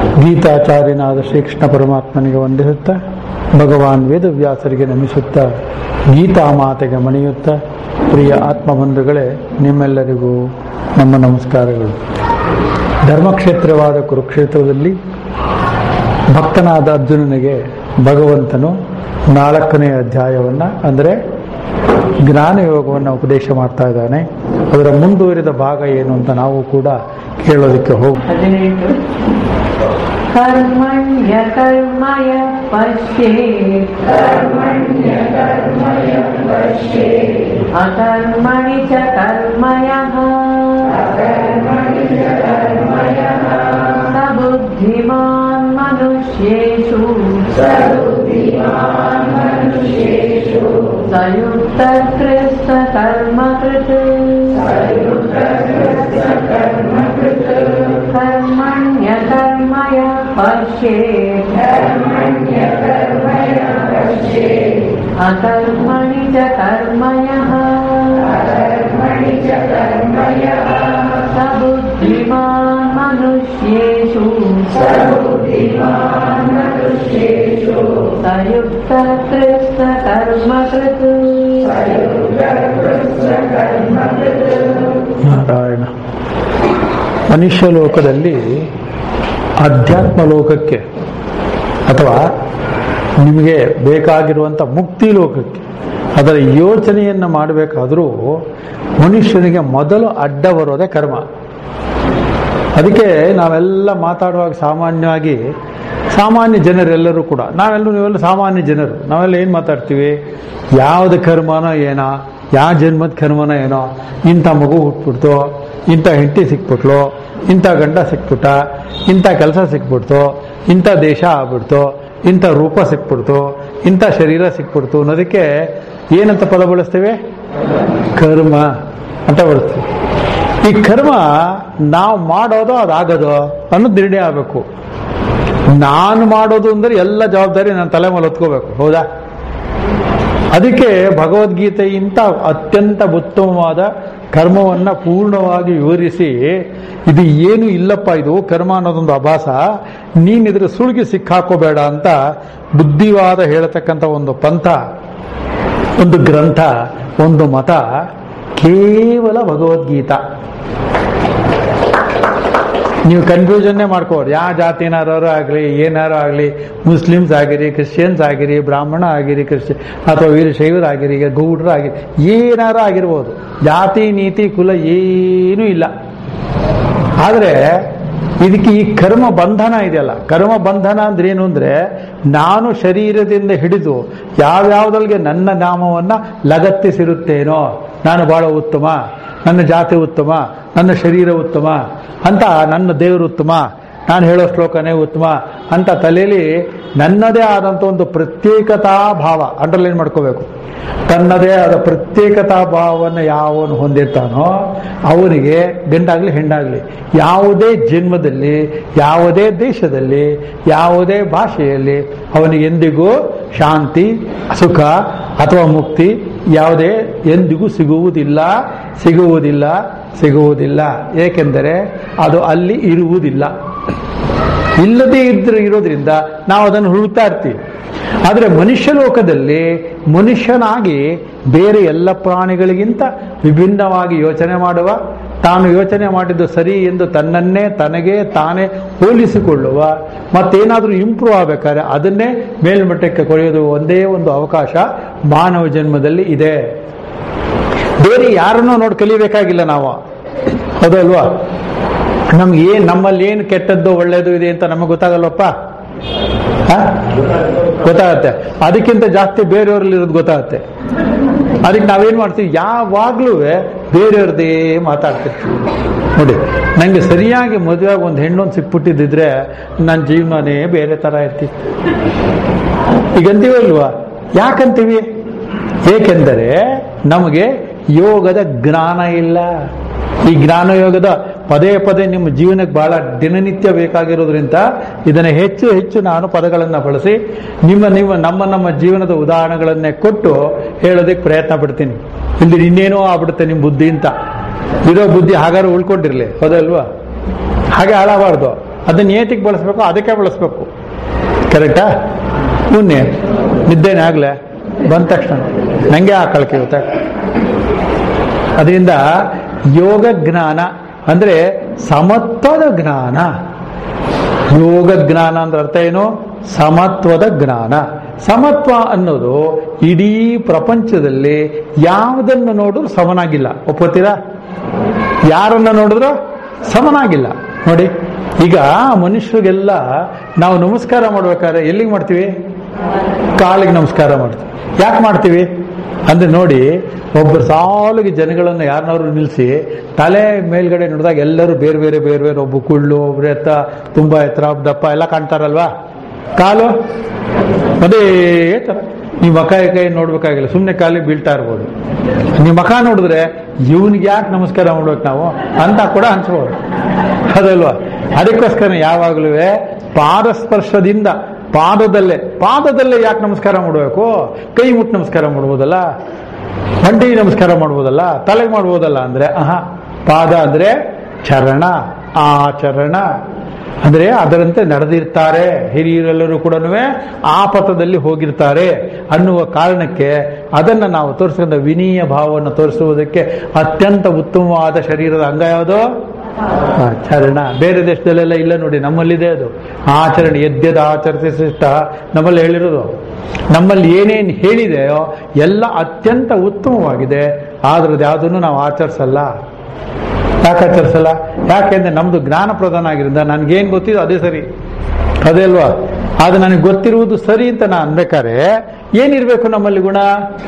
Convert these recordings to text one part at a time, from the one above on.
ಗೀತಾಚಾರ್ಯನಾದ ಶ್ರೀಕೃಷ್ಣ ಪರಮಾತ್ಮನಿಗೆ ವಂದಿಸುತ್ತಾ ಭಗವಾನ್ ವೇದವ್ಯಾಸರಿಗೆ ನಮಿಸುತ್ತಾ ಗೀತಾ ಮಾತೆಗೆ ಮಣಿಯುತ್ತಾ ಪ್ರಿಯ ಆತ್ಮಬಂಧುಗಳೇ ನಿಮ್ಮೆಲ್ಲರಿಗೂ ನಮ್ಮ ನಮಸ್ಕಾರಗಳು ಧರ್ಮಕ್ಷೇತ್ರವಾದ ಕುರುಕ್ಷೇತ್ರದಲ್ಲಿ ಭಕ್ತನಾದ ಅರ್ಜುನನಿಗೆ ಭಗವಂತನು ನಾಲ್ಕನೇ ಅಧ್ಯಾಯವನ್ನು ಅಂದರೆ ಜ್ಞಾನಯೋಗವನ್ನು ಉಪದೇಶ ಮಾಡ್ತಾ ಇದ್ದಾನೆ ಅದರ ಮುಂದುವರಿದ ಭಾಗ ಏನು ಅಂತ ನಾವು ಕೂಡ ಕೇಳೋದಕ್ಕೆ ಹೋಗಿ ಹದಿನೆಂಟು ಕರ್ಮಣ್ಯ ಕರ್ಮಯ ಪಶ್ಯೇತ್ ಅಕರ್ಮಣಿ ಚ ಕರ್ಮಯಃ ಸ ಬುದ್ಧಿಮಾನ್ ಮನುಷ್ಯೇಷು ಸಯುಕ್ತ ಕೃಷ್ಣ ಕರ್ಮಕೃತ್ कर्मण्य कर्मय पश्येत् अकर्मणि च कर्मयः स बुद्धिमान् मनुष्येषु सयुक्तकृष्ण कर्मकृत् ನಾರಾಯಣ ಮನುಷ್ಯ ಲೋಕದಲ್ಲಿ ಅಧ್ಯಾತ್ಮ ಲೋಕಕ್ಕೆ ಅಥವಾ ನಿಮಗೆ ಬೇಕಾಗಿರುವಂಥ ಮುಕ್ತಿ ಲೋಕಕ್ಕೆ ಅದರ ಯೋಚನೆಯನ್ನು ಮಾಡಬೇಕಾದರೂ ಮನುಷ್ಯನಿಗೆ ಮೊದಲು ಅಡ್ಡ ಬರೋದೇ ಕರ್ಮ ಅದಕ್ಕೆ ನಾವೆಲ್ಲ ಮಾತಾಡುವಾಗ ಸಾಮಾನ್ಯವಾಗಿ ಸಾಮಾನ್ಯ ಜನರೆಲ್ಲರೂ ಕೂಡ ನಾವೆಲ್ಲರೂ ನೀವೆಲ್ಲ ಸಾಮಾನ್ಯ ಜನರು ನಾವೆಲ್ಲ ಏನು ಮಾತಾಡ್ತೀವಿ ಯಾವ್ದು ಕರ್ಮನೋ ಏನೋ ಯಾವ ಜನ್ಮದ ಕರ್ಮನೋ ಏನೋ ಇಂಥ ಮಗು ಹುಟ್ಬಿಡ್ತು ಇಂಥ ಹೆಂಡತಿ ಸಿಕ್ಬಿಟ್ಲು ಇಂಥ ಗಂಡ ಸಿಕ್ಬಿಟ್ಟ ಇಂಥ ಕೆಲಸ ಸಿಕ್ಬಿಡ್ತು ಇಂಥ ದೇಶ ಆಗ್ಬಿಡ್ತು ಇಂಥ ರೂಪ ಸಿಕ್ಬಿಡ್ತು ಇಂಥ ಶರೀರ ಸಿಕ್ಬಿಡ್ತು ಅನ್ನೋದಕ್ಕೆ ಏನಂತ ಪದ ಬಳಸ್ತೇವೆ ಕರ್ಮ ಅಂತ ಬಳಸ್ತೀವಿ ಈ ಕರ್ಮ ನಾವು ಮಾಡೋದು ಅದಾಗದು ಅನ್ನೋದು ನಿರ್ಣಯ ಆಗಬೇಕು ನಾನು ಮಾಡೋದು ಅಂದ್ರೆ ಎಲ್ಲ ಜವಾಬ್ದಾರಿ ನನ್ನ ತಲೆ ಮೇಲೆ ಹೊತ್ಕೋಬೇಕು ಹೌದಾ ಅದಕ್ಕೆ ಭಗವದ್ಗೀತೆ ಇಂಥ ಅತ್ಯಂತ ಉತ್ತಮವಾದ ಕರ್ಮವನ್ನ ಪೂರ್ಣವಾಗಿ ವಿವರಿಸಿ ಇದು ಏನು ಇಲ್ಲಪ್ಪ ಇದು ಕರ್ಮ ಅನ್ನೋದೊಂದು ಅಭಾಸ ನೀನ್ ಇದ್ರ ಸುಳ್ಗಿ ಸಿಕ್ಕಾಕೋಬೇಡ ಅಂತ ಬುದ್ಧಿವಾದ ಹೇಳತಕ್ಕಂಥ ಒಂದು ಪಂಥ ಒಂದು ಗ್ರಂಥ ಒಂದು ಮತ ಕೇವಲ ಭಗವದ್ಗೀತಾ ನೀವು ಕನ್ಫ್ಯೂಷನ್ನೇ ಮಾಡ್ಕೋರು ಯಾವ ಜಾತಿನಾರು ಆಗಲಿ ಏನಾರು ಆಗಲಿ ಮುಸ್ಲಿಮ್ಸ್ ಆಗಿರಿ ಕ್ರಿಶ್ಚಿಯನ್ಸ್ ಆಗಿರಿ ಬ್ರಾಹ್ಮಣ ಆಗಿರಿ ಕ್ರಿಶ್ಚಿಯನ್ ಅಥವಾ ವೀರಶೈವರಾಗಿರಿ ಗೌಡ್ರ ಆಗಿರಿ ಏನಾರು ಆಗಿರ್ಬೋದು ಜಾತಿ ನೀತಿ ಕುಲ ಏನೂ ಇಲ್ಲ ಆದರೆ ಇದಕ್ಕೆ ಈ ಕರ್ಮ ಬಂಧನ ಇದೆಯಲ್ಲ ಕರ್ಮ ಬಂಧನ ಅಂದ್ರೆ ಏನು ಅಂದ್ರೆ ನಾನು ಶರೀರದಿಂದ ಹಿಡಿದು ಯಾವ್ಯಾವ್ದಲ್ಗೆ ನನ್ನ ನಾಮವನ್ನ ಲಗತ್ತಿಸಿರುತ್ತೇನೋ ನಾನು ಬಹಳ ಉತ್ತಮ ನನ್ನ ಜಾತಿ ಉತ್ತಮ ನನ್ನ ಶರೀರ ಉತ್ತಮ ಅಂತ ನನ್ನ ದೇವರು ಉತ್ತಮ ನಾನು ಹೇಳೋ ಶ್ಲೋಕನೇ ಉತ್ತಮ ಅಂತ ತಲೆಯಲ್ಲಿ ನನ್ನದೇ ಆದಂಥ ಒಂದು ಪ್ರತ್ಯೇಕತಾ ಭಾವ ಅಂಡರ್ಲೈನ್ ಮಾಡ್ಕೋಬೇಕು ತನ್ನದೇ ಆದ ಪ್ರತ್ಯೇಕತಾ ಭಾವವನ್ನು ಯಾವನು ಹೊಂದಿರ್ತಾನೋ ಅವನಿಗೆ ಗಂಡಾಗ್ಲಿ ಹೆಣ್ಣಾಗ್ಲಿ ಯಾವುದೇ ಜನ್ಮದಲ್ಲಿ ಯಾವುದೇ ದೇಶದಲ್ಲಿ ಯಾವುದೇ ಭಾಷೆಯಲ್ಲಿ ಅವನಿಗೆ ಎಂದಿಗೂ ಶಾಂತಿ ಸುಖ ಅಥವಾ ಮುಕ್ತಿ ಯಾವುದೇ ಎಂದಿಗೂ ಸಿಗುವುದಿಲ್ಲ ಸಿಗುವುದಿಲ್ಲ ಸಿಗುವುದಿಲ್ಲ ಏಕೆಂದರೆ ಅದು ಅಲ್ಲಿ ಇರುವುದಿಲ್ಲ ಇಲ್ಲದೆ ಇದ್ರೆ ಇರೋದ್ರಿಂದ ನಾವು ಅದನ್ನು ಹುಡುಕ್ತಾ ಇರ್ತೀವಿ ಆದರೆ ಮನುಷ್ಯ ಲೋಕದಲ್ಲಿ ಮನುಷ್ಯನಾಗಿ ಬೇರೆ ಎಲ್ಲ ಪ್ರಾಣಿಗಳಿಗಿಂತ ವಿಭಿನ್ನವಾಗಿ ಯೋಚನೆ ಮಾಡುವ ತಾನು ಯೋಚನೆ ಮಾಡಿದ್ದು ಸರಿ ಎಂದು ತನ್ನನ್ನೇ ತನಗೆ ತಾನೇ ಹೋಲಿಸಿಕೊಳ್ಳುವ ಮತ್ತೇನಾದರೂ ಇಂಪ್ರೂವ್ ಆಗಬೇಕಾದ್ರೆ ಅದನ್ನೇ ಮೇಲ್ಮಟ್ಟಕ್ಕೆ ಕೊಳೆಯೋದು ಒಂದೇ ಒಂದು ಅವಕಾಶ ಮಾನವ ಜನ್ಮದಲ್ಲಿ ಇದೆ ಬೇರೆ ಯಾರನ್ನೂ ನೋಡಿ ಕಲಿಬೇಕಾಗಿಲ್ಲ ನಾವು ಹೌದಲ್ವಾ ನಮ್ಗೆ ಏನ್ ನಮ್ಮಲ್ಲಿ ಏನು ಕೆಟ್ಟದ್ದು ಒಳ್ಳೇದು ಇದೆ ಅಂತ ನಮಗೆ ಗೊತ್ತಾಗಲ್ವಪ್ಪ ಹ? ಗೊತ್ತಾಗತ್ತೆ ಅದಕ್ಕಿಂತ ಜಾಸ್ತಿ ಬೇರೆಯವ್ರಲ್ಲಿ ಇರೋದು ಗೊತ್ತಾಗತ್ತೆ ಅದಕ್ಕೆ ನಾವೇನ್ ಮಾಡ್ತೀವಿ ಯಾವಾಗ್ಲೂ ಬೇರೆಯವ್ರದ್ದೇ ಮಾತಾಡ್ತಿರ್ತೀವಿ ನೋಡಿ ನಂಗೆ ಸರಿಯಾಗಿ ಮದುವೆಯಾಗಿ ಒಂದು ಹೆಣ್ಣೊಂದು ಸಿಕ್ಬಿಟ್ಟಿದ್ದಿದ್ರೆ ನನ್ನ ಜೀವನನೇ ಬೇರೆ ತರ ಇರ್ತಿತ್ತು ಈಗಂತೀವಲ್ವಾ ಯಾಕಂತೀವಿ ಏಕೆಂದರೆ ನಮಗೆ ಯೋಗದ ಜ್ಞಾನ ಇಲ್ಲ ಈ ಜ್ಞಾನ ಯೋಗದ ಪದೇ ಪದೇ ನಿಮ್ಮ ಜೀವನಕ್ಕೆ ಬಹಳ ದಿನನಿತ್ಯ ಬೇಕಾಗಿರೋದ್ರಿಂದ ಇದನ್ನು ಹೆಚ್ಚು ಹೆಚ್ಚು ನಾನು ಪದಗಳನ್ನು ಬಳಸಿ ನಿಮ್ಮ ನಿಮ್ಮ ನಮ್ಮ ನಮ್ಮ ಜೀವನದ ಉದಾಹರಣೆಗಳನ್ನೇ ಕೊಟ್ಟು ಹೇಳೋದಕ್ಕೆ ಪ್ರಯತ್ನ ಪಡ್ತೀನಿ ಇಲ್ಲಿ ಇನ್ನೇನೋ ಆಗ್ಬಿಡುತ್ತೆ ನಿಮ್ಮ ಬುದ್ಧಿ ಅಂತ ಇರೋ ಬುದ್ಧಿ ಹಾಗಾದ್ರೆ ಉಳ್ಕೊಂಡಿರ್ಲಿ ಹೌದಲ್ವಾ ಹಾಗೆ ಹಾಳಾಗಬಾರ್ದು ಅದನ್ನ ಏತಿಗೆ ಬಳಸ್ಬೇಕು ಅದಕ್ಕೆ ಬಳಸ್ಬೇಕು ಕರೆಕ್ಟಾ ಪುಣ್ಯ ನಿದ್ದೇನೆ ಆಗ್ಲೇ ಬಂದ ತಕ್ಷಣ ನಂಗೆ ಆಕಳಕ್ಕೆ ಇವತ್ತ ಅದರಿಂದ ಯೋಗ ಜ್ಞಾನ ಅಂದ್ರೆ ಸಮತ್ವದ ಜ್ಞಾನ ಯೋಗ ಜ್ಞಾನ ಅಂದ್ರೆ ಅರ್ಥ ಏನು ಸಮತ್ವದ ಜ್ಞಾನ ಸಮತ್ವ ಅನ್ನೋದು ಇಡೀ ಪ್ರಪಂಚದಲ್ಲಿ ಯಾವುದನ್ನು ನೋಡಿದ್ರು ಸಮನಾಗಿಲ್ಲ ಒಪ್ಪತ್ತೀರಾ ಯಾರನ್ನ ನೋಡಿದ್ರು ಸಮನಾಗಿಲ್ಲ ನೋಡಿ ಈಗ ಮನುಷ್ಯರಿಗೆಲ್ಲ ನಾವು ನಮಸ್ಕಾರ ಮಾಡ್ಬೇಕಾದ್ರೆ ಎಲ್ಲಿಗೆ ಮಾಡ್ತೀವಿ ಕಾಲಿಗೆ ನಮಸ್ಕಾರ ಮಾಡ್ತೀವಿ ಯಾಕೆ ಮಾಡ್ತೀವಿ ಅಂದ್ರೆ ನೋಡಿ ಒಬ್ಬರು ಸಾಲಿಗೆ ಜನಗಳನ್ನು ಯಾರನ್ನಾದ್ರು ನಿಲ್ಲಿಸಿ ತಲೆ ಮೇಲ್ಗಡೆ ನೋಡಿದಾಗ ಎಲ್ಲರೂ ಬೇರೆ ಬೇರೆ ಬೇರೆ ಬೇರೆ ಒಬ್ಬ ಕುಳ್ಳು ಒಬ್ರು ಎತ್ತ ತುಂಬಾ ಎತ್ತರ ಒಬ್ಬ ದಪ್ಪ ಎಲ್ಲ ಕಾಣ್ತಾರಲ್ವಾ ಕಾಲು ಅದೇ ತರ ನೀವು ಮಕ ಕೈ ನೋಡ್ಬೇಕಾಗಿಲ್ಲ ಸುಮ್ಮನೆ ಕಾಲಿಗೆ ಬೀಳ್ತಾ ಇರ್ಬೋದು ನೀವು ಮಕ ನೋಡಿದ್ರೆ ಇವನಿಗೆ ಯಾಕೆ ನಮಸ್ಕಾರ ಮಾಡ್ಬೇಕು ನಾವು ಅಂತ ಕೂಡ ಅನ್ಸ್ಬೋದು ಅದಲ್ವಾ ಅದಕ್ಕೋಸ್ಕರ ಯಾವಾಗಲೂ ಪಾದಸ್ಪರ್ಶದಿಂದ ಪಾದದಲ್ಲೇ ಪಾದದಲ್ಲೇ ಯಾಕೆ ನಮಸ್ಕಾರ ಮಾಡಬೇಕು ಕೈ ಮುಟ್ಟು ನಮಸ್ಕಾರ ಮಾಡ್ಬೋದಲ್ಲ ಮಂಡಿ ನಮಸ್ಕಾರ ಮಾಡ್ಬೋದಲ್ಲ ತಲೆಗೆ ಮಾಡ್ಬೋದಲ್ಲ ಅಂದ್ರೆ ಆಹಾ ಪಾದ ಅಂದ್ರೆ ಚರಣ ಆಚರಣ ಅಂದ್ರೆ ಅದರಂತೆ ನಡೆದಿರ್ತಾರೆ ಹಿರಿಯರೆಲ್ಲರೂ ಕೂಡ ಆ ಪಥದಲ್ಲಿ ಹೋಗಿರ್ತಾರೆ ಅನ್ನುವ ಕಾರಣಕ್ಕೆ ಅದನ್ನು ನಾವು ತೋರಿಸಿದ ವಿನೀಯ ಭಾವವನ್ನು ತೋರಿಸುವುದಕ್ಕೆ ಅತ್ಯಂತ ಉತ್ತಮವಾದ ಶರೀರದ ಅಂಗ ಯಾವುದು ಆ, ಚರಣ ಬೇರೆ ದೇಶದಲ್ಲೆಲ್ಲ ಇಲ್ಲ ನೋಡಿ ನಮ್ಮಲ್ಲಿದೆ ಅದು ಆಚರಣೆ ಯದ್ಯದ ಆಚರಿಸಿ ಶ್ರೇಷ್ಠ ನಮ್ಮಲ್ಲಿ ಹೇಳಿರೋದು ನಮ್ಮಲ್ಲಿ ಏನೇನು ಹೇಳಿದೆಯೋ ಎಲ್ಲ ಅತ್ಯಂತ ಉತ್ತಮವಾಗಿದೆ ಆದ್ರೆ ಯಾವುದನ್ನು ನಾವು ಆಚರಿಸಲ್ಲ ಯಾಕೆ ಆಚರಿಸಲ್ಲ ಯಾಕೆಂದ್ರೆ ನಮ್ದು ಜ್ಞಾನ ಪ್ರಧಾನ ಆಗಿರೋದ್ರಿಂದ ನನ್ಗೇನ್ ಗೊತ್ತಿದೆ ಅದೇ ಸರಿ ಅದೇ ಅಲ್ವಾ ಅದು ನನಗೆ ಗೊತ್ತಿರುವುದು ಸರಿ ಅಂತ ನಾನು ಅನ್ಬೇಕಾದ್ರೆ ಏನಿರ್ಬೇಕು ನಮ್ಮಲ್ಲಿ ಗುಣ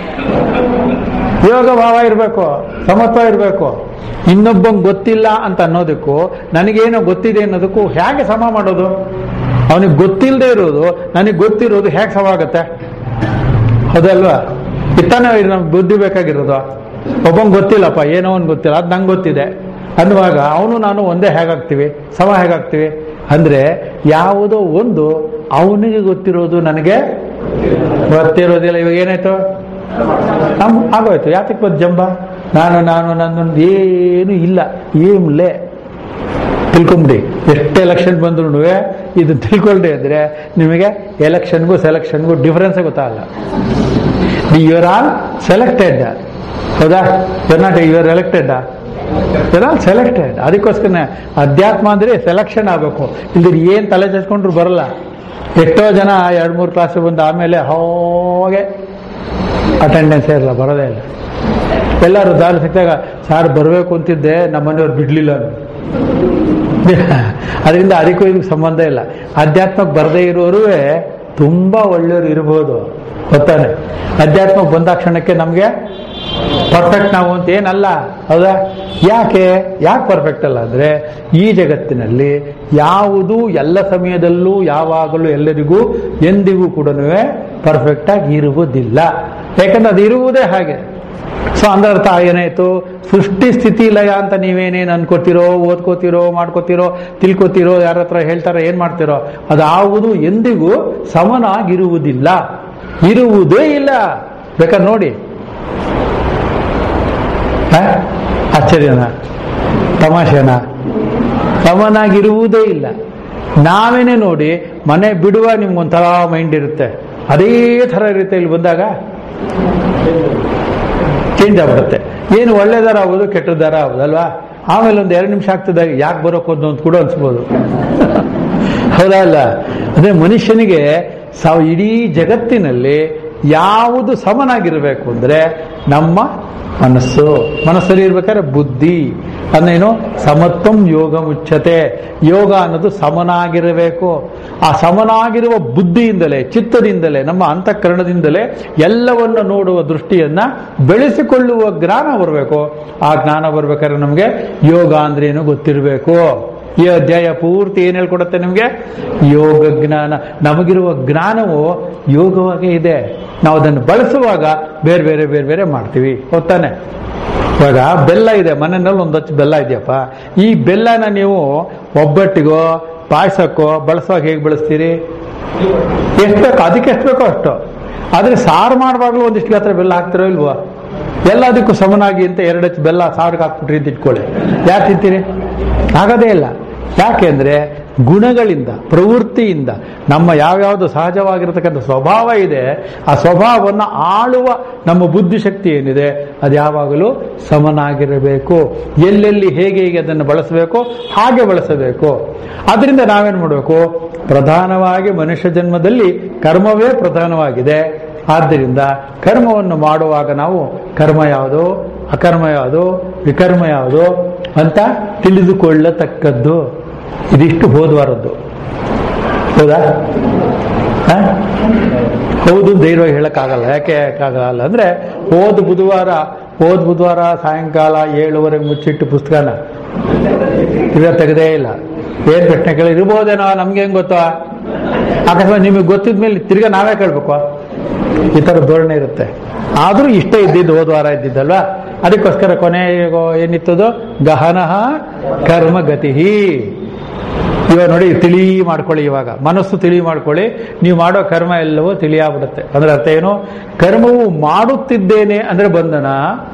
ಯೋಗ ಭಾವ ಇರಬೇಕು ಸಮತ್ವ ಇರಬೇಕು ಇನ್ನೊಬ್ಬಂಗೆ ಗೊತ್ತಿಲ್ಲ ಅಂತ ಅನ್ನೋದಕ್ಕೂ ನನಗೇನೋ ಗೊತ್ತಿದೆ ಅನ್ನೋದಕ್ಕೂ ಹೇಗೆ ಸಮ ಮಾಡೋದು ಅವನಿಗೆ ಗೊತ್ತಿಲ್ಲದೆ ಇರೋದು ನನಗೆ ಗೊತ್ತಿರೋದು ಹೇಗೆ ಸಮ ಆಗತ್ತೆ ಹೌದಲ್ವಾ ಇತ್ತಾನೆ ನಮ್ಗೆ ಬುದ್ಧಿ ಬೇಕಾಗಿರೋದು ಒಬ್ಬಂಗೆ ಗೊತ್ತಿಲ್ಲಪ್ಪ ಏನೋ ಒಂದು ಗೊತ್ತಿಲ್ಲ ಅದು ನಂಗೆ ಗೊತ್ತಿದೆ ಅನ್ನುವಾಗ ಅವನು ನಾನು ಒಂದೇ ಹೇಗಾಗ್ತೀವಿ ಸಮ ಹೇಗಾಗ್ತೀವಿ ಅಂದ್ರೆ ಯಾವುದೋ ಒಂದು ಅವನಿಗೆ ಗೊತ್ತಿರೋದು ನನಗೆ ಗೊತ್ತಿರೋದಿಲ್ಲ ಇವಾಗ ಏನಾಯ್ತು ನಮ್ ಆಗೋಯ್ತು ಯಾತಕ್ಕೆ ಬಂದು ಜಂಬ ನಾನು ನಾನು ನನ್ನೊಂದು ಏನು ಇಲ್ಲ ಏನ್ಲೇ ತಿಳ್ಕೊಂಬಿಡಿ ಎಷ್ಟು ಎಲೆಕ್ಷನ್ ಬಂದ್ರು ಇದು ತಿಳ್ಕೊಳ್ರಿ ಅಂದ್ರೆ ನಿಮಗೆ ಎಲೆಕ್ಷನ್ಗೂ ಸೆಲೆಕ್ಷನ್ಗೂ ಡಿಫರೆನ್ಸ್ ಗೊತ್ತಾಗಲ್ಲ ಯು ಆರ್ ಆಲ್ ಸೆಲೆಕ್ಟೆಡ್ ಹೌದಾ you not you are elected you all selected ಅದಕ್ಕೋಸ್ಕರ ಅಧ್ಯಾತ್ಮ ಅಂದ್ರೆ ಸೆಲೆಕ್ಷನ್ ಆಗಬೇಕು ಇಲ್ದಿರ ಏನ್ ತಲೆ ಚಚ್ಕೊಂಡ್ರು ಬರಲ್ಲ ಎಷ್ಟೋ ಜನ ಎರಡು ಮೂರು ಕ್ಲಾಸ್ ಬಂದು ಆಮೇಲೆ ಹೋಗೆ ಅಟೆಂಡೆನ್ಸ್ ಇರಲ್ಲ ಬರೋದೇ ಇಲ್ಲ ಎಲ್ಲರೂ ದಾರಿ ಸಿಕ್ಕಾಗ ಸಾರ್ ಬರಬೇಕು ಅಂತಿದ್ದೆ ನಮ್ಮ ಮನೆಯವ್ರು ಬಿಡ್ಲಿಲ್ಲ ಅಂದ್ರು. ಅದರಿಂದ ಅದಕ್ಕೂ ಇದಕ್ಕೆ ಸಂಬಂಧ ಇಲ್ಲ ಅಧ್ಯಾತ್ಮಕ್ಕೆ ಬರದೇ ಇರೋರು ತುಂಬಾ ಒಳ್ಳೆಯವರು ಇರ್ಬೋದು ಗೊತ್ತಾನೆ ಅಧ್ಯಾತ್ಮಕ್ಕೆ ಬಂದಾಕ್ಷಣಕ್ಕೆ ನಮಗೆ ಪರ್ಫೆಕ್ಟ್ ನಾವು ಅಂತ ಏನಲ್ಲ ಹೌದಾ ಯಾಕೆ ಯಾಕೆ ಪರ್ಫೆಕ್ಟ್ ಅಲ್ಲ ಅಂದ್ರೆ ಈ ಜಗತ್ತಿನಲ್ಲಿ ಯಾವುದು ಎಲ್ಲ ಸಮಯದಲ್ಲೂ ಯಾವಾಗಲೂ ಎಲ್ಲರಿಗೂ ಎಂದಿಗೂ ಕೂಡ ಪರ್ಫೆಕ್ಟ್ ಆಗಿ ಇರುವುದಿಲ್ಲ ಯಾಕಂದ್ರೆ ಅದು ಇರುವುದೇ ಹಾಗೆ ಸೊ ಅಂದ್ರೆ ಅರ್ಥ ಏನಾಯ್ತು ಸೃಷ್ಟಿ ಸ್ಥಿತಿ ಲಯ ಅಂತ ನೀವೇನೇನು ಅನ್ಕೋತಿರೋ ಓದ್ಕೋತಿರೋ ಮಾಡ್ಕೋತಿರೋ ತಿಳ್ಕೊತಿರೋ ಯಾರ ಹತ್ರ ಹೇಳ್ತಾರೋ ಏನ್ ಮಾಡ್ತಿರೋ ಅದಾವುದು ಎಂದಿಗೂ ಸಮನಾಗಿರುವುದಿಲ್ಲ ಇರುವುದೇ ಇಲ್ಲ ಬೇಕಾದ್ರೆ ನೋಡಿ ಹ? ಆಶ್ಚರ್ಯನಾ ತಮಾಷೆನಾ ಸಮನಾಗಿರುವುದೇ ಇಲ್ಲ ನಾವೇನೆ ನೋಡಿ ಮನೆ ಬಿಡುವ ನಿಮ್ಗೊಂಥರ ಮೈಂಡ್ ಇರುತ್ತೆ ಅದೇ ಥರ ಇರುತ್ತೆ ಇಲ್ಲಿ ಬಂದಾಗ ಚೇಂಜ್ ಆಗ್ಬಿಡುತ್ತೆ ಏನು ಒಳ್ಳೆ ದಾರ ಆಗೋದು ಕೆಟ್ಟ ದಾರ ಆಗೋದು ಅಲ್ವಾ ಆಮೇಲೆ ಒಂದು ಎರಡು ನಿಮಿಷ ಆಗ್ತದಾಗ ಯಾಕೆ ಬರೋಕ್ ಹೋದ್ನು ಅಂತ ಕೂಡ ಅನ್ಸ್ಬೋದು ಹೌದಾ ಅಲ್ಲ ಅದೇ ಮನುಷ್ಯನಿಗೆ ಸಾವು ಇಡೀ ಜಗತ್ತಿನಲ್ಲಿ ಯಾವುದು ಸಮನಾಗಿರಬೇಕು ಅಂದ್ರೆ ನಮ್ಮ ಮನಸ್ಸು ಮನಸ್ಸಲ್ಲಿ ಇರ್ಬೇಕಾದ್ರೆ ಬುದ್ಧಿ ಅಂದೇನು ಸಮತ್ವಂ ಯೋಗ ಮುಚ್ಚತೆ ಯೋಗ ಅನ್ನೋದು ಸಮನಾಗಿರಬೇಕು ಆ ಸಮನಾಗಿರುವ ಬುದ್ಧಿಯಿಂದಲೇ ಚಿತ್ತದಿಂದಲೇ ನಮ್ಮ ಅಂತಃಕರಣದಿಂದಲೇ ಎಲ್ಲವನ್ನ ನೋಡುವ ದೃಷ್ಟಿಯನ್ನ ಬೆಳೆಸಿಕೊಳ್ಳುವ ಜ್ಞಾನ ಬರಬೇಕು ಆ ಜ್ಞಾನ ಬರ್ಬೇಕಾದ್ರೆ ನಮಗೆ ಯೋಗ ಅಂದ್ರೇನು ಗೊತ್ತಿರಬೇಕು ಈ ಅಧ್ಯಾಯ ಪೂರ್ತಿ ಏನ್ ಹೇಳ್ಕೊಡುತ್ತೆ ನಿಮಗೆ ಯೋಗ ಜ್ಞಾನ ನಮಗಿರುವ ಜ್ಞಾನವು ಯೋಗವಾಗೇ ಇದೆ ನಾವು ಅದನ್ನು ಬಳಸುವಾಗ ಬೇರೆ ಬೇರೆ ಬೇರೆ ಬೇರೆ ಮಾಡ್ತೀವಿ ಹೊತ್ತಾನೆ ಇವಾಗ ಬೆಲ್ಲ ಇದೆ ಮನೆಯಲ್ಲಿ ಒಂದು ಹಚ್ಚು ಬೆಲ್ಲ ಇದೆಯಪ್ಪ ಈ ಬೆಲ್ಲನ ನೀವು ಒಬ್ಬಟ್ಟಿಗೋ ಪಾಯಸಕ್ಕೋ ಬಳಸುವಾಗ ಹೇಗೆ ಬಳಸ್ತೀರಿ ಎಷ್ಟು ಬೇಕು ಅದಕ್ಕೆ ಎಷ್ಟು ಬೇಕೋ ಅಷ್ಟು ಆದ್ರೆ ಸಾರು ಮಾಡುವಾಗಲೂ ಒಂದಿಷ್ಟು ಗಾತ್ರ ಬೆಲ್ಲ ಹಾಕ್ತಿರೋ ಇಲ್ವೋ ಎಲ್ಲದಕ್ಕೂ ಸಮನಾಗಿ ಅಂತ ಎರಡು ಹಚ್ಚು ಬೆಲ್ಲ ಸಾರಿಗೆ ಹಾಕ್ಬಿಟ್ರಿ ಅಂತ ಇಟ್ಕೊಳ್ಳಿ ಯಾಕೆ ತಿಂತೀರಿ ಆಗೋದೇ ಇಲ್ಲ ಯಾಕೆಂದ್ರೆ ಗುಣಗಳಿಂದ ಪ್ರವೃತ್ತಿಯಿಂದ ನಮ್ಮ ಯಾವ್ಯಾವುದು ಸಹಜವಾಗಿರತಕ್ಕಂಥ ಸ್ವಭಾವ ಇದೆ ಆ ಸ್ವಭಾವವನ್ನು ಆಳುವ ನಮ್ಮ ಬುದ್ಧಿಶಕ್ತಿ ಏನಿದೆ ಅದು ಯಾವಾಗಲೂ ಸಮನಾಗಿರಬೇಕು ಎಲ್ಲೆಲ್ಲಿ ಹೇಗೆ ಹೇಗೆ ಅದನ್ನು ಬಳಸಬೇಕು ಹಾಗೆ ಬಳಸಬೇಕು ಅದರಿಂದ ನಾವೇನು ಮಾಡಬೇಕು ಪ್ರಧಾನವಾಗಿ ಮನುಷ್ಯ ಜನ್ಮದಲ್ಲಿ ಕರ್ಮವೇ ಪ್ರಧಾನವಾಗಿದೆ ಆದ್ದರಿಂದ ಕರ್ಮವನ್ನು ಮಾಡುವಾಗ ನಾವು ಕರ್ಮ ಯಾವುದು ಅಕರ್ಮ ಯಾವುದು ವಿಕರ್ಮ ಯಾವುದು ಅಂತ ತಿಳಿದುಕೊಳ್ಳತಕ್ಕದ್ದು ಇದಿಷ್ಟು ಹೋದ್ವಾರದ್ದು ಹೌದಾ ಹ? ಹೌದು ಧೈರ್ಯವಾಗಿ ಹೇಳಕ್ಕಾಗಲ್ಲ ಯಾಕೆ ಆಗಲ್ಲ ಅಂದ್ರೆ ಹೋದ್ ಬುಧವಾರ ಹೋದ್ ಬುಧವಾರ ಸಾಯಂಕಾಲ ಏಳುವರೆಗೆ ಮುಚ್ಚಿಟ್ಟು ಪುಸ್ತಕನ ತಿರ್ಗಾ ತೆಗೆದೇ ಇಲ್ಲ ಏನ್ ಪ್ರಶ್ನೆ ಕೇಳಿ ಇರ್ಬೋದೇನೋ ನಮ್ಗೆ ಹೆಂಗ್ ಗೊತ್ತಾ ಅಕಸ್ಮಾತ್ ನಿಮಗೆ ಗೊತ್ತಿದ್ಮೇಲೆ ತಿರ್ಗಾ ನಾವೇ ಕೇಳ್ಬೇಕು ಈ ತರ ಧೋರಣೆ ಇರುತ್ತೆ ಆದ್ರೂ ಇಷ್ಟ ಇದ್ದಿದ್ದು ಹೋದ ವಾರ ಇದ್ದಿದ್ದಲ್ವಾ ಅದಕ್ಕೋಸ್ಕರ ಕೊನೆ ಏನಿತ್ತದು ಗಹನಃ ಕರ್ಮ ಗತಿ ಇವಾಗ ನೋಡಿ ತಿಳಿ ಮಾಡ್ಕೊಳ್ಳಿ ಇವಾಗ ಮನಸ್ಸು ತಿಳಿ ಮಾಡ್ಕೊಳ್ಳಿ ನೀವು ಮಾಡೋ ಕರ್ಮ ಎಲ್ಲವೂ ತಿಳಿಯಾಗ್ಬಿಡುತ್ತೆ ಅಂದ್ರೆ ಅರ್ಥ ಏನು ಕರ್ಮವು ಮಾಡುತ್ತಿದ್ದೇನೆ ಅಂದ್ರೆ ಬಂಧನ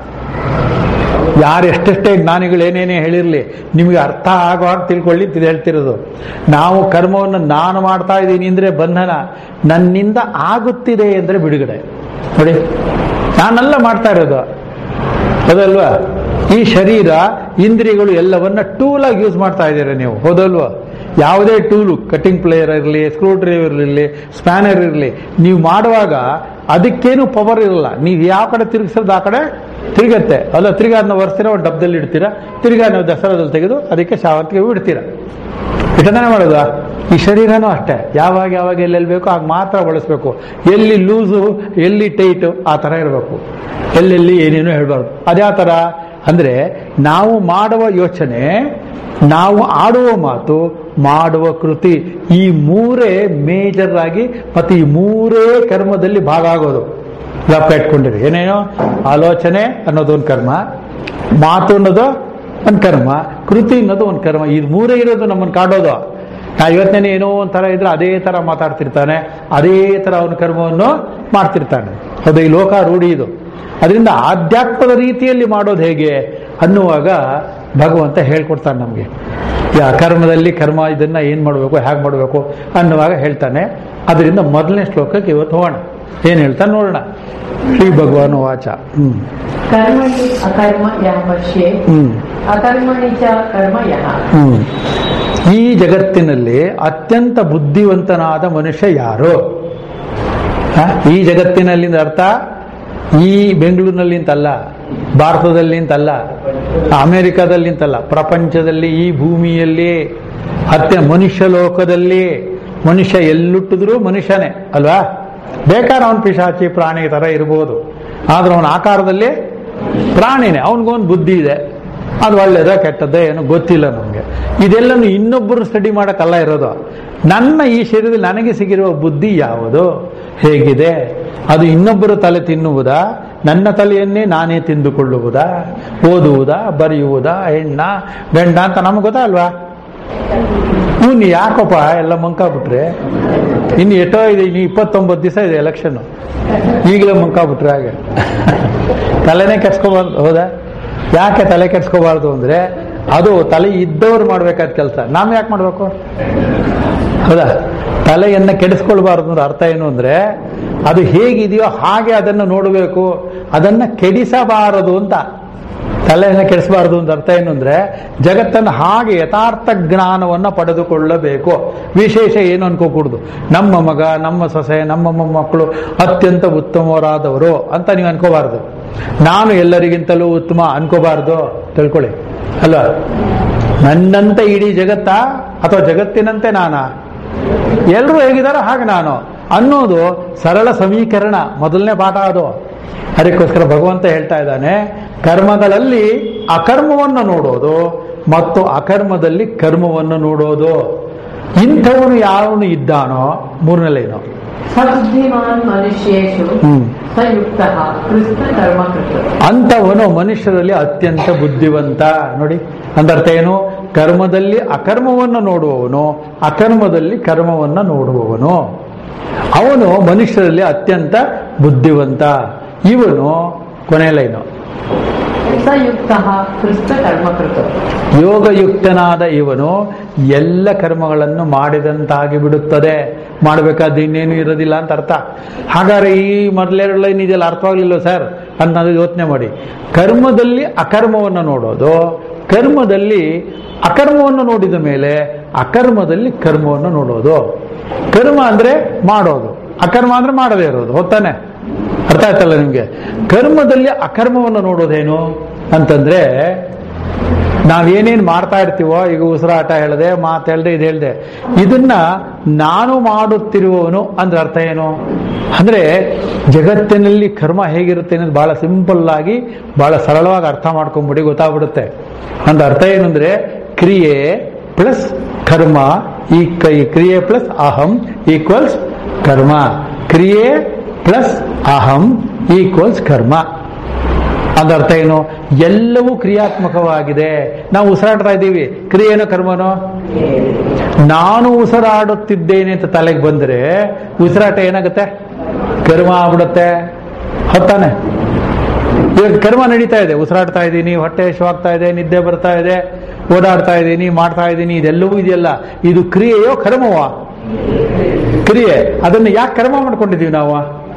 ಯಾರು ಎಷ್ಟೆಷ್ಟೇ ಜ್ಞಾನಿಗಳು ಏನೇನೇ ಹೇಳಿರ್ಲಿ ನಿಮಗೆ ಅರ್ಥ ಆಗೋ ಹಾಗೆ ತಿಳ್ಕೊಳ್ಳಿ ಇದು ಹೇಳ್ತಿರೋದು ನಾವು ಕರ್ಮವನ್ನು ನಾನು ಮಾಡ್ತಾ ಇದ್ದೀನಿ ಅಂದ್ರೆ ಬಂಧನ ನನ್ನಿಂದ ಆಗುತ್ತಿದೆ ಅಂದ್ರೆ ಬಿಡುಗಡೆ ನೋಡಿ ನಾನೆಲ್ಲ ಮಾಡ್ತಾ ಇರೋದು ಹೌದಲ್ವಾ ಈ ಶರೀರ ಇಂದ್ರಿಯಗಳು ಎಲ್ಲವನ್ನ ಟೂಲ್ ಆಗಿ ಯೂಸ್ ಮಾಡ್ತಾ ಇದ್ದೀರಾ ನೀವು ಹೌದಲ್ವಾ ಯಾವುದೇ ಟೂಲು ಕಟಿಂಗ್ ಪ್ಲೇಯರ್ ಇರಲಿ ಸ್ಕ್ರೂ ಡ್ರೈವರ್ ಇರಲಿ ಸ್ಪ್ಯಾನರ್ ಇರಲಿ ನೀವು ಮಾಡುವಾಗ ಅದಕ್ಕೇನು ಪವರ್ ಇರಲ್ಲ ನೀವು ಯಾವ ಕಡೆ ತಿರುಗಿಸೋದು ಆ ಕಡೆ ತಿರುಗತ್ತೆ ಅಲ್ಲ ತಿರ್ಗಾ ಅದನ್ನ ಒರೆಸ್ತೀರಾ ಒಂದು ಡಬ್ಬದಲ್ಲಿ ಇಡ್ತೀರಾ ತಿರ್ಗಾ ನೀವು ದಸರಾದಲ್ಲಿ ತೆಗೆದು ಅದಕ್ಕೆ ಶಾವಂತಿಗೆ ಇಡ್ತೀರಾ ಇದನ್ನೇ ಮಾಡೋದು ಈ ಶರೀರನೂ ಅಷ್ಟೇ ಯಾವಾಗ ಯಾವಾಗ ಎಲ್ಲೆಲ್ಲಿ ಬೇಕೋ ಆಗ ಮಾತ್ರ ಬಳಸಬೇಕು ಎಲ್ಲಿ ಲೂಸು ಎಲ್ಲಿ ಟೈಟು ಆ ಥರ ಇರಬೇಕು ಎಲ್ಲೆಲ್ಲಿ ಏನೇನು ಹೇಳ್ಬಾರ್ದು ಅದ್ಯಾವ ಥರ ಅಂದ್ರೆ ನಾವು ಮಾಡುವ ಯೋಚನೆ ನಾವು ಆಡುವ ಮಾತು ಮಾಡುವ ಕೃತಿ ಈ ಮೂರೇ ಮೇಜರ್ ಆಗಿ ಮತ್ತೆ ಈ ಮೂರೇ ಕರ್ಮದಲ್ಲಿ ಭಾಗ ಆಗೋದು ಜ್ಞಾಪಕ ಇಟ್ಕೊಂಡಿರಿ ಏನೇನೋ ಆಲೋಚನೆ ಅನ್ನೋದು ಒಂದು ಕರ್ಮ ಮಾತು ಅನ್ನೋದು ಒಂದು ಕರ್ಮ ಕೃತಿ ಅನ್ನೋದು ಒಂದು ಕರ್ಮ ಇದು ಮೂರೇ ಇರೋದು ನಮ್ಮನ್ನು ಕಾಡೋದು ನಾ ಇವತ್ತೇನೆ ಏನೋ ಒಂಥರ ಇದ್ರೆ ಅದೇ ತರ ಮಾತಾಡ್ತಿರ್ತಾನೆ ಅದೇ ತರ ಅವನ ಕರ್ಮವನ್ನು ಮಾಡ್ತಿರ್ತಾನೆ ಅದು ಈ ಲೋಕ ರೂಢಿ ಇದು ಅದರಿಂದ ಆಧ್ಯಾತ್ಮದ ರೀತಿಯಲ್ಲಿ ಮಾಡೋದು ಹೇಗೆ ಅನ್ನುವಾಗ ಭಗವಂತ ಹೇಳ್ಕೊಡ್ತಾನೆ ನಮಗೆ ಈ ಅಕರ್ಮದಲ್ಲಿ ಕರ್ಮ ಇದನ್ನ ಏನ್ ಮಾಡಬೇಕು ಹೇಗೆ ಮಾಡಬೇಕು ಅನ್ನುವಾಗ ಹೇಳ್ತಾನೆ ಅದರಿಂದ ಮೊದಲನೇ ಶ್ಲೋಕಕ್ಕೆ ಇವತ್ತು ಹೋಗೋಣ ಏನ್ ಹೇಳ್ತಾನೆ ನೋಡೋಣ ಶ್ರೀ ಭಗವಾನ್ ವಾಚ ಹ್ಮ್ कर्मणि अकर्म यः पश्ये ಹ್ಮ್ अकर्मणि च कर्म यः ಹ್ಮ್ ಈ ಜಗತ್ತಿನಲ್ಲಿ ಅತ್ಯಂತ ಬುದ್ಧಿವಂತನಾದ ಮನುಷ್ಯ ಯಾರು ಹ? ಈ ಜಗತ್ತಿನಲ್ಲಿ ಅರ್ಥ ಈ ಬೆಂಗಳೂರಿನಲ್ಲಿ ಅಂತಲ್ಲ ಭಾರತದಲ್ಲಿ ಅಂತಲ್ಲ ಅಮೆರಿಕದಲ್ಲಿ ಅಂತಲ್ಲ ಪ್ರಪಂಚದಲ್ಲಿ ಈ ಭೂಮಿಯಲ್ಲಿ ಅತ್ಯ ಮನುಷ್ಯ ಲೋಕದಲ್ಲಿ ಮನುಷ್ಯ ಎಲ್ಲುಟ್ಟಿದ್ರು ಮನುಷ್ಯನೇ ಅಲ್ವಾ ಬೇಕಾದ್ರೆ ಅವನು ಪಿಶಾಚಿ ಪ್ರಾಣಿ ತರ ಇರ್ಬೋದು ಆದ್ರೆ ಅವನ ಆಕಾರದಲ್ಲಿ ಪ್ರಾಣಿನೇ ಅವನಿಗೊಂದು ಬುದ್ಧಿ ಇದೆ ಅದು ಒಳ್ಳೇದ ಕೆಟ್ಟದ್ದ ಏನು ಗೊತ್ತಿಲ್ಲ ನಮಗೆ ಇದೆಲ್ಲನು ಇನ್ನೊಬ್ಬರು ಸ್ಟಡಿ ಮಾಡಕ್ಕಲ್ಲ ಇರೋದು ನನ್ನ ಈ ಶರೀರದಲ್ಲಿ ನನಗೆ ಸಿಗಿರುವ ಬುದ್ಧಿ ಯಾವುದು ಹೇಗಿದೆ ಅದು ಇನ್ನೊಬ್ಬರ ತಲೆ ತಿನ್ನುವುದಾ ನನ್ನ ತಲೆಯನ್ನೇ ನಾನೇ ತಿಂದುಕೊಳ್ಳುವುದಾ ಓದುವುದಾ ಬರೆಯುವುದಾ ಹೆಣ್ಣ ಗಂಡ ಅಂತ ನಮ್ಗೆ ಗೊತ್ತಾ ಅಲ್ವಾ ಇವ್ನು ಯಾಕಪ್ಪ ಎಲ್ಲ ಮಂಕಾಬಿಟ್ರೆ ಇನ್ನು ಎಷ್ಟೋ ಇದೆ ಇನ್ನು ಇಪ್ಪತ್ತೊಂಬತ್ತು ದಿವಸ ಇದೆ ಎಲೆಕ್ಷನ್ ಈಗಲೇ ಮಂಕಾಬಿಟ್ರೆ ಹಾಗೆ ತಲೆನೇ ಕೆಡ್ಸ್ಕೋಬಾರ್ದು ಹೌದಾ ಯಾಕೆ ತಲೆ ಕೆಡ್ಸ್ಕೋಬಾರ್ದು ಅಂದ್ರೆ ಅದು ತಲೆ ಇದ್ದವ್ರು ಮಾಡ್ಬೇಕಾದ ಕೆಲಸ ನಾವ್ ಯಾಕೆ ಮಾಡ್ಬೇಕು ಹೌದಾ ತಲೆಯನ್ನ ಕೆಡಿಸ್ಕೊಳ್ಬಾರ್ದು ಅಂದ್ರೆ ಅರ್ಥ ಏನು ಅಂದ್ರೆ ಅದು ಹೇಗಿದೆಯೋ ಹಾಗೆ ಅದನ್ನು ನೋಡಬೇಕು ಅದನ್ನ ಕೆಡಿಸಬಾರದು ಅಂತ ತಲೆಯನ್ನ ಕೆಡಿಸಬಾರದು ಅಂತ ಅರ್ಥ ಏನು ಅಂದ್ರೆ ಜಗತ್ತನ್ನು ಹಾಗೆ ಯಥಾರ್ಥ ಜ್ಞಾನವನ್ನ ಪಡೆದುಕೊಳ್ಳಬೇಕು ವಿಶೇಷ ಏನು ಅನ್ಕೋಕೂಡುದು ನಮ್ಮ ಮಗ ನಮ್ಮ ಸೊಸೆ ನಮ್ಮ ಮೊಮ್ಮಕ್ಕಳು ಅತ್ಯಂತ ಉತ್ತಮವರಾದವರು ಅಂತ ನೀವು ಅನ್ಕೋಬಾರ್ದು ನಾನು ಎಲ್ಲರಿಗಿಂತಲೂ ಉತ್ತಮ ಅನ್ಕೋಬಾರ್ದು ತಿಳ್ಕೊಳ್ಳಿ ಅಲ್ವಾ ನನ್ನಂತೆ ಇಡೀ ಜಗತ್ತ ಅಥವಾ ಜಗತ್ತಿನಂತೆ ನಾನಾ ಎಲ್ಲರೂ ಹೇಗಿದಾರೋ ಹಾಗೆ ನಾನು ಅನ್ನೋದು ಸರಳ ಸಮೀಕರಣ ಮೊದಲನೇ ಪಾಠ ಅದು ಅದಕ್ಕೋಸ್ಕರ ಭಗವಂತ ಹೇಳ್ತಾ ಇದ್ದಾನೆ ಕರ್ಮಗಳಲ್ಲಿ ಅಕರ್ಮವನ್ನು ನೋಡೋದು ಮತ್ತು ಅಕರ್ಮದಲ್ಲಿ ಕರ್ಮವನ್ನು ನೋಡೋದು ಇಂಥವನು ಯಾವನು ಇದ್ದಾನೋ ಮೂರನೇ ಲೈನು सबुद्धिमान् मनुष्येषु ಹ್ಮ್ स युक्तः कृष्णकर्मकृत् ಅಂಥವನು ಮನುಷ್ಯರಲ್ಲಿ ಅತ್ಯಂತ ಬುದ್ಧಿವಂತ ನೋಡಿ ಅಂದರ್ಥ ಏನು ಕರ್ಮದಲ್ಲಿ ಅಕರ್ಮವನ್ನು ನೋಡುವವನು ಅಕರ್ಮದಲ್ಲಿ ಕರ್ಮವನ್ನು ನೋಡುವವನು ಅವನು ಮನುಷ್ಯರಲ್ಲಿ ಅತ್ಯಂತ ಬುದ್ಧಿವಂತ ಇವನು ಕೊನೆ ಲೈನು ಸ ಯುಕ್ತ ಕೃಷ್ಣ ಕರ್ಮಕೃತ ಯೋಗಯುಕ್ತನಾದ ಇವನು ಎಲ್ಲ ಕರ್ಮಗಳನ್ನು ಮಾಡಿದಂತಾಗಿ ಬಿಡುತ್ತದೆ ಮಾಡಬೇಕಾದ ಇನ್ನೇನು ಇರೋದಿಲ್ಲ ಅಂತ ಅರ್ಥ ಹಾಗಾದ್ರೆ ಈ ಮೊದಲೆರಡು ಲೈನ್ ಇದೆಲ್ಲ ಅರ್ಥವಾಗ್ಲಿಲ್ಲ ಸರ್ ಅಂತ ನಾವು ಯೋಚನೆ ಮಾಡಿ ಕರ್ಮದಲ್ಲಿ ಅಕರ್ಮವನ್ನು ನೋಡೋದು ಕರ್ಮದಲ್ಲಿ ಅಕರ್ಮವನ್ನು ನೋಡಿದ ಮೇಲೆ ಅಕರ್ಮದಲ್ಲಿ ಕರ್ಮವನ್ನು ನೋಡೋದು ಕರ್ಮ ಅಂದ್ರೆ ಮಾಡೋದು ಅಕರ್ಮ ಅಂದ್ರೆ ಮಾಡದೇ ಇರೋದು ಹೊತ್ತಾನೆ ಅರ್ಥ ಆಯ್ತಲ್ಲ ನಿಮ್ಗೆ ಕರ್ಮದಲ್ಲಿ ಅಕರ್ಮವನ್ನು ನೋಡೋದೇನು ಅಂತಂದ್ರೆ ನಾವೇನೇನು ಮಾಡ್ತಾ ಇರ್ತೀವೋ ಈಗ ಉಸಿರಾಟ ಹೇಳ್ದೆ ಮಾತು ಹೇಳ್ದೆ ಇದು ಹೇಳ್ದೆ ಇದನ್ನ ನಾನು ಮಾಡುತ್ತಿರುವವನು ಅಂದ್ರೆ ಅರ್ಥ ಏನು ಅಂದ್ರೆ ಜಗತ್ತಿನಲ್ಲಿ ಕರ್ಮ ಹೇಗಿರುತ್ತೆ ಅನ್ನೋದು ಬಹಳ ಸಿಂಪಲ್ ಆಗಿ ಬಹಳ ಸರಳವಾಗಿ ಅರ್ಥ ಮಾಡ್ಕೊಂಡ್ಬಿಡಿ ಗೊತ್ತಾಗ್ಬಿಡುತ್ತೆ ಅಂದ್ರೆ ಅರ್ಥ ಏನು ಅಂದ್ರೆ ಕ್ರಿಯೆ ಪ್ಲಸ್ ಕರ್ಮ ಈ ಕೈ ಕ್ರಿಯೆ ಪ್ಲಸ್ ಅಹಂ ಈಕ್ವಲ್ಸ್ ಕರ್ಮ ಕ್ರಿಯೆ ಪ್ಲಸ್ ಅಹಂ ಈಕ್ವಲ್ಸ್ ಕರ್ಮ ಅದರ್ಥ ಏನು ಎಲ್ಲವೂ ಕ್ರಿಯಾತ್ಮಕವಾಗಿದೆ ನಾವು ಉಸಿರಾಡ್ತಾ ಇದ್ದೀವಿ ಕ್ರಿಯೆನೋ ಕರ್ಮನೋ ನಾನು ಉಸಿರಾಡುತ್ತಿದ್ದೇನೆ ಅಂತ ತಲೆಗೆ ಬಂದ್ರೆ ಉಸಿರಾಟ ಏನಾಗುತ್ತೆ ಕರ್ಮ ಆಗ್ಬಿಡುತ್ತೆ ಹೊತ್ತಾನೆ ಇವಾಗ ಕರ್ಮ ನಡೀತಾ ಇದೆ ಉಸಿರಾಡ್ತಾ ಇದ್ದೀನಿ ಹೊಟ್ಟೆ ಹಸಿವಾಗ್ತಾ ಇದೆ ನಿದ್ದೆ ಬರ್ತಾ ಇದೆ ಓಡಾಡ್ತಾ ಇದ್ದೀನಿ ಮಾಡ್ತಾ ಇದ್ದೀನಿ ಇದೆಲ್ಲವೂ ಇದೆಯಲ್ಲ ಇದು ಕ್ರಿಯೆಯೋ ಕರ್ಮವೋ ಕ್ರಿಯೆ ಅದನ್ನು ಯಾಕೆ ಕರ್ಮ ಮಾಡ್ಕೊಂಡಿದೀವಿ ನಾವು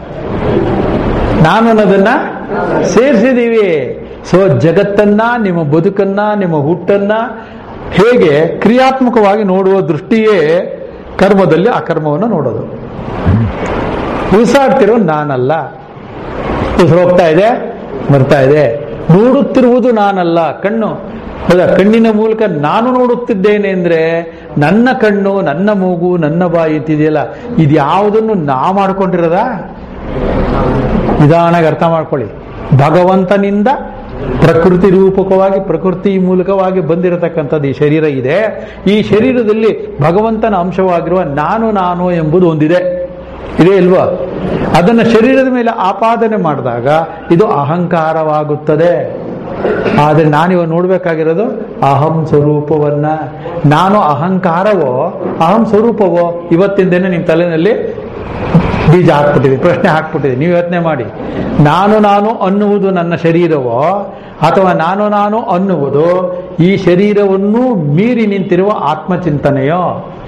ನಾನು ಅನ್ನೋದನ್ನ ಸೇರಿಸಿದೀವಿ ಸೊ ಜಗತ್ತನ್ನ ನಿಮ್ಮ ಬದುಕನ್ನ ನಿಮ್ಮ ಹುಟ್ಟನ್ನ ಹೇಗೆ ಕ್ರಿಯಾತ್ಮಕವಾಗಿ ನೋಡುವ ದೃಷ್ಟಿಯೇ ಕರ್ಮದಲ್ಲಿ ಅಕರ್ಮವನ್ನು ನೋಡೋದು ಉಸಿರಾಡ್ತಿರೋ ನಾನಲ್ಲ ಉಸಿರು ಹೋಗ್ತಾ ಇದೆ ಬರ್ತಾ ಇದೆ ನೋಡುತ್ತಿರುವುದು ನಾನಲ್ಲ ಕಣ್ಣು ಹೌದಾ ಕಣ್ಣಿನ ಮೂಲಕ ನಾನು ನೋಡುತ್ತಿದ್ದೇನೆ ಅಂದ್ರೆ ನನ್ನ ಕಣ್ಣು ನನ್ನ ಮೂಗು ನನ್ನ ಬಾಯಿ ಅಂತಿದೆಯಲ್ಲ ಇದು ಯಾವುದನ್ನು ನಾ ಮಾಡ್ಕೊಂಡಿರೋದ ನಿಧಾನಾಗಿ ಅರ್ಥ ಮಾಡ್ಕೊಳ್ಳಿ ಭಗವಂತನಿಂದ ಪ್ರಕೃತಿ ರೂಪಕವಾಗಿ ಪ್ರಕೃತಿ ಮೂಲಕವಾಗಿ ಬಂದಿರತಕ್ಕಂಥದ್ದು ಈ ಶರೀರ ಇದೆ ಈ ಶರೀರದಲ್ಲಿ ಭಗವಂತನ ಅಂಶವಾಗಿರುವ ನಾನು ನಾನು ಎಂಬುದು ಒಂದಿದೆ ಇದೆ ಇಲ್ವಾ ಅದನ್ನ ಶರೀರದ ಮೇಲೆ ಆಪಾದನೆ ಮಾಡಿದಾಗ ಇದು ಅಹಂಕಾರವಾಗುತ್ತದೆ ಆದರೆ ನಾನಿವಾಗ ನೋಡ್ಬೇಕಾಗಿರೋದು ಅಹಂ ಸ್ವರೂಪವನ್ನ ನಾನು ಅಹಂಕಾರವೋ ಅಹಂ ಸ್ವರೂಪವೋ ಇವತ್ತಿಂದೇನೆ ನಿಮ್ಮ ತಲೆನಲ್ಲಿ ಬೀಜ ಹಾಕ್ಬಿಟ್ಟಿದೆ ಪ್ರಶ್ನೆ ಹಾಕ್ಬಿಟ್ಟಿದೆ ನೀವು ಯೋಚನೆ ಮಾಡಿ ನಾನು ನಾನು ಅನ್ನುವುದು ನನ್ನ ಶರೀರವೋ ಅಥವಾ ನಾನು ನಾನು ಅನ್ನುವುದು ಈ ಶರೀರವನ್ನು ಮೀರಿ ನಿಂತಿರುವ ಆತ್ಮಚಿಂತನೆಯೋ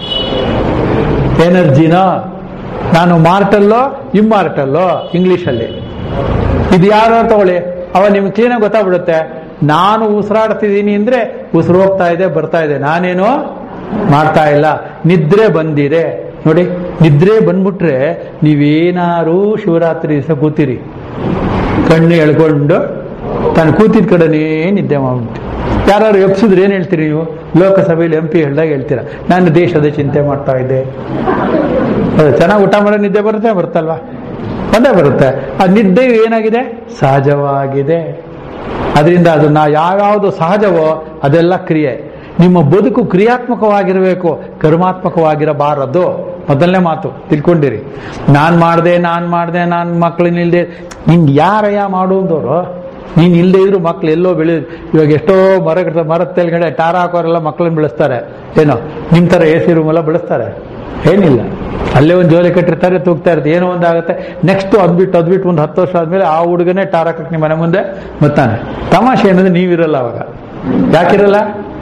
ಎನರ್ಜಿನೋ ನಾನು ಮಾರ್ಟಲ್ಲೋ ಇಮ್ಮಾರ್ಟಲ್ಲೋ ಇಂಗ್ಲಿಷಲ್ಲಿ ಇದು ಯಾರು ತಗೊಳ್ಳಿ ಅವ ನಿಮ್ಗೆ ಕ್ಲೀನಾಗಿ ಗೊತ್ತಾಗ್ಬಿಡುತ್ತೆ ನಾನು ಉಸಿರಾಡ್ತಿದ್ದೀನಿ ಅಂದ್ರೆ ಉಸಿರು ಹೋಗ್ತಾ ಇದೆ ಬರ್ತಾ ಇದೆ ನಾನೇನು ಮಾಡ್ತಾ ಇಲ್ಲ ನಿದ್ರೆ ಬಂದಿದೆ ನೋಡಿ ನಿದ್ರೆ ಬಂದ್ಬಿಟ್ರೆ ನೀವೇನಾರು ಶಿವರಾತ್ರಿ ದಿವಸ ಕೂತೀರಿ ಕಣ್ಣು ಎಳ್ಕೊಂಡು ತಾನು ಕೂತಿದ ಕಡೆನೇ ನಿದ್ದೆ ಮಾಡ್ಬಿಟ್ಟು ಯಾರು ಎಪ್ಸಿದ್ರೆ ಏನ್ ಹೇಳ್ತೀರಿ ನೀವು ಲೋಕಸಭೆಯಲ್ಲಿ ಎಂ ಪಿ ಹೇಳ್ದಾಗ ಹೇಳ್ತೀರಾ ನಾನು ದೇಶದ ಚಿಂತೆ ಮಾಡ್ತಾ ಇದ್ದೆ ಹೌದು, ಚೆನ್ನಾಗಿ ಊಟ ಮಾಡೋ ನಿದ್ದೆ ಬರುತ್ತೆ ಬರುತ್ತಲ್ವಾ ಒಂದೇ ಬರುತ್ತೆ ಆ ನಿದ್ದೆ ಏನಾಗಿದೆ ಸಹಜವಾಗಿದೆ ಅದರಿಂದ ಅದು ನಾ ಯಾವ್ಯಾವುದು ಸಹಜವೋ ಅದೆಲ್ಲ ಕ್ರಿಯೆ ನಿಮ್ಮ ಬದುಕು ಕ್ರಿಯಾತ್ಮಕವಾಗಿರಬೇಕು ಕರ್ಮಾತ್ಮಕವಾಗಿರಬಾರದು ಮೊದಲನೇ ಮಾತು ತಿಳ್ಕೊಂಡಿರಿ ನಾನ್ ಮಾಡ್ದೆ ನಾನ್ ಮಾಡ್ದೆ ನಾನ್ ಮಕ್ಳನ್ನ ಇಲ್ದೆ ನಿಂಗೆ ಯಾರಯ್ಯ ಮಾಡುವಂದವರು ನೀನ್ ಇಲ್ದೇ ಇದ್ರು ಮಕ್ಳು ಎಲ್ಲೋ ಬೆಳೆ ಇವಾಗ ಎಷ್ಟೋ ಮರ ಮರದ ತೆಲ್ಗಡೆ ಟಾರ ಹಾಕೋರೆಲ್ಲ ಮಕ್ಕಳನ್ನ ಬೆಳೆಸ್ತಾರೆ ಏನೋ ನಿಮ್ ತರ ಎ ಸಿ ರೂಮ್ ಎಲ್ಲ ಬೆಳೆಸ್ತಾರೆ ಏನಿಲ್ಲ ಅಲ್ಲೇ ಒಂದು ಜೋಲಿ ಕಟ್ಟಿರ್ತಾರೆ ತೂಗ್ತಾ ಇರುತ್ತೆ ಏನೋ ಒಂದಾಗುತ್ತೆ ನೆಕ್ಸ್ಟ್ ಅದ್ಬಿಟ್ಟು ಅದ್ಬಿಟ್ಟು ಒಂದು ಹತ್ತು ವರ್ಷ ಆದ್ಮೇಲೆ ಆ ಹುಡುಗನೇ ಟಾರ್ ಹಾಕಕ್ಕೆ ನಿಮ್ಮ ಮನೆ ಮುಂದೆ ಬರ್ತಾನೆ ತಮಾಷೆ ಏನಂದ್ರೆ ನೀವಿರಲ್ಲ ಅವಾಗ ಯಾಕಿರಲ್ಲ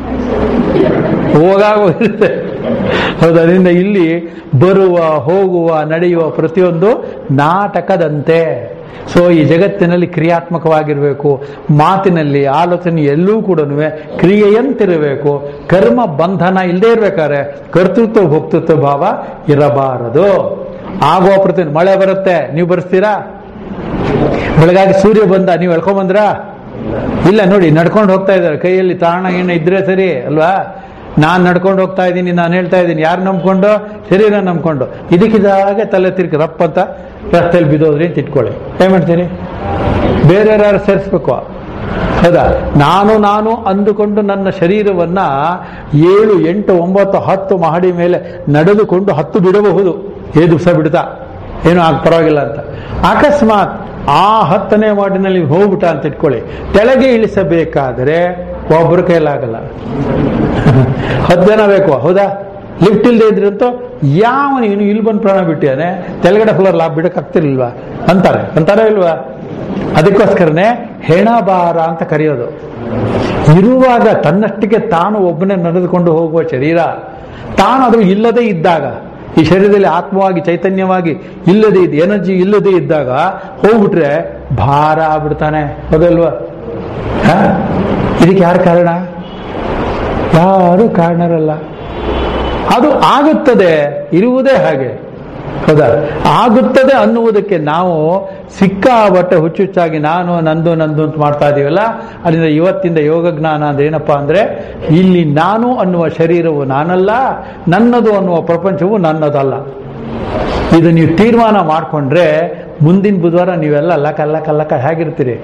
ಹೋಗಾಗ ಹೋಗಿರುತ್ತೆ ಹೌದು ಅದರಿಂದ ಇಲ್ಲಿ ಬರುವ ಹೋಗುವ ನಡೆಯುವ ಪ್ರತಿಯೊಂದು ನಾಟಕದಂತೆ ಸೊ ಈ ಜಗತ್ತಿನಲ್ಲಿ ಕ್ರಿಯಾತ್ಮಕವಾಗಿರಬೇಕು ಮಾತಿನಲ್ಲಿ ಆಲೋಚನೆ ಎಲ್ಲೂ ಕೂಡ ಕ್ರಿಯೆಯಂತಿರಬೇಕು ಕರ್ಮ ಬಂಧನ ಇಲ್ಲದೆ ಇರ್ಬೇಕಾದ್ರೆ ಕರ್ತೃತ್ವ ಭೋಕ್ತೃತ್ವ ಭಾವ ಇರಬಾರದು ಆಗುವ ಪ್ರತಿ ಮಳೆ ಬರುತ್ತೆ ನೀವು ಬರ್ಸ್ತೀರಾ ಬೆಳಗಾಗಿ ಸೂರ್ಯ ಬಂದ ನೀವು ಎಳ್ಕೊಂಬಂದ್ರ ಇಲ್ಲ ನೋಡಿ ನಡ್ಕೊಂಡು ಹೋಗ್ತಾ ಇದ್ದಾರೆ ಕೈಯಲ್ಲಿ ತಾಣ ಏನ ಇದ್ರೆ ಸರಿ ಅಲ್ವಾ ನಾನ್ ನಡ್ಕೊಂಡು ಹೋಗ್ತಾ ಇದ್ದೀನಿ ನಾನು ಹೇಳ್ತಾ ಇದ್ದೀನಿ ಯಾರು ನಂಬ್ಕೊಂಡು ಶರೀರ ನಂಬ್ಕೊಂಡು ಇದಕ್ಕಿದಾಗೆ ತಲೆ ತಿರ್ಗಿ ರಪ್ಪ ಅಂತ ರಸ್ತೆಯಲ್ಲಿ ಬಿದ್ದೋದ್ರಿ ಅಂತ ಇಟ್ಕೊಳ್ಳಿ ಏನ್ ಮಾಡ್ತೀರಿ ಬೇರೆ ಯಾರು ಸೇರಿಸ್ಬೇಕು ಹೌದಾ ನಾನು ನಾನು ಅಂದುಕೊಂಡು ನನ್ನ ಶರೀರವನ್ನ ಏಳು ಎಂಟು ಒಂಬತ್ತು ಹತ್ತು ಮಹಡಿ ಮೇಲೆ ನಡೆದುಕೊಂಡು ಹತ್ತು ಬಿಡಬಹುದು ಏ ದಿವಸ ಬಿಡ್ತಾ ಏನು ಆಗ ಪರವಾಗಿಲ್ಲ ಅಂತ ಅಕಸ್ಮಾತ್ ಆ ಹತ್ತನೇ ವಾರ್ಡಿನಲ್ಲಿ ಹೋಗ್ಬಿಟ್ಟ ಅಂತ ಇಟ್ಕೊಳ್ಳಿ ಕೆಳಗೆ ಇಳಿಸಬೇಕಾದರೆ ಒಬ್ಬರ ಕೈಲಾಗಲ್ಲ ಹತ್ತು ಜನ ಬೇಕು ಹೌದಾ ಲಿಫ್ಟ್ ಇಲ್ಲದೆ ಇದ್ರಂತೂ ಯಾವ ನೀನು ಇಲ್ಲಿ ಬಂದು ಪ್ರಾಣ ಬಿಟ್ಟಿಯಾನೆ ತೆಳಗಡೆ ಫ್ಲೋರ್ ಲಾಭ ಬಿಡಕ್ ಆಗ್ತಿರ್ಲಿಲ್ವಾ ಅಂತಾರೆ ಅಂತಾರ ಇಲ್ವಾ ಅದಕ್ಕೋಸ್ಕರನೇ ಹೆಣಬಾರ ಅಂತ ಕರೆಯೋದು ಇರುವಾಗ ತನ್ನಷ್ಟಕ್ಕೆ ತಾನು ಒಬ್ಬನೇ ನಡೆದುಕೊಂಡು ಹೋಗುವ ಶರೀರ ತಾನು ಅದು ಇಲ್ಲದೆ ಇದ್ದಾಗ ಈ ಶರೀರದಲ್ಲಿ ಆತ್ಮವಾಗಿ ಚೈತನ್ಯವಾಗಿ ಇಲ್ಲದೆ ಇದ್ದು ಎನರ್ಜಿ ಇಲ್ಲದೆ ಇದ್ದಾಗ ಹೋಗ್ಬಿಟ್ರೆ ಭಾರ ಆಗ್ಬಿಡ್ತಾನೆ ಹೌದಲ್ವಾ ಹ? ಇದಕ್ಕೆ ಯಾರು ಕಾರಣ ಯಾರು ಕಾರಣರಲ್ಲ ಅದು ಆಗುತ್ತದೆ ಇರುವುದೇ ಹಾಗೆ ಹೌದಾ ಆಗುತ್ತದೆ ಅನ್ನುವುದಕ್ಕೆ ನಾವು ಸಿಕ್ಕಾಬಟ್ಟೆ ಹುಚ್ಚುಚ್ಚಾಗಿ ನಾನು ನಂದು ನಂದು ಅಂತ ಮಾಡ್ತಾ ಇದೀವಲ್ಲ ಅದರಿಂದ ಇವತ್ತಿಂದ ಯೋಗ ಜ್ಞಾನ ಅಂದ್ರೆ ಏನಪ್ಪಾ ಅಂದ್ರೆ ಇಲ್ಲಿ ನಾನು ಅನ್ನುವ ಶರೀರವು ನಾನಲ್ಲ ನನ್ನದು ಅನ್ನುವ ಪ್ರಪಂಚವು ನನ್ನದಲ್ಲ ಇದು ನೀವು ತೀರ್ಮಾನ ಮಾಡ್ಕೊಂಡ್ರೆ ಮುಂದಿನ ಬುಧವಾರ ನೀವೆಲ್ಲ ಲಕ ಲಕ ಲಕ ಹೇಗಿರ್ತೀರಿ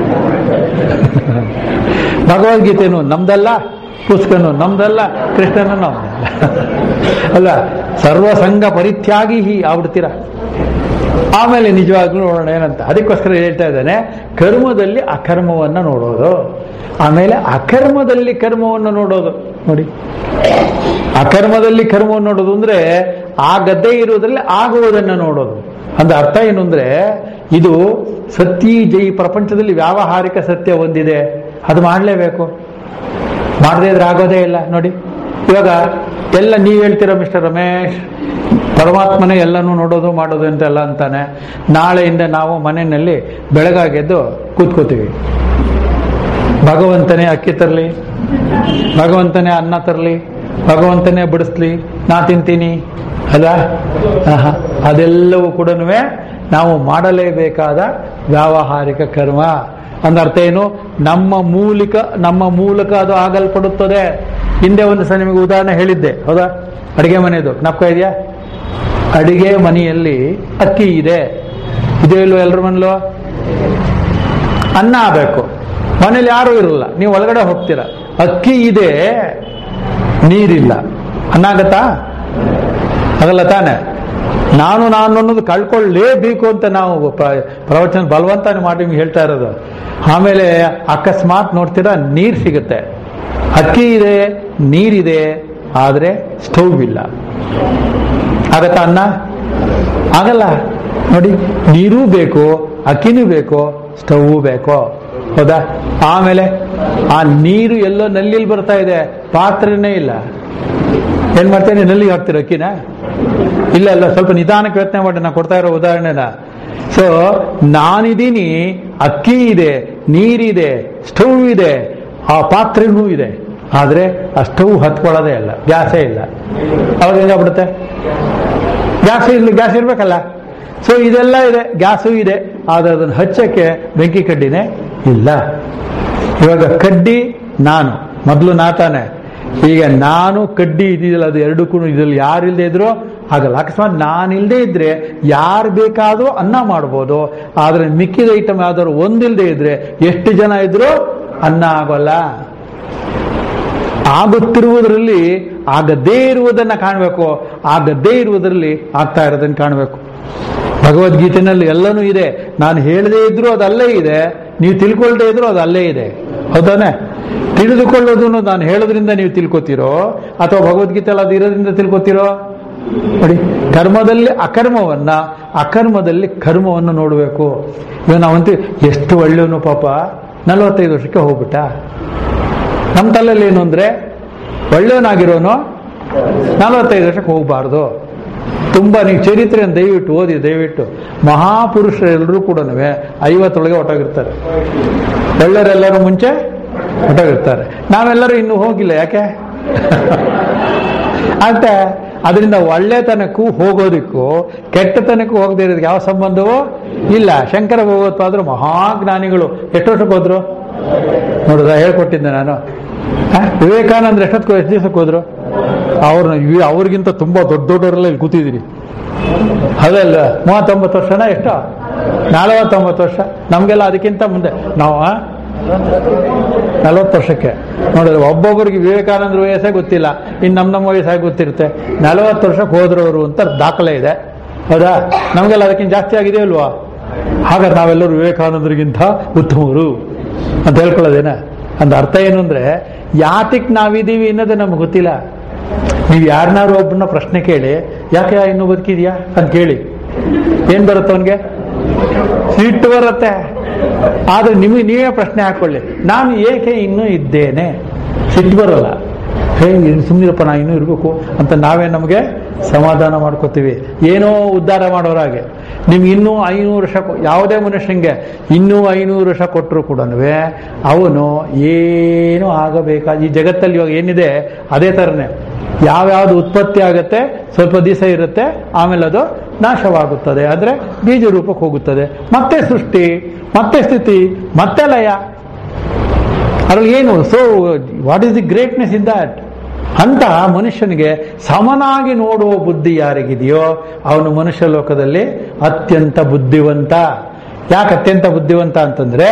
ಭಗವದ್ಗೀತೆನು ನಮ್ದಲ್ಲ ಪುಸ್ತಕನು ನಮ್ದಲ್ಲ ಕೃಷ್ಣನು ನಮ್ದಲ್ಲ ಅಲ್ಲ ಸರ್ವಸಂಗ ಪರಿತ್ಯಾಗಿ ಹೀ ಆಗ್ಬಿಡ್ತೀರ ಆಮೇಲೆ ನಿಜವಾಗ್ಲೂ ನೋಡೋಣ ಏನಂತ ಅದಕ್ಕೋಸ್ಕರ ಹೇಳ್ತಾ ಇದ್ದಾನೆ ಕರ್ಮದಲ್ಲಿ ಅಕರ್ಮವನ್ನ ನೋಡೋದು ಆಮೇಲೆ ಅಕರ್ಮದಲ್ಲಿ ಕರ್ಮವನ್ನು ನೋಡೋದು ನೋಡಿ ಅಕರ್ಮದಲ್ಲಿ ಕರ್ಮವನ್ನು ನೋಡೋದು ಅಂದ್ರೆ ಆಗದ್ದೇ ಇರುವುದರಲ್ಲಿ ಆಗುವುದನ್ನು ನೋಡೋದು ಅಂದ್ರೆ ಅರ್ಥ ಏನು ಅಂದ್ರೆ ಇದು ಸತ್ಯ ಜೈ ಪ್ರಪಂಚದಲ್ಲಿ ವ್ಯಾವಹಾರಿಕ ಸತ್ಯ ಒಂದಿದೆ ಅದು ಮಾಡಲೇಬೇಕು ಮಾಡದೇ ಇದ್ರೆ ಆಗೋದೇ ಇಲ್ಲ ನೋಡಿ ಇವಾಗ ಎಲ್ಲ ನೀವ್ ಹೇಳ್ತೀರ ಮಿಸ್ಟರ್ ರಮೇಶ್ ಪರಮಾತ್ಮನೇ ಎಲ್ಲನೂ ನೋಡೋದು ಮಾಡೋದು ಅಂತೆಲ್ಲ ಅಂತಾನೆ ನಾಳೆಯಿಂದ ನಾವು ಮನೆಯಲ್ಲಿ ಬೆಳಗಾಗೆದ್ದು ಕೂತ್ಕೋತೀವಿ ಭಗವಂತನೇ ಅಕ್ಕಿ ತರಲಿ ಭಗವಂತನೇ ಅನ್ನ ತರಲಿ ಭಗವಂತನೇ ಬಿಡಿಸ್ಲಿ ನಾ ತಿಂತೀನಿ ಅಲ್ಲ ಆಹಾ. ಅದೆಲ್ಲವೂ ಕೂಡ ನಾವು ಮಾಡಲೇಬೇಕಾದ ವ್ಯಾವಹಾರಿಕ ಕರ್ಮ ಅಂದರ್ಥ ಏನು ನಮ್ಮ ಮೂಲಕ ನಮ್ಮ ಮೂಲಕ ಅದು ಆಗಲ್ಪಡುತ್ತದೆ ಹಿಂದೆ ಒಂದು ಸಹ ನಿಮಗೆ ಉದಾಹರಣೆ ಹೇಳಿದ್ದೆ ಹೌದಾ ಅಡಿಗೆ ಮನೆಯದು ಜ್ಞಾಪಕ ಇದೆಯಾ ಅಡಿಗೆ ಮನೆಯಲ್ಲಿ ಅಕ್ಕಿ ಇದೆ ಇದೆ ಇಲ್ವೋ ಎಲ್ಲರ ಮನೇಲೂ ಅನ್ನ ಆಗಬೇಕು ಮನೇಲಿ ಯಾರೂ ಇರಲ್ಲ ನೀವು ಒಳಗಡೆ ಹೋಗ್ತೀರ ಅಕ್ಕಿ ಇದೆ ನೀರಿಲ್ಲ ಅನ್ನ ಆಗತ್ತಾ ಆಗಲ್ಲ ತಾನೆ ನಾನು ನಾನು ಅನ್ನೋದು ಕಳ್ಕೊಳ್ಳೇಬೇಕು ಅಂತ ನಾವು ಪ್ರ- ಪ್ರವಚನ ಬಲವಂತ ಮಾಡಿ ನಿಮ್ಗೆ ಹೇಳ್ತಾ ಇರೋದು ಆಮೇಲೆ ಅಕಸ್ಮಾತ್ ನೋಡ್ತೀರಾ ನೀರು ಸಿಗುತ್ತೆ ಅಕ್ಕಿ ಇದೆ ನೀರಿದೆ ಆದರೆ ಸ್ಟೌವ್ ಇಲ್ಲ ಆಗತ್ತಾ ಅನ್ನ ಆಗಲ್ಲ ನೋಡಿ ನೀರೂ ಬೇಕು ಅಕ್ಕಿನೂ ಬೇಕು ಸ್ಟವ್ ಬೇಕು ಹೌದಾ ಆಮೇಲೆ ಆ ನೀರು ಎಲ್ಲೋ ನಲ್ಲಿಲಿ ಬರ್ತಾ ಇದೆ ಪಾತ್ರೆನೇ ಇಲ್ಲ ಏನ್ ಮಾಡ್ತೇನೆ ನಲ್ಲಿಗೆ ಹಾಕ್ತೀರ ಅಕ್ಕಿನ ಇಲ್ಲ ಇಲ್ಲ ಸ್ವಲ್ಪ ನಿಧಾನಕ್ಕೆ ಯೋಚನೆ ಮಾಡಿ ನಾನು ಕೊಡ್ತಾ ಇರೋ ಉದಾಹರಣೆನ ಸೊ ನಾನಿದ್ದೀನಿ ಅಕ್ಕಿ ಇದೆ ನೀರಿದೆ ಸ್ಟವ್ ಇದೆ ಆ ಪಾತ್ರೆನೂ ಇದೆ ಆದ್ರೆ ಆ ಸ್ಟವ್ ಹತ್ಕೊಳ್ಳೋದೇ ಇಲ್ಲ ಗ್ಯಾಸೇ ಇಲ್ಲ ಅವಾಗ ಹೆಂಗಾಗ್ಬಿಡುತ್ತೆ ಗ್ಯಾಸ್ ಇರ್ಲಿ ಗ್ಯಾಸ್ ಇರ್ಬೇಕಲ್ಲ ಸೊ ಇದೆಲ್ಲ ಇದೆ ಗ್ಯಾಸು ಇದೆ ಆದ್ರೆ ಅದನ್ನು ಹಚ್ಚಕ್ಕೆ ಬೆಂಕಿ ಕಡ್ಡಿನೇ ಇಲ್ಲ ಇವಾಗ ಕಡ್ಡಿ ನಾನು ಮೊದಲು ನಾತಾನೆ ಈಗ ನಾನು ಕಡ್ಡಿ ಇದೆಯಲ್ಲ ಅದು ಎರಡಕ್ಕೂ ಇದ್ರಲ್ಲಿ ಯಾರು ಇಲ್ಲದೆ ಇದ್ರು ಆಗಲ್ಲ ಅಕಸ್ಮಾತ್ ನಾನು ಇಲ್ಲದೆ ಇದ್ರೆ ಯಾರು ಬೇಕಾದ್ರೂ ಅನ್ನ ಮಾಡ್ಬೋದು ಆದ್ರೆ ಮಿಕ್ಕಿದ ಐಟಮ್ ಯಾವ್ದಾದ್ರು ಒಂದಿಲ್ಲದೆ ಇದ್ರೆ ಎಷ್ಟು ಜನ ಇದ್ರು ಅನ್ನ ಆಗೋಲ್ಲ ಆಗುತ್ತಿರುವುದರಲ್ಲಿ ಆಗದೇ ಇರುವುದನ್ನ ಕಾಣಬೇಕು ಆಗದೇ ಇರುವುದರಲ್ಲಿ ಆಗ್ತಾ ಇರೋದನ್ನ ಕಾಣಬೇಕು ಭಗವದ್ಗೀತೆನಲ್ಲಿ ಎಲ್ಲನೂ ಇದೆ ನಾನು ಹೇಳದೇ ಇದ್ರು ಅದು ಅಲ್ಲೇ ಇದೆ ನೀವು ತಿಳ್ಕೊಳ್ದೇ ಇದ್ರು ಅದು ಅಲ್ಲೇ ಇದೆ ಹೌದಾನೆ ತಿಳಿದುಕೊಳ್ಳೋದು ನಾನು ಹೇಳೋದ್ರಿಂದ ನೀವು ತಿಳ್ಕೊತೀರೋ ಅಥವಾ ಭಗವದ್ಗೀತೆಯಲ್ಲಿ ಅದು ಇರೋದ್ರಿಂದ ತಿಳ್ಕೊತೀರೋ ನೋಡಿ ಕರ್ಮದಲ್ಲಿ ಅಕರ್ಮವನ್ನ ಅಕರ್ಮದಲ್ಲಿ ಕರ್ಮವನ್ನು ನೋಡಬೇಕು ಇವಾಗ ನಾವಂತೀವಿ ಎಷ್ಟು ಒಳ್ಳೆಯವನು ಪಾಪ ನಲವತ್ತೈದು ವರ್ಷಕ್ಕೆ ಹೋಗ್ಬಿಟ್ಟ ನಮ್ಮ ತಲೆಯಲ್ಲಿ ಏನು ಅಂದ್ರೆ ಒಳ್ಳೆಯವನಾಗಿರೋನು ನಲವತ್ತೈದು ವರ್ಷಕ್ಕೆ ಹೋಗಬಾರ್ದು ತುಂಬಾ ನೀವು ಚರಿತ್ರೆಯನ್ನು ದಯವಿಟ್ಟು ಓದಿ ದಯವಿಟ್ಟು ಮಹಾಪುರುಷರೆಲ್ಲರೂ ಕೂಡ ಐವತ್ತೊಳಗೆ ಹೊಟ್ಟೋಗಿರ್ತಾರೆ ಒಳ್ಳೆಯವರೆಲ್ಲರೂ ಮುಂಚೆ ಹೊಟ್ಟೋಗಿರ್ತಾರೆ ನಾವೆಲ್ಲರೂ ಇನ್ನೂ ಹೋಗಿಲ್ಲ ಯಾಕೆ ಅಂತ ಅದರಿಂದ ಒಳ್ಳೆತನಕ್ಕೂ ಹೋಗೋದಕ್ಕೂ ಕೆಟ್ಟತನಕ್ಕೂ ಹೋಗದೇ ಇರೋದಕ್ಕೆ ಯಾವ ಸಂಬಂಧವೂ ಇಲ್ಲ ಶಂಕರ ಭಗವತ್ಪಾದರು ಮಹಾಜ್ಞಾನಿಗಳು ಎಷ್ಟು ವರ್ಷಕ್ಕೆ ಹೋದ್ರು ನೋಡಿದ ಹೇಳ್ಕೊಟ್ಟಿದ್ದೆ ನಾನು ಆ? ವಿವೇಕಾನಂದ್ರ ಎಷ್ಟೊತ್ತು ಎಷ್ಟು ದಿವಸಕ್ಕೆ ಹೋದ್ರು ಅವ್ರನ್ನ ಇವ್- ಅವ್ರಿಗಿಂತ ತುಂಬಾ ದೊಡ್ಡ ದೊಡ್ಡವರೆಲ್ಲ ಇಲ್ಲಿ ಕೂತಿದ್ದೀರಿ ಅದಲ್ಲ ಮೂವತ್ತೊಂಬತ್ತು ವರ್ಷನ ಎಷ್ಟು ನಲವತ್ತೊಂಬತ್ತು ವರ್ಷ ನಮಗೆಲ್ಲ ಅದಕ್ಕಿಂತ ಮುಂದೆ ನಾವು ಆ? ನಲವತ್ತು ವರ್ಷಕ್ಕೆ ನೋಡಿದ್ರೆ ಒಬ್ಬೊಬ್ಬರಿಗೆ ವಿವೇಕಾನಂದ್ರ ವಯಸ್ಸೇ ಗೊತ್ತಿಲ್ಲ ಇನ್ನು ನಮ್ಮ ನಮ್ಮ ವಯಸ್ಸಾಗಿ ಗೊತ್ತಿರುತ್ತೆ ನಲವತ್ತು ವರ್ಷಕ್ಕೆ ಹೋದ್ರವರು ಅಂತ ದಾಖಲೆ ಇದೆ ಹೌದಾ ನಮಗೆಲ್ಲ ಅದಕ್ಕಿಂತ ಜಾಸ್ತಿ ಆಗಿದೆ ಅಲ್ವಾ ಹಾಗಾದ್ರೆ ನಾವೆಲ್ಲರೂ ವಿವೇಕಾನಂದರಿಗಿಂತ ಉತ್ತಮರು ಅಂತ ಹೇಳ್ಕೊಳ್ಳೋದೇನ ಅಂದ ಅರ್ಥ ಏನು ಅಂದ್ರೆ ಯಾತಿಕ್ ನಾವಿದೀವಿ ಅನ್ನೋದು ನಮ್ಗೆ ಗೊತ್ತಿಲ್ಲ ನೀವು ಯಾರನ್ನಾರು ಒಬ್ಬನ ಪ್ರಶ್ನೆ ಕೇಳಿ ಯಾಕೆ ಇನ್ನೂ ಬದುಕಿದ್ಯಾ ಅಂತ ಕೇಳಿ ಏನ್ ಬರುತ್ತೆ ಅವನ್ಗೆ ಸಿಟ್ಟು ಬರುತ್ತೆ ಆದ್ರೆ ನಿಮಗೆ ನೀವೇ ಪ್ರಶ್ನೆ ಹಾಕೊಳ್ಳಿ ನಾನು ಏಕೆ ಇನ್ನೂ ಇದ್ದೇನೆ ಸಿಟ್ಟು ಬರಲ್ಲ ಹೇ ಸುಮ್ಮನಿರಪ್ಪ ನಾ ಇನ್ನೂ ಇರಬೇಕು ಅಂತ ನಾವೇ ನಮಗೆ ಸಮಾಧಾನ ಮಾಡ್ಕೋತೀವಿ ಏನೋ ಉದ್ಧಾರ ಮಾಡೋರ ಹಾಗೆ ನಿಮ್ಗೆ ಇನ್ನೂ ಐನೂರು ವರ್ಷ ಕೊ- ಯಾವುದೇ ಮನುಷ್ಯಂಗೆ ಇನ್ನೂ ಐನೂರು ವರ್ಷ ಕೊಟ್ಟರು ಕೂಡ ಅವನು ಏನೂ ಆಗಬೇಕಾದ ಈ ಜಗತ್ತಲ್ಲಿ ಇವಾಗ ಏನಿದೆ ಅದೇ ಥರನೇ ಯಾವ್ಯಾವ್ದು ಉತ್ಪತ್ತಿ ಆಗುತ್ತೆ ಸ್ವಲ್ಪ ದಿವಸ ಇರುತ್ತೆ ಆಮೇಲೆ ಅದು ನಾಶವಾಗುತ್ತದೆ ಅಂದ್ರೆ ಬೀಜ ರೂಪಕ್ಕೆ ಹೋಗುತ್ತದೆ ಮತ್ತೆ ಸೃಷ್ಟಿ ಮತ್ತೆ ಸ್ಥಿತಿ ಮತ್ತೆ ಲಯ ಅದ್ರಲ್ಲಿ ಏನು so what is the greatness in that ಅಂತ ಮನುಷ್ಯನಿಗೆ ಸಮನಾಗಿ ನೋಡುವ ಬುದ್ಧಿ ಯಾರಿಗಿದೆಯೋ ಅವನು ಮನುಷ್ಯ ಲೋಕದಲ್ಲಿ ಅತ್ಯಂತ ಬುದ್ಧಿವಂತ ಯಾಕೆ ಅತ್ಯಂತ ಬುದ್ಧಿವಂತ ಅಂತಂದ್ರೆ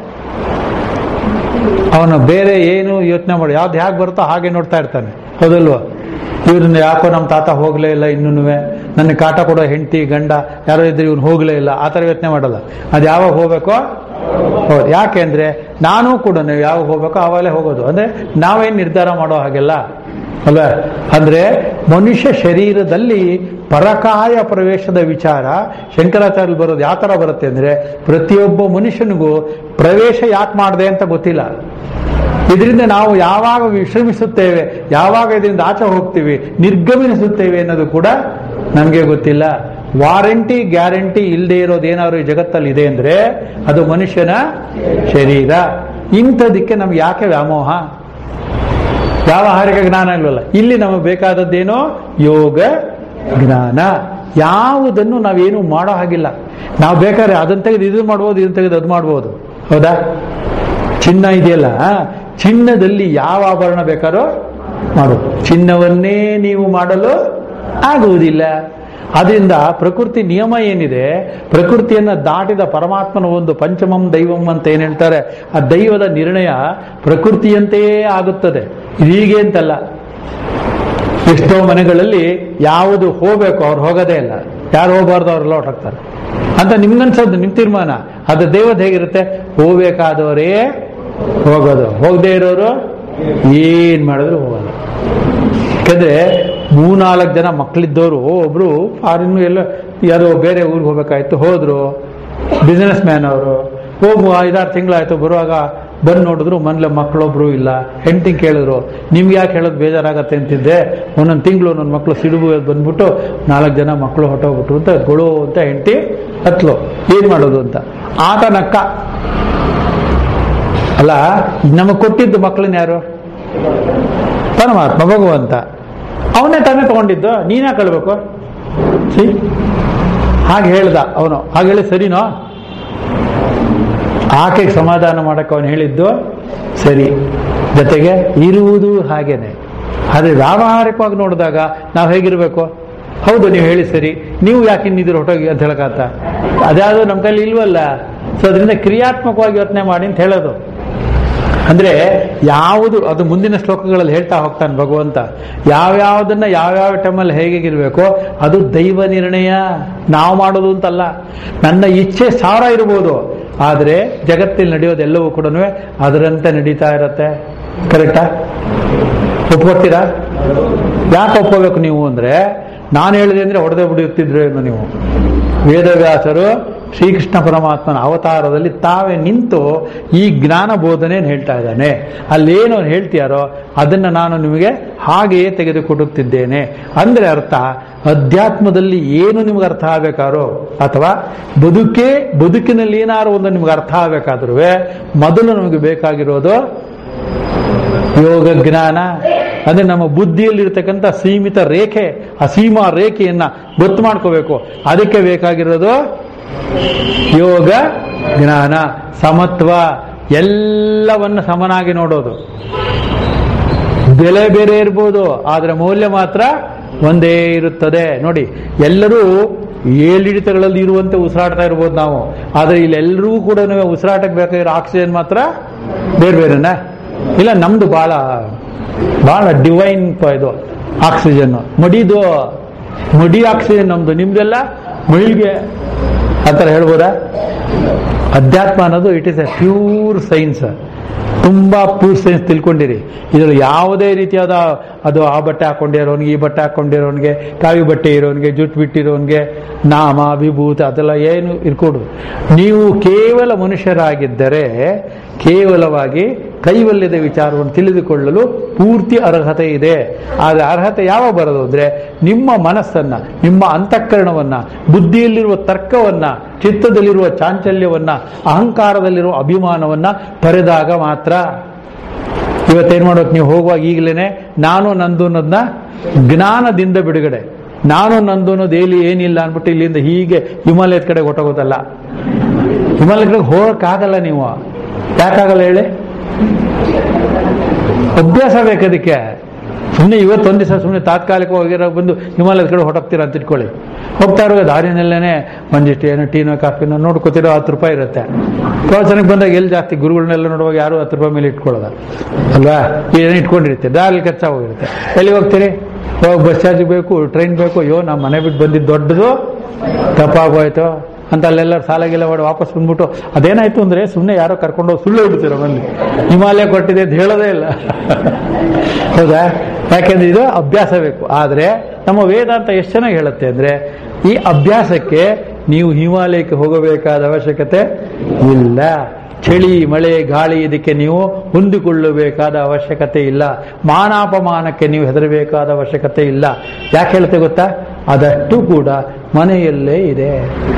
ಅವನು ಬೇರೆ ಏನು ಯೋಚನೆ ಮಾಡಿ ಯಾವ್ದು ಹೇಗೆ ಬರುತ್ತೋ ಹಾಗೆ ನೋಡ್ತಾ ಇರ್ತಾನೆ ಹೌದಲ್ವಾ ಇವ್ರನ್ನ ಯಾಕೋ ನಮ್ಮ ತಾತ ಹೋಗ್ಲೇ ಇಲ್ಲ ಇನ್ನೂ ನನ್ನ ಕಾಟ ಕೊಡೋ ಹೆಂಡತಿ ಗಂಡ ಯಾರೋ ಇದ್ರೆ ಇವ್ನು ಹೋಗ್ಲೇ ಇಲ್ಲ ಆ ಥರ ಯೋಚನೆ ಮಾಡಲ್ಲ ಅದು ಯಾವಾಗ ಹೋಗ್ಬೇಕೋ ಹೌದು ಯಾಕೆ ಅಂದ್ರೆ ನಾನು ಕೂಡ ನೀವು ಯಾವಾಗ ಹೋಗ್ಬೇಕೋ ಆವಾಗಲೇ ಹೋಗೋದು ಅಂದ್ರೆ ನಾವೇನು ನಿರ್ಧಾರ ಮಾಡೋ ಹಾಗೆಲ್ಲ ಅಲ್ವಾ ಅಂದ್ರೆ ಮನುಷ್ಯ ಶರೀರದಲ್ಲಿ ಪರಕಾಯ ಪ್ರವೇಶದ ವಿಚಾರ ಶಂಕರಾಚಾರ್ಯ ಬರೋದು ಯಾವ ತರ ಬರುತ್ತೆ ಅಂದ್ರೆ ಪ್ರತಿಯೊಬ್ಬ ಮನುಷ್ಯನಿಗೂ ಪ್ರವೇಶ ಯಾಕೆ ಮಾಡಿದೆ ಅಂತ ಗೊತ್ತಿಲ್ಲ ಇದರಿಂದ ನಾವು ಯಾವಾಗ ವಿಶ್ರಮಿಸುತ್ತೇವೆ ಯಾವಾಗ ಇದರಿಂದ ಆಚೆ ಹೋಗ್ತೀವಿ ನಿರ್ಗಮನಿಸುತ್ತೇವೆ ಅನ್ನೋದು ಕೂಡ ನಮಗೆ ಗೊತ್ತಿಲ್ಲ ವಾರಂಟಿ ಗ್ಯಾರಂಟಿ ಇಲ್ಲದೆ ಇರೋದು ಏನಾದ್ರು ಈ ಜಗತ್ತಲ್ಲಿ ಇದೆ ಅಂದ್ರೆ ಅದು ಮನುಷ್ಯನ ಶರೀರ ಇಂಥದಕ್ಕೆ ನಮ್ಗೆ ಯಾಕೆ ವ್ಯಾಮೋಹ ವ್ಯಾವಹಾರಿಕ ಜ್ಞಾನ ಇಲ್ವಲ್ಲ ಇಲ್ಲಿ ನಮಗೆ ಬೇಕಾದದ್ದೇನೋ ಯೋಗ ಜ್ಞಾನ ಯಾವುದನ್ನು ನಾವೇನು ಮಾಡೋ ಹಾಗಿಲ್ಲ ನಾವು ಬೇಕಾದ್ರೆ ಅದನ್ನ ತೆಗೆದು ಇದು ಮಾಡ್ಬೋದು ಇದನ್ನ ತೆಗೆದು ಅದು ಮಾಡ್ಬೋದು ಹೌದಾ ಚಿನ್ನ ಇದೆಯಲ್ಲ ಚಿನ್ನದಲ್ಲಿ ಯಾವ ಆಭರಣ ಬೇಕಾದ್ರೂ ಮಾಡೋದು ಚಿನ್ನವನ್ನೇ ನೀವು ಮಾಡಲು ಆಗುವುದಿಲ್ಲ ಅದರಿಂದ ಪ್ರಕೃತಿ ನಿಯಮ ಏನಿದೆ ಪ್ರಕೃತಿಯನ್ನ ದಾಟಿದ ಪರಮಾತ್ಮನ ಒಂದು ಪಂಚಮಂ ದೈವಂ ಅಂತ ಏನ್ ಹೇಳ್ತಾರೆ ಆ ದೈವದ ನಿರ್ಣಯ ಪ್ರಕೃತಿಯಂತೆಯೇ ಆಗುತ್ತದೆ ಹೀಗೆ ಅಂತಲ್ಲ ಎಷ್ಟೋ ಮನೆಗಳಲ್ಲಿ ಯಾವುದು ಹೋಗ್ಬೇಕು ಅವ್ರು ಹೋಗೋದೇ ಇಲ್ಲ ಯಾರು ಹೋಗಬಾರ್ದು ಅವ್ರು ಲೋಟ್ ಹಾಕ್ತಾರೆ ಅಂತ ನಿಮ್ಗನ್ಸೋದು ನಿಮ್ ತೀರ್ಮಾನ ಅದು ದೇವದ ಹೇಗಿರುತ್ತೆ ಹೋಗ್ಬೇಕಾದವರೇ ಹೋಗೋದು ಹೋಗದೆ ಇರೋರು ಏನ್ ಮಾಡಿದ್ರು ಹೋಗಲ್ಲ ಯಾಕಂದ್ರೆ ಮೂರ್ನಾಲ್ಕು ಜನ ಮಕ್ಕಳಿದ್ದವರು ಒಬ್ರು ಫಾರಿನ್ ಎಲ್ಲ ಯಾರೋ ಬೇರೆ ಊರಿಗೆ ಹೋಗ್ಬೇಕಾಯ್ತು ಹೋದ್ರು ಬಿಸ್ನೆಸ್ ಮ್ಯಾನ್ ಅವರು ಹೋಗು ಐದಾರು ತಿಂಗಳಾಯ್ತು ಬರುವಾಗ ಬಂದು ನೋಡಿದ್ರು ಮನೇಲಿ ಮಕ್ಕಳೊಬ್ರು ಇಲ್ಲ ಹೆಂಡತಿ ಕೇಳಿದ್ರು ನಿಮ್ಗೆ ಯಾಕೆ ಹೇಳೋದು ಬೇಜಾರಾಗತ್ತೆ ಅಂತಿದ್ದೆ ಒಂದೊಂದು ತಿಂಗಳು ನನ್ನ ಮಕ್ಕಳು ಸಿಡುಬು ಬಂದ್ಬಿಟ್ಟು ನಾಲ್ಕು ಜನ ಮಕ್ಕಳು ಹೊಟ್ಟೋಗ್ಬಿಟ್ರು ಅಂತ ಗೊಳು ಅಂತ ಹೆಂಡತಿ ಹತ್ಲು ಏನ್ ಮಾಡೋದು ಅಂತ ಆತ ನಕ್ಕ ಅಲ್ಲ ನಮಗೆ ಕೊಟ್ಟಿದ್ದು ಮಕ್ಕಳನ್ನ ಯಾರು ಪರಮಾತ್ಮ ಭಗವಂತ ಅವನೇ ತಾನೇ ತಗೊಂಡಿದ್ದು ನೀನೇ ಕಳ್ಬೇಕು ಸಿ ಹಾಗೆ ಹೇಳ್ದ ಅವನು ಹಾಗೆ ಹೇಳಿ ಸರಿನೋ ಆಕೆಗೆ ಸಮಾಧಾನ ಮಾಡಕ್ಕೆ ಅವನು ಹೇಳಿದ್ದು ಸರಿ ಜೊತೆಗೆ ಇರುವುದು ಹಾಗೇನೆ ಆದರೆ ವ್ಯಾವಹಾರಿಕವಾಗಿ ನೋಡಿದಾಗ ನಾವು ಹೇಗಿರ್ಬೇಕು ಹೌದು ನೀವು ಹೇಳಿ ಸರಿ ನೀವು ಯಾಕೆ ಇನ್ನಿದ್ರು ಹೊಟ್ಟೋಗಿ ಅಂತ ಹೇಳಕತ್ತ ಅದ್ಯಾವುದು ನಮ್ಮ ಕೈಲಿ ಇಲ್ವಲ್ಲ ಸೊ ಅದರಿಂದ ಕ್ರಿಯಾತ್ಮಕವಾಗಿ ಯೋಚನೆ ಮಾಡಿ ಅಂತ ಹೇಳೋದು ಅಂದ್ರೆ ಯಾವುದು ಅದು ಮುಂದಿನ ಶ್ಲೋಕಗಳಲ್ಲಿ ಹೇಳ್ತಾ ಹೋಗ್ತಾನೆ ಭಗವಂತ ಯಾವ್ಯಾವುದನ್ನ ಯಾವ್ಯಾವ ಟೈಮಲ್ಲಿ ಹೇಗಿರ್ಬೇಕೋ ಅದು ದೈವ ನಿರ್ಣಯ ನಾವು ಮಾಡೋದು ಅಂತಲ್ಲ ನನ್ನ ಇಚ್ಛೆ ಸಾವಿರ ಇರ್ಬೋದು ಆದರೆ ಜಗತ್ತಲ್ಲಿ ನಡೆಯೋದೆಲ್ಲವೂ ಕೂಡ ಅದರಂತೆ ನಡೀತಾ ಇರತ್ತೆ ಕರೆಕ್ಟಾ ಒಪ್ಕೊತೀರಾ ಯಾಕೆ ಒಪ್ಕೋಬೇಕು ನೀವು ಅಂದ್ರೆ ನಾನು ಹೇಳಿದೆ ಅಂದ್ರೆ ಹೊಡೆದೇ ಬಿಡುತ್ತಿದ್ರು ಏನು ನೀವು ವೇದವ್ಯಾಸರು ಶ್ರೀಕೃಷ್ಣ ಪರಮಾತ್ಮನ ಅವತಾರದಲ್ಲಿ ತಾವೇ ನಿಂತು ಈ ಜ್ಞಾನ ಬೋಧನೆಯನ್ನು ಹೇಳ್ತಾ ಇದ್ದಾನೆ ಅಲ್ಲೇನು ಅವ್ನು ಹೇಳ್ತೀಯಾರೋ ಅದನ್ನು ನಾನು ನಿಮಗೆ ಹಾಗೆಯೇ ತೆಗೆದುಕೊಡುತ್ತಿದ್ದೇನೆ ಅಂದ್ರೆ ಅರ್ಥ ಅಧ್ಯಾತ್ಮದಲ್ಲಿ ಏನು ನಿಮ್ಗೆ ಅರ್ಥ ಆಗಬೇಕಾರೋ ಅಥವಾ ಬದುಕೇ ಬದುಕಿನಲ್ಲಿ ಏನಾರು ಒಂದು ನಿಮ್ಗೆ ಅರ್ಥ ಆಗಬೇಕಾದ್ರೂ ಮೊದಲು ನಮಗೆ ಬೇಕಾಗಿರೋದು ಯೋಗ ಜ್ಞಾನ ಅಂದ್ರೆ ನಮ್ಮ ಬುದ್ಧಿಯಲ್ಲಿರ್ತಕ್ಕಂಥ ಸೀಮಿತ ರೇಖೆ ಅಸೀಮ ರೇಖೆಯನ್ನ ಗೊತ್ತು ಮಾಡ್ಕೋಬೇಕು ಅದಕ್ಕೆ ಬೇಕಾಗಿರೋದು ಯೋಗ ಜ್ಞಾನ ಸಮತ್ವ ಎಲ್ಲವನ್ನ ಸಮನಾಗಿ ನೋಡೋದು ಬೆಲೆ ಬೇರೆ ಇರ್ಬೋದು ಆದ್ರೆ ಮೌಲ್ಯ ಮಾತ್ರ ಒಂದೇ ಇರುತ್ತದೆ ನೋಡಿ ಎಲ್ಲರೂ ಏಳಿಳಿತಗಳಲ್ಲಿ ಇರುವಂತೆ ಉಸಿರಾಡ್ತಾ ಇರ್ಬೋದು ನಾವು ಆದ್ರೆ ಇಲ್ಲೆಲ್ಲರಿಗೂ ಕೂಡ ಉಸಿರಾಟಕ್ಕೆ ಬೇಕಾಗಿರೋ ಆಕ್ಸಿಜನ್ ಮಾತ್ರ ಬೇರೆ ಬೇರೆನಾ ಇಲ್ಲ ನಮ್ದು ಬಹಳ ಬಹಳ ಡಿವೈನ್ ಇದು ಆಕ್ಸಿಜನ್ ಮಡಿದು ಮಡಿ ಆಕ್ಸಿಜನ್ ನಮ್ದು ನಿಮ್ದೆಲ್ಲ ಮೈಲ್ಗೆ ಆ ಥರ ಹೇಳ್ಬೋದಾ ಅಧ್ಯಾತ್ಮ ಅನ್ನೋದು it is a pure science ತುಂಬಾ ಪ್ಯೂರ್ ಸೈನ್ಸ್ ತಿಳ್ಕೊಂಡಿರಿ ಇದರಲ್ಲಿ ಯಾವುದೇ ರೀತಿಯಾದ ಅದು ಆ ಬಟ್ಟೆ ಹಾಕೊಂಡಿರೋನ್ಗೆ ಈ ಬಟ್ಟೆ ಹಾಕೊಂಡಿರೋನ್ಗೆ ಕಾವಿ ಬಟ್ಟೆ ಇರೋನ್ಗೆ ಜುಟ್ಟು ಬಿಟ್ಟಿರೋನ್ಗೆ ನಾಮ ವಿಭೂತ ಅದೆಲ್ಲ ಏನು ಇರ್ಕೊಡು ನೀವು ಕೇವಲ ಮನುಷ್ಯರಾಗಿದ್ದರೆ ಕೇವಲವಾಗಿ ಕೈವಲ್ಯದ ವಿಚಾರವನ್ನು ತಿಳಿದುಕೊಳ್ಳಲು ಪೂರ್ತಿ ಅರ್ಹತೆ ಇದೆ ಆದರೆ ಅರ್ಹತೆ ಯಾವಾಗ ಬರೋದು ಅಂದ್ರೆ ನಿಮ್ಮ ಮನಸ್ಸನ್ನ ನಿಮ್ಮ ಅಂತಃಕರಣವನ್ನ ಬುದ್ಧಿಯಲ್ಲಿರುವ ತರ್ಕವನ್ನ ಚಿತ್ತದಲ್ಲಿರುವ ಚಾಂಚಲ್ಯವನ್ನ ಅಹಂಕಾರದಲ್ಲಿರುವ ಅಭಿಮಾನವನ್ನ ಪರೆದಾಗ ಮಾತ್ರ ಇವತ್ತೇನ್ ಮಾಡ್ಬೇಕು ನೀವು ಹೋಗುವಾಗ ಈಗಲೇ ನಾನು ನಂದು ಅನ್ನೋದನ್ನ ಜ್ಞಾನದಿಂದ ಬಿಡುಗಡೆ ನಾನು ನಂದು ಅನ್ನೋದು ಎಲ್ಲಿ ಏನಿಲ್ಲ ಅನ್ಬಿಟ್ಟು ಇಲ್ಲಿಂದ ಹೀಗೆ ಹಿಮಾಲಯದ ಕಡೆ ಹೊಟ್ಟೋಗೋದಲ್ಲ ಹಿಮಾಲಯದ ಕಡೆ ಹೋಗಕ್ಕಾಗಲ್ಲ ನೀವು ಯಾಕಾಗಲ್ಲ ಹೇಳಿ ಅಭ್ಯಾಸ ಬೇಕು ಅದಕ್ಕೆ ಸುಮ್ಮನೆ ಇವತ್ತೊಂದು ದಿವಸ ಸುಮ್ಮನೆ ತಾತ್ಕಾಲಿಕವಾಗಿರೋ ಬಂದು ಹಿಮಾಲಯದ ಕಡೆ ಹೊಟ್ಟೋಗ್ತೀರ ಅಂತ ಇಟ್ಕೊಳ್ಳಿ ಹೋಗ್ತಾ ಇರೋ ದಾರಿನಲ್ಲೇ ಒಂದಿಷ್ಟು ಏನೋ ಟೀನೋ ಕಾಫಿನೋ ನೋಡ್ಕೋತಿರೋ ಹತ್ತು ರೂಪಾಯಿ ಇರುತ್ತೆ ಪ್ರವಚನಕ್ಕೆ ಬಂದಾಗ ಎಲ್ಲಿ ಜಾಸ್ತಿ ಗುರುಗಳನ್ನೆಲ್ಲ ನೋಡುವಾಗ ಯಾರು ಹತ್ತು ರೂಪಾಯಿ ಮೇಲೆ ಇಟ್ಕೊಳ್ಳೋದ ಅಲ್ವಾ ಏನೋ ಇಟ್ಕೊಂಡಿರುತ್ತೆ ದಾರಿ ಖರ್ಚಾಗಿ ಹೋಗಿರುತ್ತೆ ಎಲ್ಲಿ ಹೋಗ್ತೀರಿ ಹೋಗಿ ಬಸ್ ಚಾರ್ಜ್ ಬೇಕು ಟ್ರೈನ್ ಬೇಕು ಅಯ್ಯೋ ನಮ್ಮ ಮನೆ ಬಿಟ್ಟು ಬಂದಿದ್ದು ದೊಡ್ಡದು ತಪ್ಪಾಗೋಯ್ತು ಅಂತ ಅಲ್ಲೆಲ್ಲ ಸಾಲಾಗಿಲ್ಲ ಮಾಡಿ ವಾಪಸ್ ಬಂದ್ಬಿಟ್ಟು ಅದೇನಾಯ್ತು ಅಂದ್ರೆ ಸುಮ್ಮನೆ ಯಾರೋ ಕರ್ಕೊಂಡೋಗಿ ಸುಳ್ಳು ಹೇಳ್ಬಿಡ್ತೀರ ಬಂದು ಹಿಮಾಲಯ ಕೊಟ್ಟಿದೆ ಅಂತ ಹೇಳೋದೇ ಇಲ್ಲ ಹೌದಾ ಯಾಕೆಂದ್ರೆ ಇದು ಅಭ್ಯಾಸ ಬೇಕು ಆದ್ರೆ ನಮ್ಮ ವೇದಾಂತ ಎಷ್ಟು ಚೆನ್ನಾಗಿ ಹೇಳುತ್ತೆ ಅಂದ್ರೆ ಈ ಅಭ್ಯಾಸಕ್ಕೆ ನೀವು ಹಿಮಾಲಯಕ್ಕೆ ಹೋಗಬೇಕಾದ ಅವಶ್ಯಕತೆ ಇಲ್ಲ ಚಳಿ ಮಳೆ ಗಾಳಿ ಇದಕ್ಕೆ ನೀವು ಹೊಂದಿಕೊಳ್ಳಬೇಕಾದ ಅವಶ್ಯಕತೆ ಇಲ್ಲ ಮಾನಾಪಮಾನಕ್ಕೆ ನೀವು ಹೆದರಬೇಕಾದ ಅವಶ್ಯಕತೆ ಇಲ್ಲ ಯಾಕೆ ಹೇಳ್ತೆ ಗೊತ್ತಾ ಅದಷ್ಟು ಕೂಡ ಮನೆಯಲ್ಲೇ ಇದೆ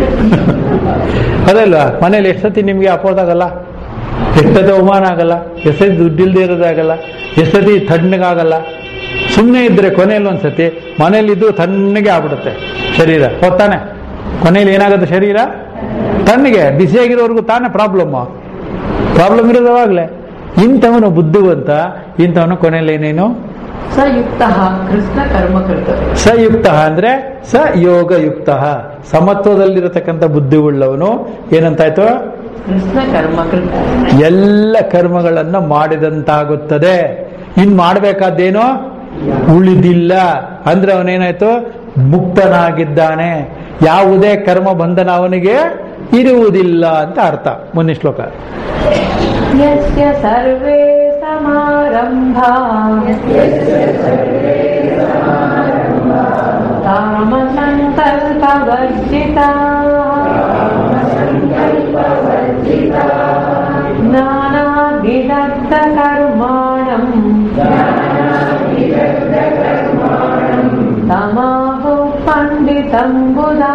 ಅದಲ್ವಾ ಮನೇಲಿ ಎಷ್ಟೊತ್ತಿ ನಿಮಗೆ ಅಪೋಸ್ ಆಗಲ್ಲ ಎಷ್ಟೊತ್ತಿ ಅವಮಾನ ಆಗಲ್ಲ ಎಷ್ಟೊತ್ತಿ ದುಡ್ಡಿಲ್ದೇ ಇರೋದಾಗಲ್ಲ ಎಷ್ಟೊತ್ತಿ ತಣ್ಣಗಾಗಲ್ಲ ಸುಮ್ಮನೆ ಇದ್ರೆ ಕೊನೆಯಲ್ಲಿ ಒಂದ್ಸತಿ ಮನೇಲಿದ್ದು ತಣ್ಣಗೆ ಆಗ್ಬಿಡುತ್ತೆ ಶರೀರ ಹೊತ್ತಾನೆ ಕೊನೆಯಲ್ಲಿ ಏನಾಗುತ್ತೆ ಶರೀರ ತಣ್ಣಗೆ ಬಿಸಿಯಾಗಿರೋರ್ಗು ತಾನೇ ಪ್ರಾಬ್ಲಮ್ ಪ್ರಾಬ್ಲಮ್ ಇರೋದವಾಗಲೇ ಇಂಥವನು ಬುದ್ಧಿವಂತ ಇಂಥವನು ಕೊನೆಯಲ್ಲಿ ಏನೇನು ಸಯುಕ್ತ ಕೃಷ್ಣ ಕರ್ಮಕೃತ ಸಯುಕ್ತ ಅಂದ್ರೆ ಸ ಯೋಗಯುಕ್ತ ಸಮತ್ವದಲ್ಲಿರತಕ್ಕಂಥ ಬುದ್ಧಿ ಉಳ್ಳವನು ಏನಂತಾಯ್ತು ಕೃಷ್ಣ ಕರ್ಮಕೃತ ಎಲ್ಲ ಕರ್ಮಗಳನ್ನು ಮಾಡಿದಂತಾಗುತ್ತದೆ ಇನ್ ಮಾಡಬೇಕಾದ್ದೇನೋ ಉಳಿದಿಲ್ಲ ಅಂದ್ರೆ ಅವನೇನಾಯ್ತು ಮುಕ್ತನಾಗಿದ್ದಾನೆ ಯಾವುದೇ ಕರ್ಮ ಬಂಧನ ಅವನಿಗೆ ಇರುವುದಿಲ್ಲ ಅಂತ ಅರ್ಥ ಮುಂದಿನ ಶ್ಲೋಕ ಯಸ್ಯ ಸರ್ವೇ ಸಮಾರಂಭಾ ಕಾಮಸಂಕಲ್ಪವರ್ಜಿತಾ ಜ್ಞಾನಾಭಿದಗ್ಧ ಕರ್ಮಾಣಂ ತಮಾಹು ಪಂಡಿತಂ ಬುಧಾ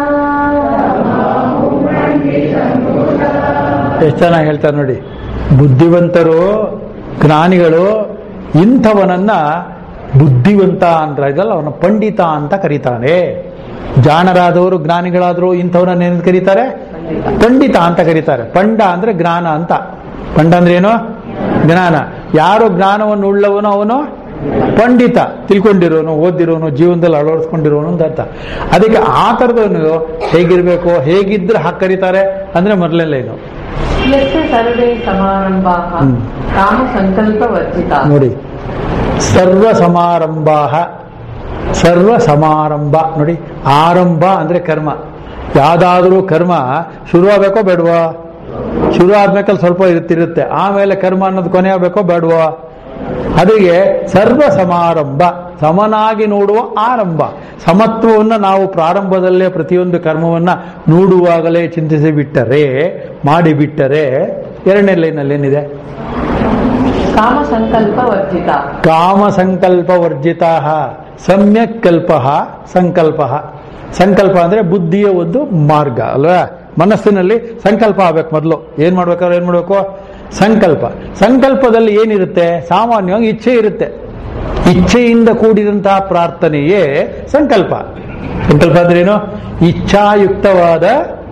ಎಷ್ಟು ಚೆನ್ನಾಗಿ ಹೇಳ್ತಾರೆ ನೋಡಿ ಬುದ್ಧಿವಂತರು ಜ್ಞಾನಿಗಳು ಇಂಥವನನ್ನ ಬುದ್ಧಿವಂತ ಅಂದ್ರೆ ಇದಲ್ಲ ಅವನ ಪಂಡಿತ ಅಂತ ಕರೀತಾನೆ ಜಾಣರಾದವರು ಜ್ಞಾನಿಗಳಾದ್ರು ಇಂಥವನನ್ನ ಏನ್ ಕರೀತಾರೆ ಪಂಡಿತ ಅಂತ ಕರೀತಾರೆ ಪಂಡ ಅಂದ್ರೆ ಜ್ಞಾನ ಅಂತ ಪಂಡ ಅಂದ್ರೆ ಏನು ಜ್ಞಾನ ಯಾರು ಜ್ಞಾನವನ್ನು ಉಳ್ಳವನು ಅವನು ಪಂಡಿತ ತಿಳ್ಕೊಂಡಿರೋನು ಓದಿರೋನು ಜೀವನದಲ್ಲಿ ಅಳವಡಿಸ್ಕೊಂಡಿರೋನು ಅಂತ ಅರ್ಥ ಅದಕ್ಕೆ ಆ ಥರದವನು ಹೇಗಿರ್ಬೇಕು ಹೇಗಿದ್ರೆ ಹಾಗೆ ಕರೀತಾರೆ ಅಂದ್ರೆ ಮೊದಲನೇ ಲೈನು ಯಸ್ಯ ಸರ್ವೇ ಸಮಾರಂಭಾಃ ಹ್ಮ್. ಕಾಮ ಸಂಕಲ್ಪ ವರ್ಜಿತಾ ನೋಡಿ ಸರ್ವ ಸಮಾರಂಭ ಸರ್ವ ಸಮಾರಂಭ ನೋಡಿ ಆರಂಭ ಅಂದ್ರೆ ಕರ್ಮ ಯಾವ್ದಾದ್ರೂ ಕರ್ಮ ಶುರು ಆಗ್ಬೇಕೋ ಬೇಡವೋ ಶುರು ಆದ್ಮೇಲೆ ಸ್ವಲ್ಪ ಇರುತ್ತಿರುತ್ತೆ ಆಮೇಲೆ ಕರ್ಮ ಅನ್ನೋದು ಕೊನೆ ಆಗ್ಬೇಕೋ ಬೇಡವೋ ಅದಕ್ಕೆ ಸರ್ವ ಸಮಾರಂಭ ಸಮನಾಗಿ ನೋಡುವ ಆರಂಭ ಸಮತ್ವವನ್ನು ನಾವು ಪ್ರಾರಂಭದಲ್ಲೇ ಪ್ರತಿಯೊಂದು ಕರ್ಮವನ್ನ ನೋಡುವಾಗಲೇ ಚಿಂತಿಸಿ ಬಿಟ್ಟರೆ ಮಾಡಿಬಿಟ್ಟರೆ ಎರಡನೇ ಲೈನಲ್ಲಿ ಏನಿದೆ ಕಾಮ ಸಂಕಲ್ಪ ವರ್ಜಿತಾ ಕಾಮ ಸಂಕಲ್ಪ ವರ್ಜಿತ ಸಮ್ಯಕ್ ಕಲ್ಪ ಸಂಕಲ್ಪ ಸಂಕಲ್ಪ ಅಂದ್ರೆ ಬುದ್ಧಿಯ ಒಂದು ಮಾರ್ಗ ಅಲ್ವಾ ಮನಸ್ಸಿನಲ್ಲಿ ಸಂಕಲ್ಪ ಆಗ್ಬೇಕು ಮೊದಲು ಏನ್ ಮಾಡ್ಬೇಕಾದ್ರೆ ಏನ್ ಮಾಡ್ಬೇಕು ಸಂಕಲ್ಪ ಸಂಕಲ್ಪದಲ್ಲಿ ಏನಿರುತ್ತೆ ಸಾಮಾನ್ಯವಾಗಿ ಇಚ್ಛೆ ಇರುತ್ತೆ ಇಚ್ಛೆಯಿಂದ ಕೂಡಿದಂತಹ ಪ್ರಾರ್ಥನೆಯೇ ಸಂಕಲ್ಪ ಸಂಕಲ್ಪ ಅಂದ್ರೆ ಏನು ಇಚ್ಛಾಯುಕ್ತವಾದ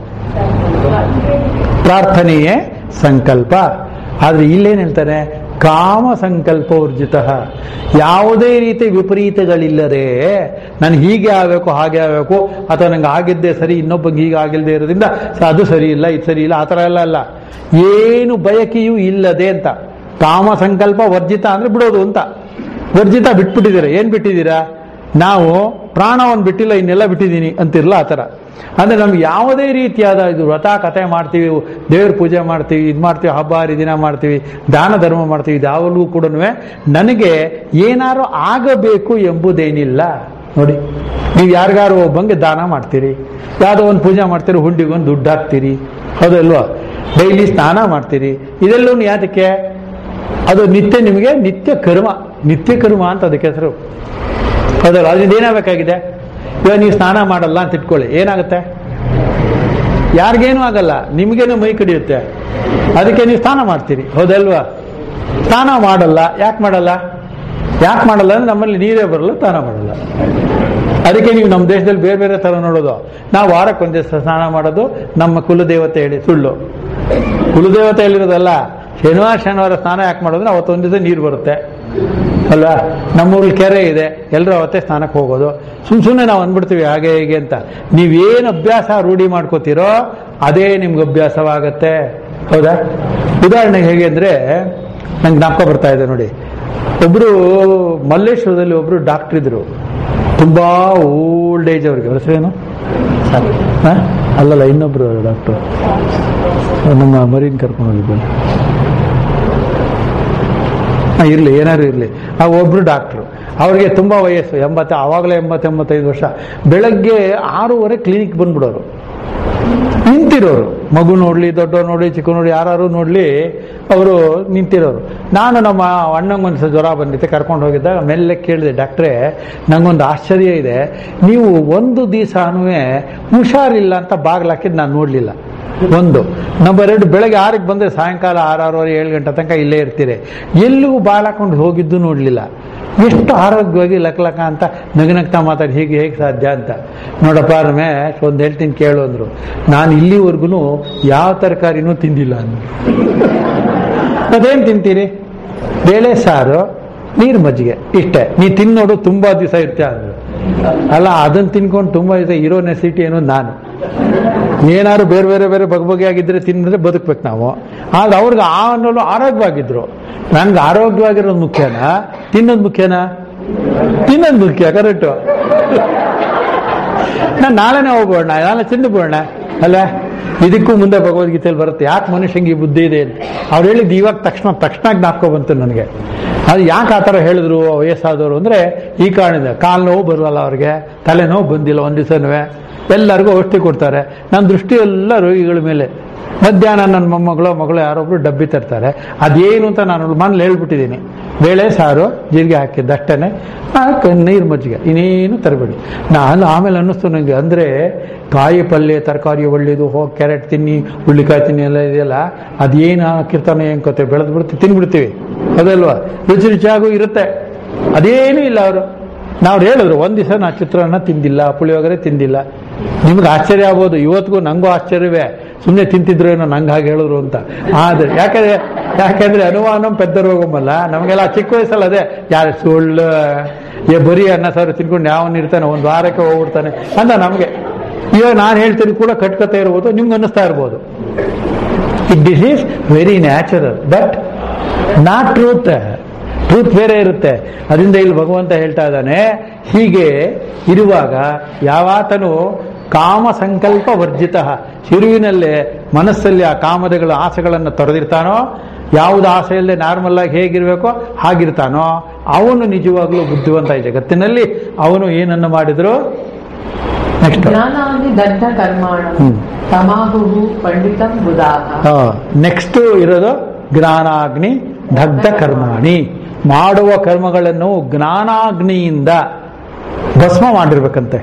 ಪ್ರಾರ್ಥನೆಯೇ ಸಂಕಲ್ಪ ಆದ್ರೆ ಇಲ್ಲೇನ್ ಹೇಳ್ತಾನೆ ಕಾಮ ಸಂಕಲ್ಪ ಊರ್ಜಿತ ಯಾವುದೇ ರೀತಿ ವಿಪರೀತಗಳಿಲ್ಲದೆ ನಾನು ಹೀಗೆ ಆಗಬೇಕು ಹಾಗೆ ಆಗಬೇಕು ಅಥವಾ ನಂಗೆ ಆಗಿದ್ದೇ ಸರಿ ಇನ್ನೊಬ್ಬಂಗೆ ಹೀಗೆ ಆಗಿಲ್ಲದೆ ಇರೋದ್ರಿಂದ ಸ- ಅದು ಸರಿ ಇಲ್ಲ ಇದು ಸರಿ ಇಲ್ಲ ಆ ಥರ ಎಲ್ಲ ಅಲ್ಲ ಏನು ಬಯಕೆಯೂ ಇಲ್ಲದೆ ಅಂತ ಕಾಮ ಸಂಕಲ್ಪ ವರ್ಜಿತ ಅಂದ್ರೆ ಬಿಡೋದು ಅಂತ ವರ್ಜಿತ ಬಿಟ್ಬಿಟ್ಟಿದ್ದೀರಾ ಏನ್ ಬಿಟ್ಟಿದ್ದೀರಾ ನಾವು ಪ್ರಾಣವನ್ನು ಬಿಟ್ಟಿಲ್ಲ ಇನ್ನೆಲ್ಲ ಬಿಟ್ಟಿದ್ದೀನಿ ಅಂತಿರಲ್ಲ ಆ ಥರ ಅಂದ್ರೆ ನಮ್ಗೆ ಯಾವುದೇ ರೀತಿಯಾದ ಇದು ವ್ರತ ಕಥೆ ಮಾಡ್ತೀವಿ ದೇವ್ರ ಪೂಜೆ ಮಾಡ್ತೀವಿ ಇದು ಮಾಡ್ತೀವಿ ಹಬ್ಬ ಹರಿದಿನ ಮಾಡ್ತೀವಿ ದಾನ ಧರ್ಮ ಮಾಡ್ತೀವಿ ಇದಾವಲ್ಲೂ ಕೂಡ ನನಗೆ ಏನಾರು ಆಗಬೇಕು ಎಂಬುದೇನಿಲ್ಲ ನೋಡಿ ನೀವು ಯಾರಿಗಾರು ಒಬ್ಬಂಗೆ ದಾನ ಮಾಡ್ತೀರಿ ಯಾವುದೋ ಒಂದು ಪೂಜೆ ಮಾಡ್ತೀರಿ ಹುಂಡಿಗೊಂದು ದುಡ್ಡು ಹಾಕ್ತೀರಿ ಹೌದಲ್ವಾ ಡೈಲಿ ಸ್ನಾನ ಮಾಡ್ತೀರಿ ಇದೆಲ್ಲೂ ಯಾತಕ್ಕೆ ಅದು ನಿತ್ಯ ನಿಮಗೆ ನಿತ್ಯ ಕರ್ಮ ನಿತ್ಯ ಕರ್ಮ ಅಂತ ಅದಕ್ಕೆ ಹೆಸರು ಹೌದಲ್ಲ ಅದರಿಂದ ಏನಾಗಬೇಕಾಗಿದೆ ಇವಾಗ ನೀವು ಸ್ನಾನ ಮಾಡಲ್ಲ ಅಂತ ಇಟ್ಕೊಳ್ಳಿ ಏನಾಗುತ್ತೆ ಯಾರಿಗೇನು ಆಗಲ್ಲ ನಿಮಗೇನು ಮೈ ಕಡಿಯುತ್ತೆ ಅದಕ್ಕೆ ನೀವು ಸ್ನಾನ ಮಾಡ್ತೀರಿ ಹೌದಲ್ವಾ ಸ್ನಾನ ಮಾಡಲ್ಲ ಯಾಕೆ ಮಾಡಲ್ಲ ಯಾಕೆ ಮಾಡಲ್ಲ ಅಂದ್ರೆ ನಮ್ಮಲ್ಲಿ ನೀರೇ ಬರಲ್ಲ ಸ್ನಾನ ಮಾಡಲ್ಲ ಅದಕ್ಕೆ ನೀವು ನಮ್ಮ ದೇಶದಲ್ಲಿ ಬೇರೆ ಬೇರೆ ಥರ ನೋಡೋದು ನಾವು ವಾರಕ್ಕೆ ಒಂದು ದಿವಸ ಸ್ನಾನ ಮಾಡೋದು ನಮ್ಮ ಕುಲದೇವತೆ ಹೇಳಿ ಸುಳ್ಳು ಕುಲದೇವತೆ ಹೇಳಿರೋದಲ್ಲ ಶನಿವಾರ ಶನಿವಾರ ಸ್ನಾನ ಯಾಕೆ ಮಾಡೋದ್ರೆ ಅವತ್ತೊಂದು ದಿವಸ ನೀರು ಬರುತ್ತೆ ಅಲ್ವಾ ನಮ್ಮೂರಲ್ಲಿ ಕೆರೆ ಇದೆ ಎಲ್ಲರೂ ಅವತ್ತೇ ಸ್ನಾನಕ್ಕೆ ಹೋಗೋದು ಸುಮ್ ಸುಮ್ಮನೆ ನಾವು ಅಂದ್ಬಿಡ್ತೀವಿ ಹಾಗೆ ಹೀಗೆ ಅಂತ ನೀವೇನು ಅಭ್ಯಾಸ ರೂಢಿ ಮಾಡ್ಕೋತೀರೋ ಅದೇ ನಿಮ್ಗೆ ಅಭ್ಯಾಸವಾಗತ್ತೆ ಹೌದಾ ಉದಾಹರಣೆಗೆ ಹೇಗೆ ಅಂದ್ರೆ ನಂಗೆ ಜ್ಞಾಪಕ ಬರ್ತಾ ಇದೆ ನೋಡಿ ಒಬ್ರು ಮಲ್ಲೇಶ್ವರದಲ್ಲಿ ಒಬ್ರು ಡಾಕ್ಟರ್ ಇದ್ರು ತುಂಬಾ ಓಲ್ಡ್ ಏಜ್ ಅವ್ರಿಗೆ ಅವ್ರ ಹೆಸರೇನು ಹಾ? ಅಲ್ಲಲ್ಲ ಇನ್ನೊಬ್ರು ಡಾಕ್ಟರ್ ನಮ್ಮ ಮರೀನ್ ಕರ್ಕೊಂಡು ಹೋಗಿದ್ದು ಹಾ, ಇರ್ಲಿ ಏನಾದ್ರು ಇರ್ಲಿ ಆ ಒಬ್ರು ಡಾಕ್ಟ್ರು ಅವ್ರಿಗೆ ತುಂಬಾ ವಯಸ್ಸು ಎಂಬತ್ತ ಆವಾಗಲೇ ಎಂಬತ್ತು ಎಂಬತ್ತೈದು ವರ್ಷ ಬೆಳಗ್ಗೆ ಆರೂವರೆ ಕ್ಲಿನಿಕ್ ಬಂದ್ಬಿಡೋರು ನಿಂತಿರೋರು ಮಗು ನೋಡ್ಲಿ ದೊಡ್ಡ ನೋಡ್ಲಿ ಚಿಕ್ಕ ನೋಡ್ಲಿ ಯಾರು ನೋಡ್ಲಿ ಅವರು ನಿಂತಿರೋರು ನಾನು ನಮ್ಮ ಅಣ್ಣಂಗೊಂದು ಜ್ವರ ಬಂದಿತ್ತೆ ಕರ್ಕೊಂಡು ಹೋಗಿದ್ದಾಗ ಮೆಲ್ಲೆ ಕೇಳಿದೆ ಡಾಕ್ಟ್ರೇ ನಂಗೊಂದು ಆಶ್ಚರ್ಯ ಇದೆ ನೀವು ಒಂದು ದಿವಸನೂ ಹುಷಾರಿಲ್ಲ ಅಂತ ಬಾಗ್ಲಾಕಿದ್ ನಾನು ನೋಡ್ಲಿಲ್ಲ ಒಂದು ನಂಬರ್ ಎರಡು ಬೆಳಗ್ಗೆ ಆರಕ್ಕೆ ಬಂದ್ರೆ ಸಾಯಂಕಾಲ ಆರಾರೂವರೆ ಏಳು ಗಂಟೆ ತನಕ ಇಲ್ಲೇ ಇರ್ತೀರಿ ಎಲ್ಲಿಗೂ ಬಾಲಾಕೊಂಡು ಹೋಗಿದ್ದು ನೋಡ್ಲಿಲ್ಲ ಎಷ್ಟು ಆರೋಗ್ಯವಾಗಿ ಲಕ ಅಂತ ನಗನಗ್ತಾ ಮಾತಾಡಿ ಹೀಗೆ ಹೇಗೆ ಸಾಧ್ಯ ಅಂತ ನೋಡಪ್ಪ ರಮೇಶ್ ಒಂದು ಹೇಳ್ತೀನಿ ಕೇಳು ಅಂದ್ರು ನಾನು ಇಲ್ಲಿವರೆಗೂ ಯಾವ ತರಕಾರಿನೂ ತಿಂದಿಲ್ಲ ಅಂದ್ರು ಅದೇನು ತಿಂತೀರಿ ಬೇಳೆ ಸಾರು ನೀರು ಮಜ್ಜಿಗೆ ಇಷ್ಟೇ ನೀ ತಿನ್ನೋಡು ತುಂಬಾ ದಿವಸ ಇರ್ತೀಯ ಅಂದ್ರು ಅಲ್ಲ ಅದನ್ನ ತಿನ್ಕೊಂಡು ತುಂಬಾ ದಿವಸ ಇರೋ ನೆಸಿಟಿ ಏನೋ ನಾನು ಏನಾದ್ರು ಬೇರೆ ಬೇರೆ ಬೇರೆ ಬಗೆ ಬಗೆಯಾಗಿದ್ರೆ ತಿಂದ್ರೆ ಬದುಕ್ಬೇಕು ನಾವು ಆದ್ರೆ ಅವ್ರಿಗೆ ಆ ಅನ್ನೋದು ಆರೋಗ್ಯವಾಗಿದ್ರು ನನ್ಗೆ ಆರೋಗ್ಯವಾಗಿರೋದು ಮುಖ್ಯನಾ ತಿನ್ನೋದು ಮುಖ್ಯನಾ ತಿನ್ನೋದು ಮುಖ್ಯ ಕರೆಕ್ಟು ನಾನು ನಾಳೆನೇ ಹೋಗೋಣ ನಾಳೆ ತಿಂದು ಬಿಡೋಣ ಅಲ್ಲ ಇದಕ್ಕೂ ಮುಂದೆ ಭಗವದ್ಗೀತೆಯಲ್ಲಿ ಬರುತ್ತೆ ಯಾಕೆ ಮನುಷ್ಯಂಗೆ ಈ ಬುದ್ಧಿ ಇದೆ ಅಂತ ಅವ್ರು ಹೇಳಿದ್ದು ಇವಾಗ ತಕ್ಷಣ ತಕ್ಷಣ ಜ್ಞಾಪಕ ಬಂತು ನನಗೆ ಅದು ಯಾಕೆ ಆ ಥರ ಹೇಳಿದ್ರು ವಯಸ್ಸಾದವರು ಅಂದರೆ ಈ ಕಾರಣದಿಂದ ಕಾಲು ನೋವು ಬರಲ್ಲ ಅವ್ರಿಗೆ ತಲೆನೋವು ಬಂದಿಲ್ಲ ಒಂದು ದಿವಸನೂ ಎಲ್ಲರಿಗೂ ಔಷಧಿ ಕೊಡ್ತಾರೆ ನನ್ನ ದೃಷ್ಟಿ ಎಲ್ಲ ರೋಗಿಗಳ ಮೇಲೆ ಮಧ್ಯಾಹ್ನ ನನ್ನ ಮೊಮ್ಮಗಳು ಮಗಳು ಯಾರೊಬ್ರು ಡಬ್ಬಿ ತರ್ತಾರೆ ಅದೇನು ಅಂತ ನಾನು ಮನೇಲಿ ಹೇಳ್ಬಿಟ್ಟಿದ್ದೀನಿ ಬೇಳೆ ಸಾರು ಜೀರಿಗೆ ಹಾಕಿದ್ದು ಅಷ್ಟೇನೆ ನೀರು ಮಜ್ಜಿಗೆ ಇನ್ನೇನು ತರಬೇಡಿ ನಾನು ಆಮೇಲೆ ಅನ್ನಿಸ್ತು ನನಗೆ ಅಂದರೆ ಕಾಯಿ ಪಲ್ಯ ತರಕಾರಿ ಒಳ್ಳೇದು ಹೋಗಿ ಕ್ಯಾರೆಟ್ ತಿನ್ನಿ ಹುಳ್ಳಿಕಾಯಿ ತಿನ್ನಿ ಎಲ್ಲ ಇದೆಯಲ್ಲ ಅದೇನು ಹಾಕಿರ್ತಾನೆ ಏನು ಕತೆ ಬೆಳೆದು ಬಿಡ್ತೀವಿ ತಿನ್ಬಿಡ್ತೀವಿ ಅದಲ್ವಾ ರುಚಿ ರುಚಿಯಾಗೂ ಇರುತ್ತೆ ಅದೇನೂ ಇಲ್ಲ ಅವರು ನಾವು ಹೇಳಿದ್ರು ಒಂದ್ ದಿವಸ ನಾ ಚಿತ್ರಾನ್ನ ತಿಂದಿಲ್ಲ ಪುಳಿಯೋಗರೆ ತಿಂದಿಲ್ಲ ನಿಮ್ಗೆ ಆಶ್ಚರ್ಯ ಆಗ್ಬೋದು ಇವತ್ತಿಗೂ ನಂಗೂ ಆಶ್ಚರ್ಯವೇ ಸುಮ್ಮನೆ ತಿಂತಿದ್ರು ಏನೋ ನಂಗೆ ಹಾಗೆ ಹೇಳಿದ್ರು ಅಂತ ಆದ್ರೆ ಯಾಕಂದ್ರೆ ಯಾಕಂದ್ರೆ ಅನುಮಾನ ಪೆದ್ದ ರೋಗಮಲ್ಲ ನಮಗೆಲ್ಲ ಚಿಕ್ಕ ವಯಸ್ಸಲ್ಲ ಅದೇ ಯಾರು ಸುಳ್ಳು ಏ ಬರೀ ಅನ್ನ ಸಾರು ತಿನ್ಕೊಂಡು ಯಾವನ್ ಇರ್ತಾನೆ ಒಂದು ವಾರಕ್ಕೆ ಹೋಗ್ಬಿಡ್ತಾನೆ ಅಂತ ನಮಗೆ ಇವಾಗ ನಾನು ಹೇಳ್ತೀನಿ ಕೂಡ ಕಟ್ಕತೆ ಇರ್ಬೋದು ನಿಮ್ಗೆ ಅನ್ನಿಸ್ತಾ ಇರ್ಬೋದು it this is very natural but not truth truth ಬೇರೆ ಇರುತ್ತೆ ಅದರಿಂದ ಇಲ್ಲಿ ಭಗವಂತ ಹೇಳ್ತಾ ಇದ್ದಾನೆ ಹೀಗೆ ಇರುವಾಗ ಯಾವಾತನು ಕಾಮ ಸಂಕಲ್ಪ ವರ್ಜಿತ ಶಿರುವಿನಲ್ಲೇ ಮನಸ್ಸಲ್ಲಿ ಆ ಕಾಮದಗಳ ಆಸೆಗಳನ್ನು ತೊರೆದಿರ್ತಾನೋ ಯಾವುದು ಆಸೆಯಲ್ಲೇ ನಾರ್ಮಲ್ ಆಗಿ ಹೇಗಿರ್ಬೇಕೋ ಹಾಗಿರ್ತಾನೋ ಅವನು ನಿಜವಾಗ್ಲೂ ಬುದ್ಧಿವಂತ ಈ ಜಗತ್ತಿನಲ್ಲಿ ಅವನು ಏನನ್ನು ಮಾಡಿದ್ರು ನೆಕ್ಸ್ಟ್ ಜ್ಞಾನಾದಿ ದಗ್ಧ ಕರ್ಮಾಣ ಹ್ಮ್. ತಮಾಹು ಪಂಡಿತಂ ಬುಧಾಹ ನೆಕ್ಸ್ಟ್ ಇರೋದು ಜ್ಞಾನಾಗ್ನಿ ದಗ್ಧ ಕರ್ಮಾಣಿ ಮಾಡುವ ಕರ್ಮಗಳನ್ನು ಜ್ಞಾನಾಗ್ನಿಯಿಂದ ಭಸ್ಮ ಮಾಡಿರ್ಬೇಕಂತೆ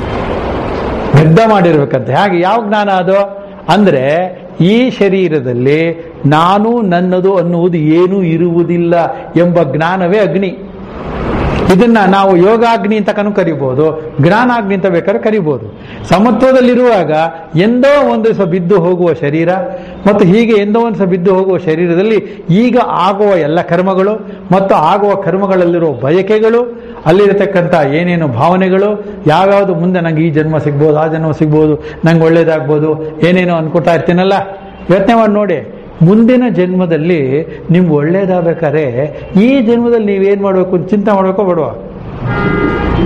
ದಗ್ಧ ಮಾಡಿರ್ಬೇಕಂತೆ ಹಾಗೆ ಯಾವ ಜ್ಞಾನ ಅದು ಅಂದ್ರೆ ಈ ಶರೀರದಲ್ಲಿ ನಾನು ನನ್ನದು ಅನ್ನುವುದು ಏನೂ ಇರುವುದಿಲ್ಲ ಎಂಬ ಜ್ಞಾನವೇ ಅಗ್ನಿ ಇದನ್ನ ನಾವು ಯೋಗಾಗ್ನಿ ಅಂತ ಕನು ಕರಿಬಹುದು ಜ್ಞಾನಾಗ್ನಿ ಅಂತ ಬೇಕಾದ್ರೆ ಕರಿಬಹುದು ಸಮತ್ವದಲ್ಲಿರುವಾಗ ಎಂದೋ ಒಂದು ದಿವಸ ಬಿದ್ದು ಹೋಗುವ ಶರೀರ ಮತ್ತು ಹೀಗೆ ಎಂದೋ ಒಂದು ದಿವಸ ಬಿದ್ದು ಹೋಗುವ ಶರೀರದಲ್ಲಿ ಈಗ ಆಗುವ ಎಲ್ಲ ಕರ್ಮಗಳು ಮತ್ತು ಆಗುವ ಕರ್ಮಗಳಲ್ಲಿರುವ ಬಯಕೆಗಳು ಅಲ್ಲಿರತಕ್ಕಂಥ ಏನೇನು ಭಾವನೆಗಳು ಯಾವ್ಯಾವುದು ಮುಂದೆ ನಂಗೆ ಈ ಜನ್ಮ ಸಿಗ್ಬೋದು ಆ ಜನ್ಮ ಸಿಗ್ಬೋದು ನಂಗೆ ಒಳ್ಳೇದಾಗ್ಬೋದು ಏನೇನೋ ಅನ್ಕೊತಾ ಇರ್ತೀನಲ್ಲ ಯೋಚನೆ ಮಾಡಿ ನೋಡಿ ಮುಂದಿನ ಜನ್ಮದಲ್ಲಿ ನಿಮ್ಗೆ ಒಳ್ಳೇದಾಗಬೇಕಾದ್ರೆ ಈ ಜನ್ಮದಲ್ಲಿ ನೀವೇನ್ ಮಾಡಬೇಕು ಅಂತ ಚಿಂತೆ ಮಾಡಬೇಕೋ ಬೇಡವಾ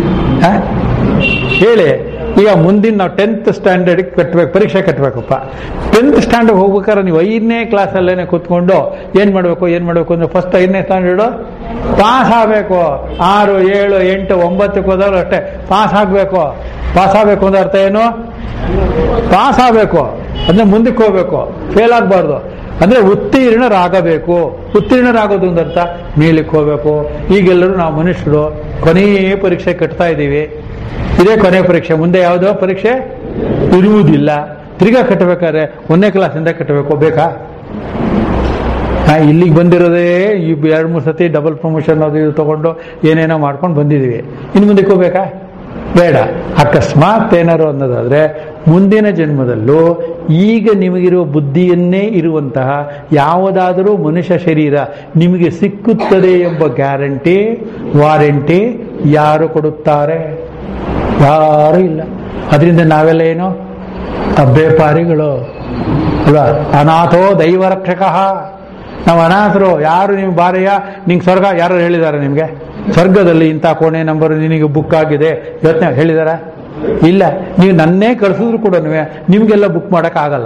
ಹ? ಹೇಳಿ ಈಗ ಮುಂದಿನ ನಾವು ಟೆಂತ್ ಸ್ಟ್ಯಾಂಡರ್ಡ್ ಕಟ್ಬೇಕು ಪರೀಕ್ಷೆ ಕಟ್ಟಬೇಕಪ್ಪ ಟೆಂತ್ ಸ್ಟ್ಯಾಂಡರ್ಡ್ ಹೋಗ್ಬೇಕಾದ್ರೆ ನೀವು ಐದನೇ ಕ್ಲಾಸಲ್ಲೇನೆ ಕೂತ್ಕೊಂಡು ಏನ್ ಮಾಡಬೇಕು ಏನ್ ಮಾಡಬೇಕು ಅಂದ್ರೆ ಫಸ್ಟ್ ಐದನೇ ಸ್ಟ್ಯಾಂಡರ್ಡು ಪಾಸ್ ಆಗಬೇಕು ಆರು ಏಳು ಎಂಟು ಒಂಬತ್ತಕ್ಕೆ ಹೋದವರು ಅಷ್ಟೇ ಪಾಸ್ ಆಗಬೇಕು ಪಾಸ್ ಆಗಬೇಕು ಅಂದ್ರೆ ಅರ್ಥ ಏನು ಪಾಸ್ ಆಗಬೇಕು ಅಂದ್ರೆ ಮುಂದಕ್ಕೆ ಹೋಗ್ಬೇಕು ಫೇಲ್ ಆಗಬಾರ್ದು ಅಂದ್ರೆ ಉತ್ತೀರ್ಣರಾಗಬೇಕು ಉತ್ತೀರ್ಣರಾಗೋದು ಅಂತ ಮೇಲಕ್ಕೆ ಹೋಗ್ಬೇಕು ಈಗೆಲ್ಲರೂ ನಾವು ಮನುಷ್ಯರು ಕೊನೆಯ ಪರೀಕ್ಷೆ ಕಟ್ತಾ ಇದ್ದೀವಿ ಇದೇ ಕೊನೆ ಪರೀಕ್ಷೆ ಮುಂದೆ ಯಾವುದೋ ಪರೀಕ್ಷೆ ಇರುವುದಿಲ್ಲ ತಿರ್ಗಾ ಕಟ್ಟಬೇಕಾದ್ರೆ ಒಂದನೇ ಕ್ಲಾಸಿಂದ ಕಟ್ಟಬೇಕು ಬೇಕಾ ನಾ ಇಲ್ಲಿಗೆ ಬಂದಿರೋದೇ ಈ ಎರಡು ಮೂರು ಸತಿ ಡಬಲ್ ಪ್ರಮೋಷನ್ ಅದು ಇದು ತಗೊಂಡು ಏನೇನೋ ಮಾಡ್ಕೊಂಡು ಬಂದಿದ್ದೀವಿ ಇನ್ನು ಮುಂದಕ್ಕೆ ಹೋಗ್ಬೇಕಾ ಬೇಡ ಅಕಸ್ಮಾತ್ ಏನಾರು ಅನ್ನೋದಾದ್ರೆ ಮುಂದಿನ ಜನ್ಮದಲ್ಲೂ ಈಗ ನಿಮಗಿರುವ ಬುದ್ಧಿಯನ್ನೇ ಇರುವಂತಹ ಯಾವುದಾದರೂ ಮನುಷ್ಯ ಶರೀರ ನಿಮಗೆ ಸಿಕ್ಕುತ್ತದೆ ಎಂಬ ಗ್ಯಾರಂಟಿ ವಾರಂಟಿ ಯಾರು ಕೊಡುತ್ತಾರೆ ಯಾರೂ ಇಲ್ಲ ಅದರಿಂದ ನಾವೆಲ್ಲ ಏನು ಅಭ್ಯಪಾರಿಗಳು ಅಲ್ವಾ ಅನಾಥೋ ದೈವ ರಕ್ಷಕ ನಾವು ಅನಾಥರು ಯಾರು ನೀವು ಬಾರಯ್ಯ ನಿಂಗೆ ಸ್ವರ್ಗ ಯಾರು ಹೇಳಿದ್ದಾರೆ ನಿಮಗೆ ಸ್ವರ್ಗದಲ್ಲಿ ಇಂಥ ಕೋಣೆ ನಂಬರ್ ನಿನಗೆ ಬುಕ್ ಆಗಿದೆ ಯೋಚನೆ ಹೇಳಿದಾರ ಇಲ್ಲ ನೀವು ನನ್ನೇ ಕಳಿಸಿದ್ರು ಕೂಡ ನಿಮಗೆಲ್ಲ ಬುಕ್ ಮಾಡಕ್ ಆಗಲ್ಲ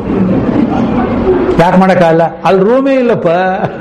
ಯಾಕೆ ಮಾಡಕ್ಕಾಗಲ್ಲ ಅಲ್ಲಿ ರೂಮೇ ಇಲ್ಲಪ್ಪ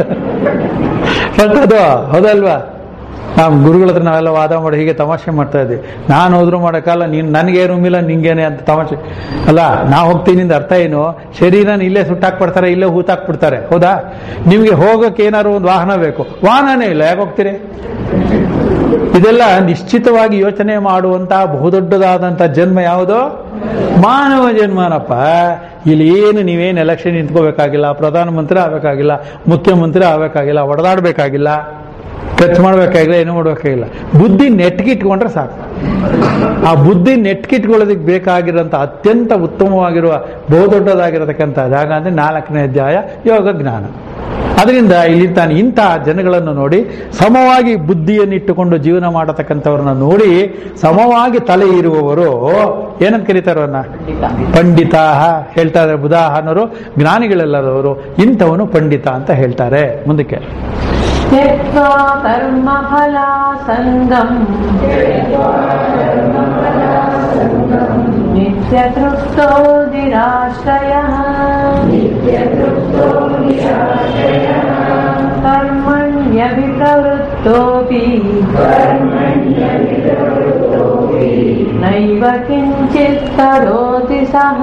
ಫಸ್ಟ್ ಅದು ಹೌದಲ್ವಾ ನಾವು ಗುರುಗಳ ಹತ್ರ ನಾವೆಲ್ಲ ವಾದ ಮಾಡಿ ಹೀಗೆ ತಮಾಷೆ ಮಾಡ್ತಾ ಇದ್ವಿ ನಾನು ಹೋದ್ರು ಮಾಡೋಕ್ಕಲ್ಲ ನೀನು ನನಗೆ ರೂಮ್ ಇಲ್ಲ ನಿಂಗೇನೆ ಅಂತ ತಮಾಷೆ ಅಲ್ಲ ನಾ ಹೋಗ್ತೀನಿ ಅಂತ ಅರ್ಥ ಏನು ಶರೀರನ ಇಲ್ಲೇ ಸುಟ್ಟಾಕ್ಬಿಡ್ತಾರೆ ಇಲ್ಲೇ ಹೂತಾಕ್ಬಿಡ್ತಾರೆ ಹೌದಾ ನಿಮಗೆ ಹೋಗಕ್ಕೆ ಏನಾದ್ರು ಒಂದು ವಾಹನ ಬೇಕು ವಾಹನನೇ ಇಲ್ಲ ಯಾಕೆ ಹೋಗ್ತೀರಿ ಇದೆಲ್ಲ ನಿಶ್ಚಿತವಾಗಿ ಯೋಚನೆ ಮಾಡುವಂತಹ ಬಹುದೊಡ್ಡದಾದಂತಹ ಜನ್ಮ ಯಾವುದು ಮಾನವ ಜನ್ಮನಪ್ಪ ಇಲ್ಲಿ ಏನು ನೀವೇನು ಎಲೆಕ್ಷನ್ ನಿಂತ್ಕೋಬೇಕಾಗಿಲ್ಲ ಪ್ರಧಾನಮಂತ್ರಿ ಆಗಬೇಕಾಗಿಲ್ಲ ಮುಖ್ಯಮಂತ್ರಿ ಆಗಬೇಕಾಗಿಲ್ಲ ಹೊಡೆದಾಡಬೇಕಾಗಿಲ್ಲ ಖರ್ಚು ಮಾಡಬೇಕಾಗಿಲ್ಲ ಏನು ಮಾಡಬೇಕಾಗಿಲ್ಲ ಬುದ್ಧಿ ನೆಟ್ಗಿಟ್ಕೊಂಡ್ರೆ ಸಾಕು ಆ ಬುದ್ಧಿ ನೆಟ್ಕಿಟ್ಕೊಳ್ಳೋದಕ್ಕೆ ಬೇಕಾಗಿರೋಂಥ ಅತ್ಯಂತ ಉತ್ತಮವಾಗಿರುವ ಬಹುದೊಡ್ಡದಾಗಿರತಕ್ಕಂಥ ಜಾಗ ಅಂದ್ರೆ ನಾಲ್ಕನೇ ಅಧ್ಯಾಯ ಯೋಗ ಜ್ಞಾನ ಅದರಿಂದ ಇಲ್ಲಿ ತಾನು ಇಂತಹ ಜನಗಳನ್ನು ನೋಡಿ ಸಮವಾಗಿ ಬುದ್ಧಿಯನ್ನಿಟ್ಟುಕೊಂಡು ಜೀವನ ಮಾಡತಕ್ಕಂಥವ್ರನ್ನ ನೋಡಿ ಸಮವಾಗಿ ತಲೆ ಇರುವವರು ಏನಂತ ಕರೀತಾರವನ್ನ ಪಂಡಿತ ಹೇಳ್ತಾ ಇದ್ದಾರೆ ಬುಧಾಹನರು ಜ್ಞಾನಿಗಳೆಲ್ಲರವರು ಇಂಥವನು ಪಂಡಿತ ಅಂತ ಹೇಳ್ತಾರೆ ಮುಂದಕ್ಕೆ त्यक्त्वा कर्मफलासङ्गम् नित्यतृप्तो निराश्रयः कर्मण्यभिप्रवृत्तोऽपि नैव किञ्चित् करोति सः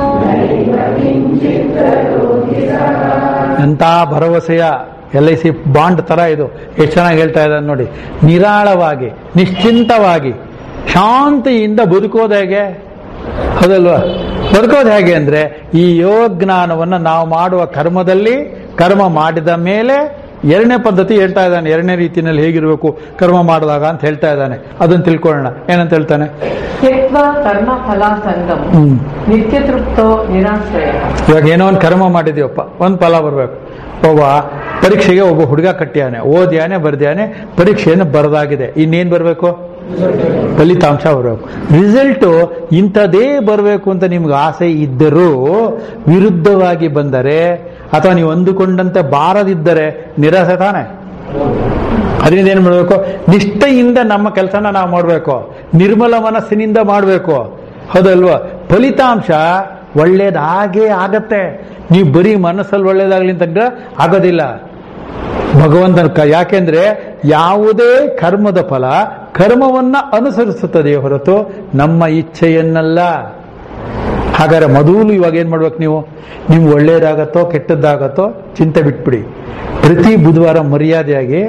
ಎಂಥ ಭರವಸೆಯ ಎಲ್ ಐ ಸಿ ಬಾಂಡ್ ತರ ಇದು ಎಷ್ಟು ಚೆನ್ನಾಗಿ ಹೇಳ್ತಾ ಇದ್ದಾನೆ ನೋಡಿ ನಿರಾಳವಾಗಿ ನಿಶ್ಚಿಂತವಾಗಿ ಶಾಂತಿಯಿಂದ ಬದುಕೋದು ಹೇಗೆ ಹೌದಲ್ವಾ ಬದುಕೋದು ಹೇಗೆ ಅಂದ್ರೆ ಈ ಯೋಗ ಜ್ಞಾನವನ್ನು ನಾವು ಮಾಡುವ ಕರ್ಮದಲ್ಲಿ ಕರ್ಮ ಮಾಡಿದ ಮೇಲೆ ಎರಡನೇ ಪದ್ಧತಿ ಹೇಳ್ತಾ ಇದ್ದಾನೆ ಎರಡನೇ ರೀತಿಯಲ್ಲಿ ಹೇಗಿರಬೇಕು ಕರ್ಮ ಮಾಡಿದಾಗ ಅಂತ ಹೇಳ್ತಾ ಇದ್ದಾನೆ ಅದನ್ನು ತಿಳ್ಕೊಳ್ಳೋಣ ಏನಂತ ಹೇಳ್ತಾನೆ त्यक्त्वा कर्मफलासङ्गम् ಹ್ಮ್ नित्यतृप्तो निराश्रयः ಇವಾಗ ಏನೋ ಒಂದು ಕರ್ಮ ಮಾಡಿದೀವಪ್ಪ ಒಂದು ಫಲ ಬರಬೇಕು ಒಬ್ಬ ಪರೀಕ್ಷೆಗೆ ಒಬ್ಬ ಹುಡುಗ ಕಟ್ಟಿಯಾನೆ ಓದ್ಯಾನೆ ಬರ್ದ್ಯಾನೆ ಪರೀಕ್ಷೆಯನ್ನು ಬರದಾಗಿದೆ ಇನ್ನೇನ್ ಬರಬೇಕು ಫಲಿತಾಂಶ ಬರಬೇಕು ರಿಸಲ್ಟು ಇಂಥದೇ ಬರಬೇಕು ಅಂತ ನಿಮ್ಗೆ ಆಸೆ ಇದ್ದರೂ ವಿರುದ್ಧವಾಗಿ ಬಂದರೆ ಅಥವಾ ನೀವು ಅಂದುಕೊಂಡಂತೆ ಬಾರದಿದ್ದರೆ ನಿರಾಸೆ ತಾನೆ ಅದರಿಂದ ಏನ್ ಮಾಡಬೇಕು ನಿಷ್ಠೆಯಿಂದ ನಮ್ಮ ಕೆಲಸನ ನಾವು ಮಾಡಬೇಕು ನಿರ್ಮಲ ಮನಸ್ಸಿನಿಂದ ಮಾಡಬೇಕು ಹೌದಲ್ವಾ ಫಲಿತಾಂಶ ಒಳ್ಳೇದಾಗೇ ಆಗತ್ತೆ ನೀವು ಬರೀ ಮನಸ್ಸಲ್ಲಿ ಒಳ್ಳೇದಾಗ್ಲಿ ಅಂತಂದ್ರೆ ಆಗೋದಿಲ್ಲ ಭಗವಂತನ ಕ ಯಾಕೆಂದ್ರೆ ಯಾವುದೇ ಕರ್ಮದ ಫಲ ಕರ್ಮವನ್ನ ಅನುಸರಿಸುತ್ತದೆ ಹೊರತು ನಮ್ಮ ಇಚ್ಛೆಯನ್ನಲ್ಲ ಹಾಗಾದ್ರೆ ಮೊದಲು ಇವಾಗ ಏನ್ ಮಾಡ್ಬೇಕು ನೀವು ನಿಮ್ಗೆ ಒಳ್ಳೇದಾಗತ್ತೋ ಕೆಟ್ಟದ್ದಾಗತ್ತೋ ಚಿಂತೆ ಬಿಟ್ಬಿಡಿ ಪ್ರತಿ ಬುಧವಾರ ಮರ್ಯಾದೆಯಾಗಿ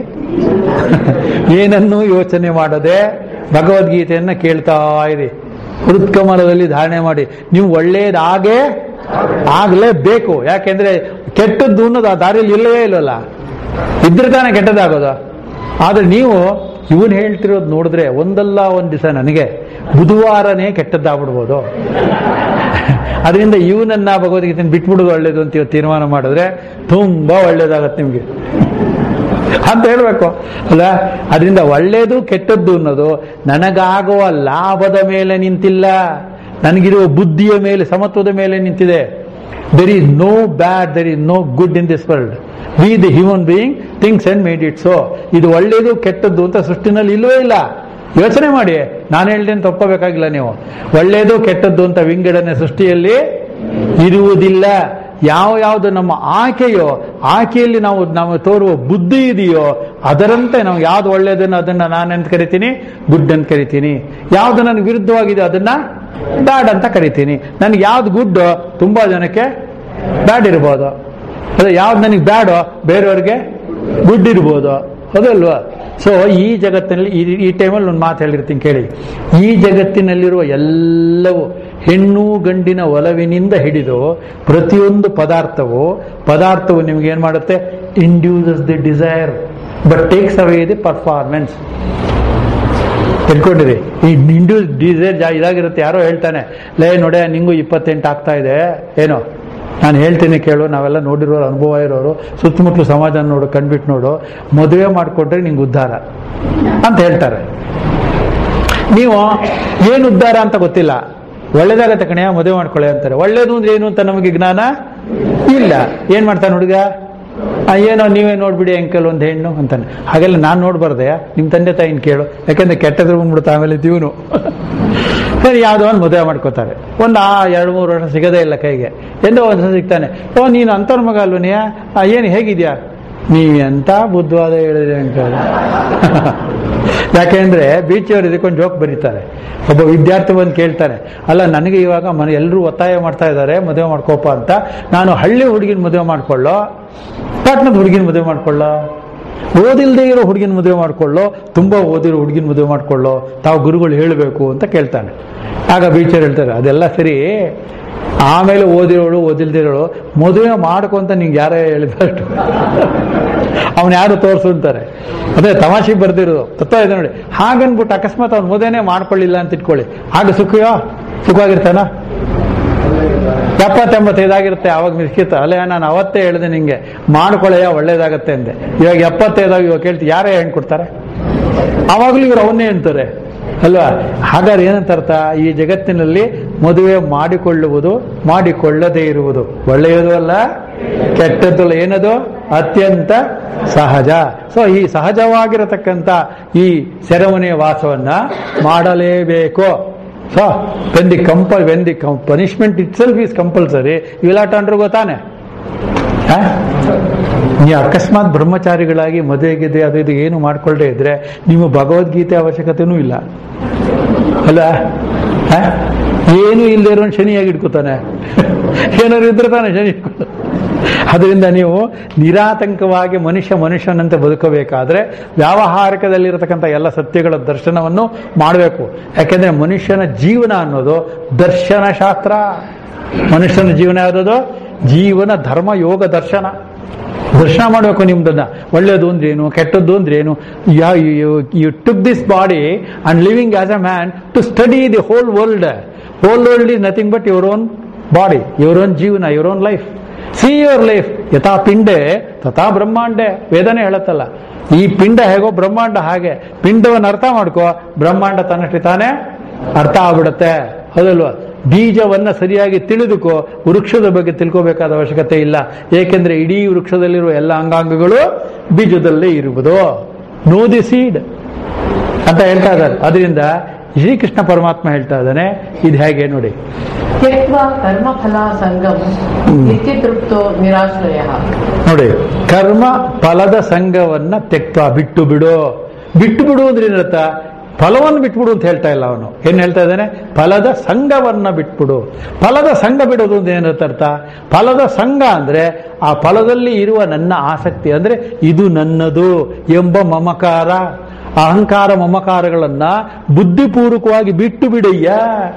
ಏನನ್ನೂ ಯೋಚನೆ ಮಾಡದೆ ಭಗವದ್ಗೀತೆಯನ್ನ ಕೇಳ್ತಾ ಇರಿ ಹೃತ್ಕಮಲದಲ್ಲಿ ಧಾರಣೆ ಮಾಡಿ ನೀವು ಒಳ್ಳೇದಾಗೇ ಆಗ್ಲೇಬೇಕು ಯಾಕೆಂದ್ರೆ ಕೆಟ್ಟದ್ದು ಅನ್ನೋದು ಆ ದಾರಿಯಲ್ಲಿ ಇಲ್ಲವೇ ಇಲ್ಲಲ್ಲ ಇದ್ರೆ ತಾನೇ ಕೆಟ್ಟದಾಗೋದು ಆದ್ರೆ ನೀವು ಇವನ್ ಹೇಳ್ತಿರೋದು ನೋಡಿದ್ರೆ ಒಂದಲ್ಲ ಒಂದ್ ದಿವಸ ನನಗೆ ಬುಧವಾರನೇ ಕೆಟ್ಟದ್ದಾಗ್ಬಿಡ್ಬೋದು ಅದರಿಂದ ಇವನನ್ನ ಭಗವದ್ಗೀತೆನ ಬಿಟ್ಬಿಡೋದು ಒಳ್ಳೇದು ಅಂತ ಇವತ್ತು ತೀರ್ಮಾನ ಮಾಡಿದ್ರೆ ತುಂಬಾ ಒಳ್ಳೇದಾಗತ್ತೆ ನಿಮ್ಗೆ ಅಂತ ಹೇಳ್ಬೇಕು ಅಲ್ಲ ಅದರಿಂದ ಒಳ್ಳೇದು ಕೆಟ್ಟದ್ದು ಅನ್ನೋದು ನನಗಾಗುವ ಲಾಭದ ಮೇಲೆ ನಿಂತಿಲ್ಲ ನನಗಿರುವ ಬುದ್ಧಿಯ ಮೇಲೆ ಸಮತ್ವದ ಮೇಲೆ ನಿಂತಿದೆ there is no bad there is no good in this world we the human being things and made it so ಇದು ಒಳ್ಳೇದು ಕೆಟ್ಟದ್ದು ಅಂತ ಸೃಷ್ಟಿನಲ್ಲಿ ಇಲ್ಲವೇ ಇಲ್ಲ ಯೋಚನೆ ಮಾಡಿ ನಾನು ಹೇಳ್ದೆ ಅಂತ ಒಪ್ಪಬೇಕಾಗಿಲ್ಲ ನೀವು ಒಳ್ಳೇದು ಕೆಟ್ಟದ್ದು ಅಂತ ವಿಂಗಡಣೆ ಸೃಷ್ಟಿಯಲ್ಲಿ ಇರುವುದಿಲ್ಲ ಯಾವ ಯಾವುದು ನಮ್ಮ ಆಯ್ಕೆಯೋ ಆಯ್ಕೆಯಲ್ಲಿ ನಾವು ನಾವು ತೋರುವ ಬುದ್ಧಿ ಇದೆಯೋ ಅದರಂತೆ ನಾವು ಯಾವ್ದು ಒಳ್ಳೇದನ್ನು ಅದನ್ನ ನಾನೆಂತ ಕರಿತೀನಿ ಗುಡ್ ಅಂತ ಕರಿತೀನಿ ಯಾವ್ದು ನನಗೆ ವಿರುದ್ಧವಾಗಿದೆ ಅದನ್ನ ಬ್ಯಾಡ್ ಅಂತ ಕರಿತೀನಿ ನನಗೆ ಯಾವ್ದು ಗುಡ್ ತುಂಬಾ ಜನಕ್ಕೆ ಬ್ಯಾಡ್ ಇರ್ಬೋದು ಅದೇ ಯಾವ್ದು ನನಗೆ ಬ್ಯಾಡೋ ಬೇರೆಯವ್ರಿಗೆ ಗುಡ್ ಇರ್ಬೋದು ಹೌದಲ್ವಾ ಸೊ ಈ ಜಗತ್ತಿನಲ್ಲಿ ಈ- ಈ ಟೈಮಲ್ಲಿ ಒಂದು ಮಾತು ಹೇಳಿರ್ತೀನಿ ಕೇಳಿ ಈ ಜಗತ್ತಿನಲ್ಲಿರುವ ಎಲ್ಲವೂ ಹೆಣ್ಣು ಗಂಡಿನ ಒಲವಿನಿಂದ ಹಿಡಿದು ಪ್ರತಿಯೊಂದು ಪದಾರ್ಥವು ಪದಾರ್ಥವು ನಿಮ್ಗೆ ಏನ್ ಮಾಡುತ್ತೆ induces the desire but takes away the performance ತಿಳ್ಕೊಂಡಿರಿ ಈ ಇಂಡ್ಯೂಸ್ ಡಿಸೈರ್ ಜಾ ಇದಾಗಿರುತ್ತೆ ಯಾರೋ ಹೇಳ್ತಾನೆ ಲೇ ನೋಡೆ ನಿಂಗೂ ಇಪ್ಪತ್ತೆಂಟು ಆಗ್ತಾ ಇದೆ ಏನೋ ನಾನು ಹೇಳ್ತೀನಿ ಕೇಳು ನಾವೆಲ್ಲ ನೋಡಿರೋರು ಅನುಭವ ಇರೋರು ಸುತ್ತಮುತ್ತಲು ಸಮಾಜ ನೋಡು ಕಂಡ್ಬಿಟ್ಟು ನೋಡು ಮದುವೆ ಮಾಡಿಕೊಂಡ್ರೆ ನಿಂಗೆ ಉದ್ಧಾರ ಅಂತ ಹೇಳ್ತಾರೆ ನೀವು ಏನು ಉದ್ಧಾರ ಅಂತ ಗೊತ್ತಿಲ್ಲ ಒಳ್ಳೇದಾಗತ್ತೆ ಕಣೆಯ ಮದುವೆ ಮಾಡ್ಕೊಳ್ಳಿ ಅಂತಾರೆ ಒಳ್ಳೇದು ಅಂದ್ರೆ ಏನು ಅಂತ ನಮಗೆ ಜ್ಞಾನ ಇಲ್ಲ ಏನ್ ಮಾಡ್ತಾನೆ ಹುಡುಗ ಆ, ಏನೋ ನೀವೇ ನೋಡ್ಬಿಡಿ ಅಂಕಲ್ ಒಂದು ಹೆಣ್ಣು ಅಂತಾನೆ ಹಾಗೆಲ್ಲ ನಾನು ನೋಡ್ಬಾರ್ದೆ ನಿಮ್ಮ ತಂದೆ ತಾಯಿನ ಕೇಳು ಯಾಕಂದ್ರೆ ಕೆಟ್ಟದ್ರ ಬಂದ್ಬಿಡುತ್ತೆ ಆಮೇಲೆ ಜೀವನು ಸರಿ ಯಾವುದೋ ಒಂದು ಮದುವೆ ಮಾಡ್ಕೋತಾರೆ ಒಂದು ಆ ಎರಡು ಮೂರು ವರ್ಷ ಸಿಗದೇ ಇಲ್ಲ ಕೈಗೆ ಎಂದೋ ಒಂದು ಸಲ ಸಿಗ್ತಾನೆ ಓ ನೀನು ಅಂತವ್ರ ಮಗ ಅಲ್ವನಿಯ ಏನು ಹೇಗಿದ್ಯಾ ನೀವು ಎಂತ ಬುದ್ಧವಾದ ಹೇಳಿದ್ರಿ ಅಂಕಲ್ ಯಾಕೆಂದ್ರೆ ಬೀಚ್ ಅವರು ಇದಕ್ಕೊಂದು ಜೋಕ್ ಬರೀತಾರೆ ಒಬ್ಬ ವಿದ್ಯಾರ್ಥಿ ಬಂದು ಕೇಳ್ತಾನೆ ಅಲ್ಲ ನನಗೆ ಇವಾಗ ಮನೆ ಎಲ್ಲರೂ ಒತ್ತಾಯ ಮಾಡ್ತಾ ಇದ್ದಾರೆ ಮದುವೆ ಮಾಡ್ಕೋಪ ಅಂತ ನಾನು ಹಳ್ಳಿ ಹುಡುಗಿನ ಮದುವೆ ಮಾಡ್ಕೊಳ್ಳೋ ಪಟ್ಟಣದ ಹುಡುಗಿನ ಮದುವೆ ಮಾಡ್ಕೊಳ್ಳೋ ಓದಿಲ್ದೇ ಇರೋ ಹುಡುಗಿನ ಮದುವೆ ಮಾಡ್ಕೊಳ್ಳೋ ತುಂಬಾ ಓದಿರೋ ಹುಡುಗಿನ ಮದುವೆ ಮಾಡ್ಕೊಳ್ಳೋ ತಾವು ಗುರುಗಳು ಹೇಳಬೇಕು ಅಂತ ಕೇಳ್ತಾನೆ ಆಗ ಬೀಚರ್ ಹೇಳ್ತಾರೆ ಅದೆಲ್ಲ ಸರಿ ಆಮೇಲೆ ಓದಿರೋಳು ಓದಿಲ್ದಿರೋಳು ಮದುವೆ ಮಾಡ್ಕೊಂತ ನಿಂಗೆ ಯಾರೇ ಹೇಳಿದಷ್ಟು ಅವನು ಯಾರು ತೋರಿಸು ಅಂತಾರೆ ಅದೇ ತಮಾಷೆ ಬರ್ದಿರೋದು ತತ್ವ ಇದೆ ನೋಡಿ ಹಾಗನ್ಬಿಟ್ಟು ಅಕಸ್ಮಾತ್ ಅವ್ನು ಮದುವೆನೇ ಮಾಡ್ಕೊಳ್ಳಿಲ್ಲ ಅಂತ ಇಟ್ಕೊಳ್ಳಿ ಆಗ ಸುಖಯೋ ಸುಖವಾಗಿರ್ತಾನ ಎಪ್ಪತ್ತೆಂಬತ್ತೈದಾಗಿರುತ್ತೆ ಅವಾಗ ಮಿಸ್ಕಿತ್ತು ಅಲ್ಲೇ ನಾನು ಅವತ್ತೇ ಹೇಳಿದೆ ನಿಂಗೆ ಮಾಡ್ಕೊಳ್ಳೆಯ ಒಳ್ಳೇದಾಗತ್ತೆ ಅಂದೆ ಇವಾಗ ಎಪ್ಪತ್ತೈದಾಗ ಇವಾಗ ಕೇಳ್ತಿ ಯಾರೇ ಹೆಣ್ಣು ಕೊಡ್ತಾರೆ ಅವಾಗಲೂ ಇವ್ರು ಅವನ್ನೇ ಅಂತಾರೆ ಅಲ್ವಾ ಹಾಗಾದ್ರೆ ಏನಂತ ಅರ್ಥ ಈ ಜಗತ್ತಿನಲ್ಲಿ ಮದುವೆ ಮಾಡಿಕೊಳ್ಳುವುದು ಮಾಡಿಕೊಳ್ಳದೇ ಇರುವುದು ಒಳ್ಳೆಯದು ಅಲ್ಲ ಕೆಟ್ಟದ್ದು ಅಲ್ಲ ಏನದು ಅತ್ಯಂತ ಸಹಜ ಸೊ ಈ ಸಹಜವಾಗಿರತಕ್ಕಂಥ ಈ ಸೆರೆಮನೆಯ ವಾಸವನ್ನ ಮಾಡಲೇಬೇಕು so when the compel when the punishment itself is compulsory ಇವೆಲ್ಲ ಅಂಡ್ರು ಗೊತ್ತಾನೆ ಆ? ನೀವು ಅಕಸ್ಮಾತ್ ಬ್ರಹ್ಮಚಾರಿಗಳಾಗಿ ಮದುವೆಗಿದೆ ಅದು ಇದು ಏನು ಮಾಡ್ಕೊಳ್ದೇ ಇದ್ರೆ ನಿಮ್ಮ ಭಗವದ್ಗೀತೆ ಅವಶ್ಯಕತೆನೂ ಇಲ್ಲ ಅಲ್ಲ ಆ? ಏನು ಇಲ್ಲದೆ ಇರೋ ಶನಿಯಾಗಿ ಇಟ್ಕೋತಾನೆ ಏನಾದ್ರು ಇದ್ರೆ ತಾನೆ ಶನಿ ಇಟ್ಕೊತಾನೆ. ಅದರಿಂದ ನೀವು ನಿರಾತಂಕವಾಗಿ ಮನುಷ್ಯ ಮನುಷ್ಯನಂತೆ ಬದುಕಬೇಕಾದ್ರೆ ವ್ಯಾವಹಾರಿಕದಲ್ಲಿರತಕ್ಕಂಥ ಎಲ್ಲ ಸತ್ಯಗಳ ದರ್ಶನವನ್ನು ಮಾಡಬೇಕು ಯಾಕೆಂದ್ರೆ ಮನುಷ್ಯನ ಜೀವನ ಅನ್ನೋದು ದರ್ಶನ ಶಾಸ್ತ್ರ ಮನುಷ್ಯನ ಜೀವನ ಯಾವುದು ಜೀವನ ಧರ್ಮ ಯೋಗ ದರ್ಶನ ದರ್ಶನ ಮಾಡಬೇಕು ನಿಮ್ದನ್ನ ಒಳ್ಳೇದು ಅಂದ್ರೇನು ಕೆಟ್ಟದ್ದು ಅಂದ್ರೇನು you took this body and living as a man to study the whole world whole world is nothing but your own body your own ಜೀವನ your own life see your life ಯಥಾ ಪಿಂಡೆ ತಥಾ ಬ್ರಹ್ಮಾಂಡೆ ವೇದನೆ ಹೇಳತ್ತಲ್ಲ ಈ ಪಿಂಡ ಹೇಗೋ ಬ್ರಹ್ಮಾಂಡ ಹಾಗೆ ಪಿಂಡವನ್ನು ಅರ್ಥ ಮಾಡ್ಕೋ ಬ್ರಹ್ಮಾಂಡ ತನ್ನಷ್ಟೇ ತಾನೇ ಅರ್ಥ ಆಗ್ಬಿಡತ್ತೆ ಹೌದಲ್ವಾ ಬೀಜವನ್ನ ಸರಿಯಾಗಿ ತಿಳಿದುಕೋ ವೃಕ್ಷದ ಬಗ್ಗೆ ತಿಳ್ಕೋಬೇಕಾದ ಅವಶ್ಯಕತೆ ಇಲ್ಲ ಏಕೆಂದ್ರೆ ಇಡೀ ವೃಕ್ಷದಲ್ಲಿರುವ ಎಲ್ಲ ಅಂಗಾಂಗಗಳು ಬೀಜದಲ್ಲೇ ಇರುವುದು ನೋ ದಿ ಸೀಡ್ ಅಂತ ಹೇಳ್ತಾ ಇದ್ದಾರೆ ಅದರಿಂದ ಶ್ರೀಕೃಷ್ಣ ಪರಮಾತ್ಮ ಹೇಳ್ತಾ ಇದ್ದಾನೆ ಇದು ಹೇಗೆ ನೋಡಿ त्यक्त्वा कर्मफलासङ्गम् नित्यतृप्तो निराश्रयः ನೋಡಿ ಕರ್ಮ ಫಲದ ಸಂಘವನ್ನ ತೆಕ್ತ ಬಿಟ್ಟು ಬಿಡು ಬಿಟ್ಟು ಬಿಡು ಅಂದ್ರೆ ಏನರ್ಥ ಫಲವನ್ನು ಬಿಟ್ಬಿಡು ಅಂತ ಹೇಳ್ತಾ ಇಲ್ಲ ಅವನು ಏನ್ ಹೇಳ್ತಾ ಇದ್ದಾನೆ ಫಲದ ಸಂಘವನ್ನ ಬಿಟ್ಬಿಡು ಫಲದ ಸಂಘ ಬಿಡೋದು ಅಂತ ಏನರ್ಥ ಅರ್ಥ ಫಲದ ಸಂಘ ಅಂದ್ರೆ ಆ ಫಲದಲ್ಲಿ ಇರುವ ನನ್ನ ಆಸಕ್ತಿ ಅಂದ್ರೆ ಇದು ನನ್ನದು ಎಂಬ ಮಮಕಾರ ಅಹಂಕಾರ ಮಮಕಾರಗಳನ್ನ ಬುದ್ಧಿಪೂರ್ವಕವಾಗಿ ಬಿಟ್ಟು ಬಿಡಯ್ಯ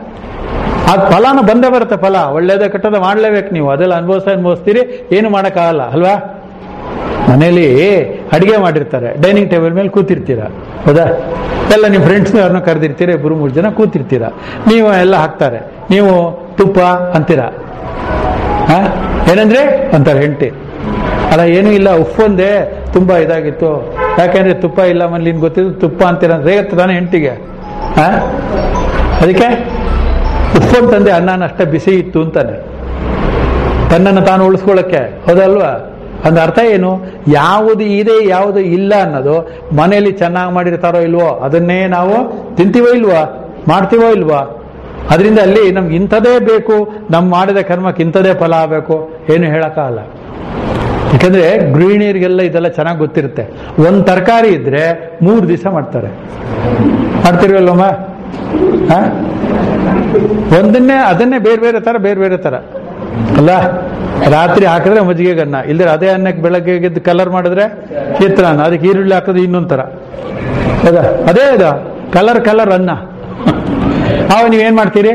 ಆ ಫಲನ ಬಂದೇ ಬರುತ್ತೆ ಫಲ ಒಳ್ಳೇದ ಕೆಟ್ಟದ ಮಾಡ್ಲೇಬೇಕು ನೀವು ಅದೆಲ್ಲ ಅನುಭವಿಸ್ತಾ ಅನುಭವಿಸ್ತೀರಿ ಏನು ಮಾಡೋಕ್ಕಾಗಲ್ಲ ಅಲ್ವಾ ಮನೇಲಿ ಅಡಿಗೆ ಮಾಡಿರ್ತಾರೆ ಡೈನಿಂಗ್ ಟೇಬಲ್ ಮೇಲೆ ಕೂತಿರ್ತೀರ ಹೌದಾ ಎಲ್ಲ ನಿಮ್ಮ ಫ್ರೆಂಡ್ಸ್ನ ಅವ್ರನ್ನ ಕರೆದಿರ್ತೀರ ಇಬ್ಬರು ಮೂರು ಜನ ಕೂತಿರ್ತೀರ ನೀವು ಎಲ್ಲ ಹಾಕ್ತಾರೆ ನೀವು ತುಪ್ಪ ಅಂತೀರ ಆ? ಏನಂದ್ರೆ ಅಂತಾರೆ ಹೆಂಡತಿ ಅಲ್ಲ ಏನೂ ಇಲ್ಲ ಉಪ್ಪೊಂದೇ ತುಂಬಾ ಇದಾಗಿತ್ತು ಯಾಕೆಂದ್ರೆ ತುಪ್ಪ ಇಲ್ಲ ಮನೇಲಿ ನಿನ್ ಗೊತ್ತಿದ್ದು ತುಪ್ಪ ಅಂತೀರ ರೇಗತ್ತೆ ತಾನೆ ಹೆಂಡತಿಗೆ ಆ ಅದಕ್ಕೆ ಉಪ್ಪೊಂದು ತಂದೆ ಅನ್ನನ ಅಷ್ಟೇ ಬಿಸಿ ಇತ್ತು ಅಂತಾನೆ ತನ್ನನ್ನು ತಾನು ಉಳಿಸ್ಕೊಳ್ಳೋಕ್ಕೆ ಹೌದಲ್ವಾ ಅಂದ ಅರ್ಥ ಏನು ಯಾವುದು ಇದೆ ಯಾವುದು ಇಲ್ಲ ಅನ್ನೋದು ಮನೆಯಲ್ಲಿ ಚೆನ್ನಾಗಿ ಮಾಡಿರ್ತಾರೋ ಇಲ್ವೋ ಅದನ್ನೇ ನಾವು ತಿಂತೀವೋ ಇಲ್ವಾ ಮಾಡ್ತೀವೋ ಇಲ್ವಾ ಅದರಿಂದ ಅಲ್ಲಿ ನಮ್ಗೆ ಇಂಥದೇ ಬೇಕು ನಮ್ ಮಾಡಿದ ಕರ್ಮಕ್ಕೆ ಇಂಥದೇ ಫಲ ಆಗಬೇಕು ಏನು ಹೇಳಕ್ಕಾಗಲ್ಲ ಯಾಕಂದ್ರೆ ಗೃಹಿಣಿಯರಿಗೆಲ್ಲ ಇದೆಲ್ಲ ಚೆನ್ನಾಗಿ ಗೊತ್ತಿರುತ್ತೆ ಒಂದ್ ತರಕಾರಿ ಇದ್ರೆ ಮೂರು ದಿವಸ ಮಾಡ್ತಾರೆ ಮಾಡ್ತಿರ್ವಲ್ಲಮ್ಮ ಹ? ಒಂದನ್ನೇ ಅದನ್ನೇ ಬೇರೆ ಬೇರೆ ತರ ಬೇರೆ ಬೇರೆ ತರ ಅಲ್ಲ ರಾತ್ರಿ ಹಾಕಿದ್ರೆ ಮಜ್ಜಿಗೆ ಅನ್ನ ಇಲ್ದ್ರೆ ಅದೇ ಅನ್ನಕ್ಕೆ ಬೆಳಗ್ಗೆ ಎದ್ದು ಕಲರ್ ಮಾಡಿದ್ರೆ ಚಿತ್ರಾನ್ನ ಅದಕ್ಕೆ ಈರುಳ್ಳಿ ಹಾಕಿದ್ರೆ ಇನ್ನೊಂದ್ ತರ ಹೌದಾ ಅದೇ ಅದ ಕಲರ್ ಕಲರ್ ಅನ್ನ ಅವ ನೀವೇನ್ ಮಾಡ್ತೀರಿ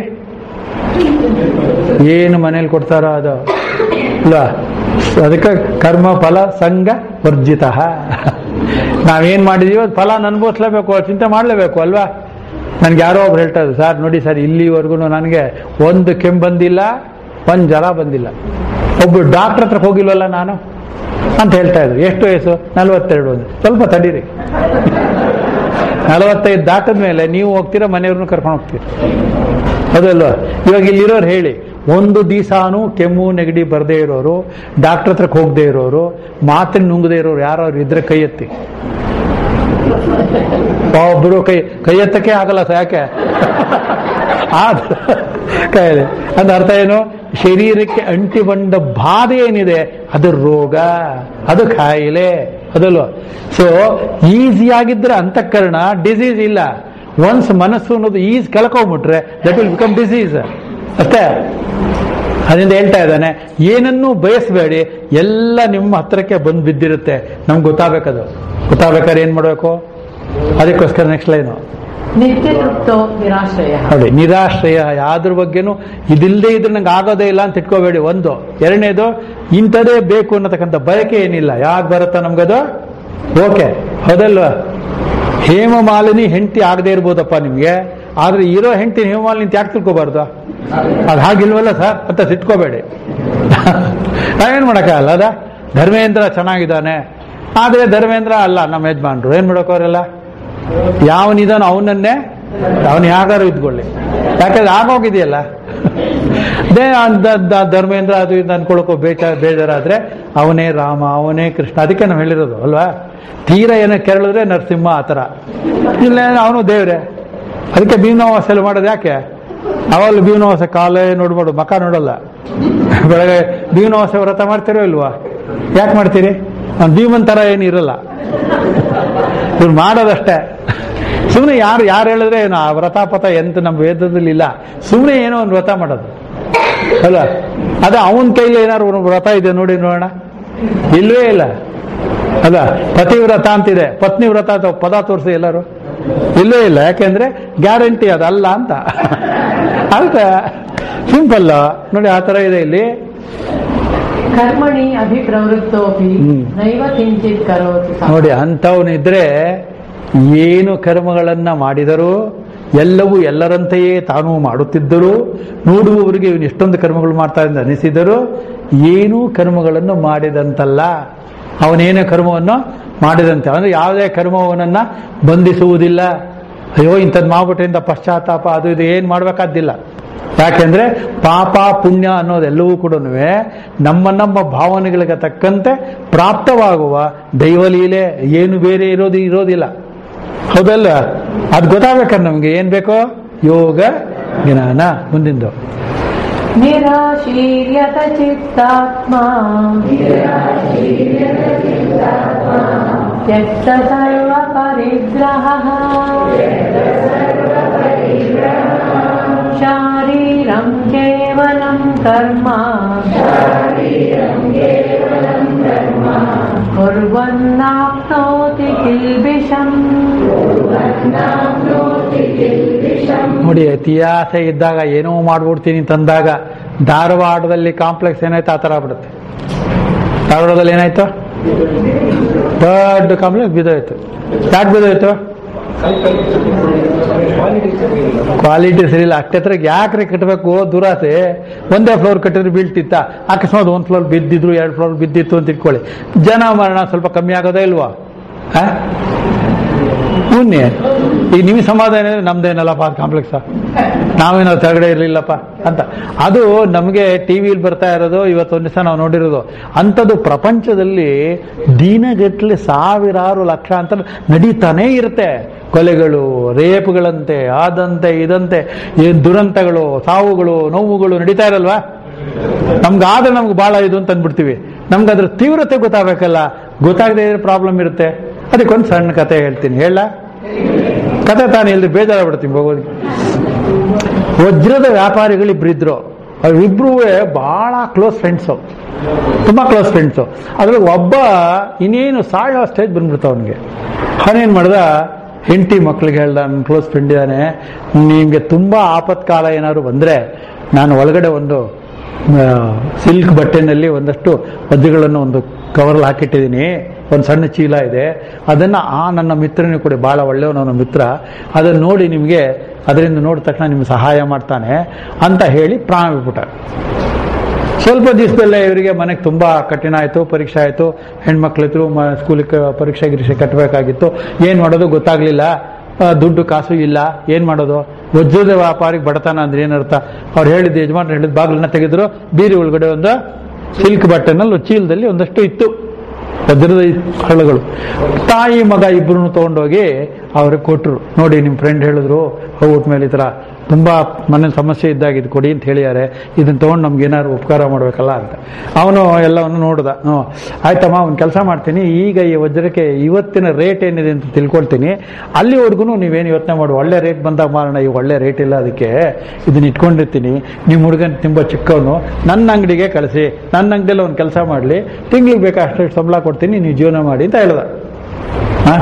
ಏನು ಮನೇಲಿ ಕೊಡ್ತಾರೋ ಅದು ಅಲ್ಲ ಅದಕ್ಕೆ ಕರ್ಮ ಫಲ ಸಂಘ ವರ್ಜಿತ ನಾವೇನ್ ಮಾಡಿದೀವೋ ಅದು ಫಲ ಅನುಭವಿಸ್ಲೇಬೇಕು ಚಿಂತೆ ಮಾಡಲೇಬೇಕು ಅಲ್ವಾ ನನ್ಗೆ ಯಾರೋ ಒಬ್ರು ಹೇಳ್ತಾರೆ ಸರ್ ನೋಡಿ ಸರ್ ಇಲ್ಲಿವರೆಗೂ ನನಗೆ ಒಂದು ಕೆಮ್ಮು ಬಂದಿಲ್ಲ ಒಂದು ಜ್ವರ ಬಂದಿಲ್ಲ ಒಬ್ಬ ಡಾಕ್ಟರ್ ಹತ್ರ ಹೋಗಿಲ್ವಲ್ಲ ನಾನು ಅಂತ ಹೇಳ್ತಾ ಇದ್ರು ಎಷ್ಟು ವಯಸ್ಸು ನಲವತ್ತೆರಡು ಒಂದು ಸ್ವಲ್ಪ ತಡೀರಿ ನಲವತ್ತೈದು ದಾಟದ ಮೇಲೆ ನೀವು ಹೋಗ್ತೀರಾ ಮನೆಯವ್ರನ್ನ ಕರ್ಕೊಂಡು ಹೋಗ್ತೀರಾ ಅದಲ್ವಾ ಇವಾಗ ಇಲ್ಲಿರೋರು ಹೇಳಿ ಒಂದು ದಿವಸಾನು ಕೆಮ್ಮು ನೆಗಡಿ ಬರದೇ ಇರೋರು ಡಾಕ್ಟರ್ ಹತ್ರಕ್ಕೆ ಹೋಗದೆ ಇರೋರು ಮಾತಿನ ನುಂಗದೆ ಇರೋರು ಯಾರು ಇದ್ರೆ ಕೈ ಎತ್ತಿ ಒಬ್ರು ಕೈ ಕೈ ಎತ್ತಕ್ಕೆ ಆಗಲ್ಲ ಸ ಯಾಕೆ ಆದ ಕಾಯಿಲೆ ಅಂದ ಅರ್ಥ ಏನು ಶರೀರಕ್ಕೆ ಅಂಟಿ ಬಂದ ಬಾಧೆ ಏನಿದೆ ಅದು ರೋಗ ಅದು ಕಾಯಿಲೆ ಅದಲ್ವ ಸೊ ಈಸಿಯಾಗಿದ್ರೆ ಅಂತಃಕರಣ ಡಿಸೀಸ್ ಇಲ್ಲ ಒನ್ಸ್ ಮನಸ್ಸು ಅನ್ನೋದು ಈಸ್ ಕಳ್ಕೊಂಡ್ಬಿಟ್ರೆ ದಟ್ ವಿಲ್ ಬಿಕಮ್ ಡಿಸೀಸ್ ಅಷ್ಟೇ ಅದರಿಂದ ಹೇಳ್ತಾ ಇದ್ದಾನೆ ಏನನ್ನೂ ಬಯಸಬೇಡಿ ಎಲ್ಲ ನಿಮ್ಮ ಹತ್ರಕ್ಕೆ ಬಂದು ಬಿದ್ದಿರುತ್ತೆ ನಮ್ಗೆ ಗೊತ್ತಾಗಬೇಕದು ಗೊತ್ತಾಗ್ಬೇಕಾದ್ರೆ ಏನ್ ಮಾಡಬೇಕು ಅದಕ್ಕೋಸ್ಕರ ನೆಕ್ಸ್ಟ್ ಲೈನು ನಿತ್ಯ ತೃಪ್ತೋ ನಿರಾಶ್ರಯ ನೋಡಿ ನಿರಾಶ್ರಯ ಯಾವ್ದ್ರ ಬಗ್ಗೆನೂ ಇದಿಲ್ಲದೆ ಇದ್ರೆ ನಂಗೆ ಆಗೋದೇ ಇಲ್ಲ ಅಂತ ಇಟ್ಕೋಬೇಡಿ ಒಂದು ಎರಡನೇದು ಇಂಥದೇ ಬೇಕು ಅನ್ನತಕ್ಕಂಥ ಬಯಕೆ ಏನಿಲ್ಲ ಯಾಕೆ ಬರುತ್ತಾ ನಮ್ಗದು ಓಕೆ ಹೌದಲ್ವಾ ಹೇಮಮಾಲಿನಿ ಹೆಂಡತಿ ಆಗದೆ ಇರ್ಬೋದಪ್ಪ ನಿಮ್ಗೆ ಆದ್ರೆ ಇರೋ ಹೆಂಡತಿ ಹೇಮಮಾಲಿನಿ ಅಂತ ಯಾಕೆ ತಿಳ್ಕೊಬಾರ್ದು ಅದು ಹಾಗಿಲ್ವಲ್ಲ ಸರ್ ಅಂತ ಸಿಟ್ಕೋಬೇಡಿ ನಾವೇನ್ ಮಾಡಕ್ಕಾಗಲ್ಲ ಅದ ಧರ್ಮೇಂದ್ರ ಚೆನ್ನಾಗಿದ್ದಾನೆ ಆದ್ರೆ ಧರ್ಮೇಂದ್ರ ಅಲ್ಲ ನಮ್ಮ ಯಜಮಾನ್ರು ಏನ್ ಮಾಡೋಕೋರೆಲ್ಲ ಯಾವನಿದಾನೋ ಅವನನ್ನೇ ಅವನು ಯಾರು ಇದ್ಕೊಳ್ಳಿ ಯಾಕಂದ್ರೆ ಆಗೋಗಿದೆಯಲ್ಲ ಅದೇ ದ- ದ- ಧರ್ಮೇಂದ್ರ ಅದು ಇದು ಅನ್ಕೊಳಕೋ ಬೇಜ ಬೇಜಾರಾದ್ರೆ ಅವನೇ ರಾಮ ಅವನೇ ಕೃಷ್ಣ ಅದಕ್ಕೆ ನಾವು ಹೇಳಿರೋದು ಅಲ್ವಾ ತೀರ ಏನೋ ಕೆರಳಿದ್ರೆ ನರಸಿಂಹ ಆ ಥರ ಇಲ್ಲ ಅವನು ದೇವ್ರೆ ಅದಕ್ಕೆ ಭೀಮನವಾಸ ಎಲ್ಲ ಮಾಡೋದು ಯಾಕೆ ಅವಾಗ ಭೀಮನವಾಸ ಕಾಲೇ ನೋಡ್ಬೋದು ಮಕ ನೋಡಲ್ಲ ಬೆಳಗ್ಗೆ ಭೀಮನವಾಸ ವ್ರತ ಮಾಡ್ತಿರೋ ಇಲ್ವಾ ಯಾಕೆ ಮಾಡ್ತೀರಿ ಅವ್ನು ಭೀಮನ್ ತರ ಏನು ಇರಲ್ಲ ಇವ್ರು ಮಾಡೋದಷ್ಟೇ ಸುಮ್ಮನೆ ಯಾರು ಯಾರು ಹೇಳಿದ್ರೆ ಏನು ಆ ವ್ರತ ಪಥ ಎಂತ ನಮ್ಮ ವೇದದಲ್ಲಿ ಇಲ್ಲ ಸುಮ್ಮನೆ ಏನೋ ಒಂದು ವ್ರತ ಮಾಡೋದು ಅಲ್ಲ ಅದೇ ಅವನ ಕೈಲಿ ಏನಾದ್ರು ಒಂದು ವ್ರತ ಇದೆ ನೋಡಿ ನೋಡೋಣ ಇಲ್ವೇ ಇಲ್ಲ ಅಲ್ಲ ಪತಿವ್ರತ ಅಂತಿದೆ ಪತ್ನಿ ವ್ರತ ಅಥವಾ ಪದ ತೋರಿಸಿ ಎಲ್ಲರೂ ಇಲ್ಲೇ ಇಲ್ಲ ಯಾಕೆಂದ್ರೆ ಗ್ಯಾರಂಟಿ ಅದಲ್ಲ ಅಂತ ಅಲ್ಕ ಸಿಂಪಲ್ ನೋಡಿ ಆ ತರ ಇದೆ ಇಲ್ಲಿ ಕರ್ಮಣಿ ಅಭಿಪ್ರವೃತ್ತೋಪಿ ಹ್ಮ್. ನೈವ ಕಿಂಚಿತ್ ಕರೋತಿ ಸಹ. ನೋಡಿ ಅಂಥವನಿದ್ರೆ ಏನು ಕರ್ಮಗಳನ್ನ ಮಾಡಿದರೂ ಎಲ್ಲವೂ ಎಲ್ಲರಂತೆಯೇ ತಾನು ಮಾಡುತ್ತಿದ್ದರು ನೋಡುವವರಿಗೆ ಇವನು ಎಷ್ಟೊಂದು ಕರ್ಮಗಳು ಮಾಡ್ತಾ ಎಂದು ಅನಿಸಿದರು ಏನೂ ಕರ್ಮಗಳನ್ನು ಮಾಡಿದಂತಲ್ಲ ಅವನೇನೇ ಕರ್ಮವನ್ನು ಮಾಡಿದಂತೆ ಅಂದ್ರೆ ಯಾವುದೇ ಕರ್ಮ ಅವನನ್ನ ಬಂಧಿಸುವುದಿಲ್ಲ ಅಯ್ಯೋ ಇಂಥದ್ದು ಮಾಡ್ಬಿಟ್ರಿಂದ ಪಶ್ಚಾತ್ತಾಪ ಅದು ಇದು ಏನು ಮಾಡ್ಬೇಕಾದ್ದಿಲ್ಲ ಯಾಕೆಂದ್ರೆ ಪಾಪ ಪುಣ್ಯ ಅನ್ನೋದೆಲ್ಲವೂ ಕೂಡ ನಮ್ಮ ನಮ್ಮ ಭಾವನೆಗಳಿಗೆ ತಕ್ಕಂತೆ ಪ್ರಾಪ್ತವಾಗುವ ದೈವಲೀಲೆ ಏನು ಬೇರೆ ಇರೋದು ಇರೋದಿಲ್ಲ ಹೌದಲ್ಲ ಅದು ಗೊತ್ತಾಗ್ಬೇಕಂದ್ರೆ ನಮ್ಗೆ ಏನ್ ಬೇಕೋ ಯೋಗ ಜ್ಞಾನ ಮುಂದಿಂದು ನಿರಾಶೀರ್ಯತ ಚಿತ್ತಾತ್ಮ ತ್ಯಕ್ತ ಸರ್ವ ಪರಿಗ್ರಹ ಶಾರೀರಂ ಕೇವಲಂ ಕರ್ಮ ಕುರ್ವನ್ನಾಪ್ನೋತಿ ಕಿಲ್ಬಿಷಂ ನೋಡಿ ಇತಿಹಾಸ ಇದ್ದಾಗ ಏನೋ ಮಾಡ್ಬಿಡ್ತೀನಿ ತಂದಾಗ ಧಾರವಾಡದಲ್ಲಿ ಕಾಂಪ್ಲೆಕ್ಸ್ ಏನಾಯ್ತು ಆ ಥರ ಆಗ್ಬಿಡುತ್ತೆ ಧಾರವಾಡದಲ್ಲಿ ಏನಾಯ್ತು ದೊಡ್ಡ ಕಾಂಪ್ಲೆಕ್ಸ್ ಬಿದ್ದೋಯ್ತು ಯಾಕೆ ಬಿದ್ದೋಯ್ತು ಕ್ವಾಲಿಟಿ ಸರಿಯಿಲ್ಲ ಅಷ್ಟೇ ಹತ್ರ ಯಾಕ್ರಿ ಕಟ್ಟಬೇಕು ದುರಾಸೆ ಒಂದೇ ಫ್ಲೋರ್ ಕಟ್ಟಿದ್ರೆ ಬೀಳ್ತಿತ್ತ ಅಕಸ್ಮಾತ್ ಒಂದ್ ಫ್ಲೋರ್ ಬಿದ್ದಿದ್ರು ಎರಡು ಫ್ಲೋರ್ ಬಿದ್ದಿತ್ತು ಅಂತ ಇಟ್ಕೊಳ್ಳಿ ಜನ ಮರಣ ಸ್ವಲ್ಪ ಕಮ್ಮಿ ಆಗೋದೇ ಇಲ್ವಾ ಆ? ಪುಣ್ಯ ಈಗ ನಿಮಗೆ ಸಮಾಧಾನ ಏನಿದೆ ನಮ್ದೇನಲ್ಲಪ್ಪ ಅದು ಕಾಂಪ್ಲೆಕ್ಸ್ ನಾವೇನೋ ತೆಗಡೆ ಇರಲಿಲ್ಲಪ್ಪ ಅಂತ ಅದು ನಮಗೆ ಟಿವಿಲಿ ಬರ್ತಾ ಇರೋದು ಇವತ್ತೊಂದು ದಿವಸ ನಾವು ನೋಡಿರೋದು ಅಂಥದ್ದು ಪ್ರಪಂಚದಲ್ಲಿ ದಿನಗಟ್ಟಲೆ ಸಾವಿರಾರು ಲಕ್ಷ ಅಂತ ನಡೀತಾನೇ ಇರುತ್ತೆ ಕೊಲೆಗಳು ರೇಪ್ಗಳಂತೆ ಆದಂತೆ ಇದಂತೆ ಏನ್ ದುರಂತಗಳು ಸಾವುಗಳು ನೋವುಗಳು ನಡೀತಾ ಇರಲ್ವಾ ನಮ್ಗಾದ್ರೆ ನಮ್ಗೆ ಬಹಳ ಇದು ಅಂತ ಅಂದ್ಬಿಡ್ತೀವಿ ನಮ್ಗೆ ಅದ್ರ ತೀವ್ರತೆ ಗೊತ್ತಾಗಬೇಕಲ್ಲ ಗೊತ್ತಾಗದೇ ಇದ್ರೆ ಪ್ರಾಬ್ಲಮ್ ಇರುತ್ತೆ ಅದಕ್ಕೊಂದು ಸಣ್ಣ ಕತೆ ಹೇಳ್ತೀನಿ ಹೇಳ ಕತೆ ತಾನು ಇಲ್ರಿ ಬೇಜಾರಾಗ್ಬಿಡ್ತೀನಿ ಹೋಗೋದು ವಜ್ರದ ವ್ಯಾಪಾರಿಗಳು ಇಬ್ರಿದ್ರು ಅವರಿಬ್ರು ಬಹಳ ಕ್ಲೋಸ್ ಫ್ರೆಂಡ್ಸು ತುಂಬಾ ಕ್ಲೋಸ್ ಫ್ರೆಂಡ್ಸು ಅದ್ರಲ್ಲಿ ಒಬ್ಬ ಇನ್ನೇನು ಸಾಯೋ ಸ್ಟೇಜ್ ಬಂದ್ಬಿಡ್ತಾವ ಅವನಿಗೆ ಅವನೇನ್ ಮಾಡ್ದ ಹೆಂಡತಿ ಮಕ್ಳಿಗೆ ಹೇಳ್ದ ನನ್ನ ಕ್ಲೋಸ್ ಫ್ರೆಂಡ್ ಇದ್ದಾನೆ ನಿಮ್ಗೆ ತುಂಬಾ ಆಪತ್ಕಾಲ ಏನಾದ್ರು ಬಂದ್ರೆ ನಾನು ಒಳಗಡೆ ಒಂದು ಸಿಲ್ಕ್ ಬಟ್ಟೆನಲ್ಲಿ ಒಂದಷ್ಟು ವಜ್ರಗಳನ್ನು ಒಂದು ಕವರಲ್ಲಿ ಹಾಕಿಟ್ಟಿದ್ದೀನಿ ಒಂದು ಸಣ್ಣ ಚೀಲ ಇದೆ ಅದನ್ನ ಆ ನನ್ನ ಮಿತ್ರನಿಗೆ ಕೊಡಿ ಬಹಳ ಒಳ್ಳೆಯವನು ನನ್ನ ಮಿತ್ರ ಅದನ್ನು ನೋಡಿ ನಿಮಗೆ ಅದರಿಂದ ನೋಡಿದ ತಕ್ಷಣ ನಿಮ್ಗೆ ಸಹಾಯ ಮಾಡ್ತಾನೆ ಅಂತ ಹೇಳಿ ಪ್ರಾಣ ಬಿಟ್ಬಿಟ್ಟ ಸ್ವಲ್ಪ ದಿವಸದಲ್ಲೇ ಇವರಿಗೆ ಮನೆಗೆ ತುಂಬಾ ಕಠಿಣ ಆಯಿತು ಪರೀಕ್ಷೆ ಆಯಿತು ಹೆಣ್ಮಕ್ಳಿದ್ರು ಮ ಸ್ಕೂಲಿಗೆ ಪರೀಕ್ಷೆ ಗಿರೀಕ್ಷೆ ಕಟ್ಟಬೇಕಾಗಿತ್ತು ಏನು ಮಾಡೋದು ಗೊತ್ತಾಗ್ಲಿಲ್ಲ ಆ, ದುಡ್ಡು ಕಾಸು ಇಲ್ಲ ಏನ್ ಮಾಡೋದು ವಜ್ರದ ವ್ಯಾಪಾರಿಗೆ ಬಡತನ ಅಂದ್ರೆ ಏನರ್ಥ ಅವ್ರು ಹೇಳಿದ್ದು ಯಜಮಾನ್ರು ಹೇಳಿದ ಬಾಗಿಲನ್ನ ತೆಗೆದ್ರು ಬೀರಿ ಒಳಗಡೆ ಒಂದು ಸಿಲ್ಕ್ ಬಟ್ಟೆನಲ್ಲಿ ಒಂದು ಚೀಲದಲ್ಲಿ ಒಂದಷ್ಟು ಇತ್ತು ವಜ್ರದ ಹಳ್ಳಗಳು ತಾಯಿ ಮಗ ಇಬ್ರು ತಗೊಂಡೋಗಿ ಅವ್ರಿಗೆ ಕೊಟ್ರು ನೋಡಿ ನಿಮ್ಮ ಫ್ರೆಂಡ್ ಹೇಳಿದ್ರು ಹೋಗ್ಬಿಟ್ಟ ಮೇಲೆ ಈ ಥರ ತುಂಬಾ ಮನೆ ಸಮಸ್ಯೆ ಇದ್ದಾಗ ಇದು ಕೊಡಿ ಅಂತ ಹೇಳಿದ್ದಾರೆ ಇದನ್ನ ತಗೊಂಡು ನಮ್ಗೆ ಏನಾದ್ರು ಉಪಕಾರ ಮಾಡ್ಬೇಕಲ್ಲ ಅಂತ ಅವನು ಎಲ್ಲವನ್ನು ನೋಡ್ದ ಹ್ಞೂ ಆಯ್ತಮ್ಮ ಅವ್ನು ಕೆಲಸ ಮಾಡ್ತೀನಿ ಈಗ ಈ ವಜ್ರಕ್ಕೆ ಇವತ್ತಿನ ರೇಟ್ ಏನಿದೆ ಅಂತ ತಿಳ್ಕೊಳ್ತೀನಿ ಅಲ್ಲಿವರೆಗೂ ನೀವೇನು ಯೋಚನೆ ಮಾಡಿ ಒಳ್ಳೆ ರೇಟ್ ಬಂದಾಗ ಮಾರೋಣ ಈಗ ಒಳ್ಳೆ ರೇಟ್ ಇಲ್ಲ ಅದಕ್ಕೆ ಇದನ್ನ ಇಟ್ಕೊಂಡಿರ್ತೀನಿ ನಿಮ್ಮ ಹುಡುಗನ್ ತುಂಬ ಚಿಕ್ಕವನು ನನ್ನ ಅಂಗಡಿಗೆ ಕಳಿಸಿ ನನ್ನ ಅಂಗಡಿಯಲ್ಲಿ ಅವ್ನು ಕೆಲಸ ಮಾಡಲಿ ತಿಂಗಳಿಗೆ ಬೇಕಾ ಅಷ್ಟು ಸಂಬಳ ಕೊಡ್ತೀನಿ ನೀವು ಜೀವನ ಮಾಡಿ ಅಂತ ಹೇಳ್ದ ಹಾ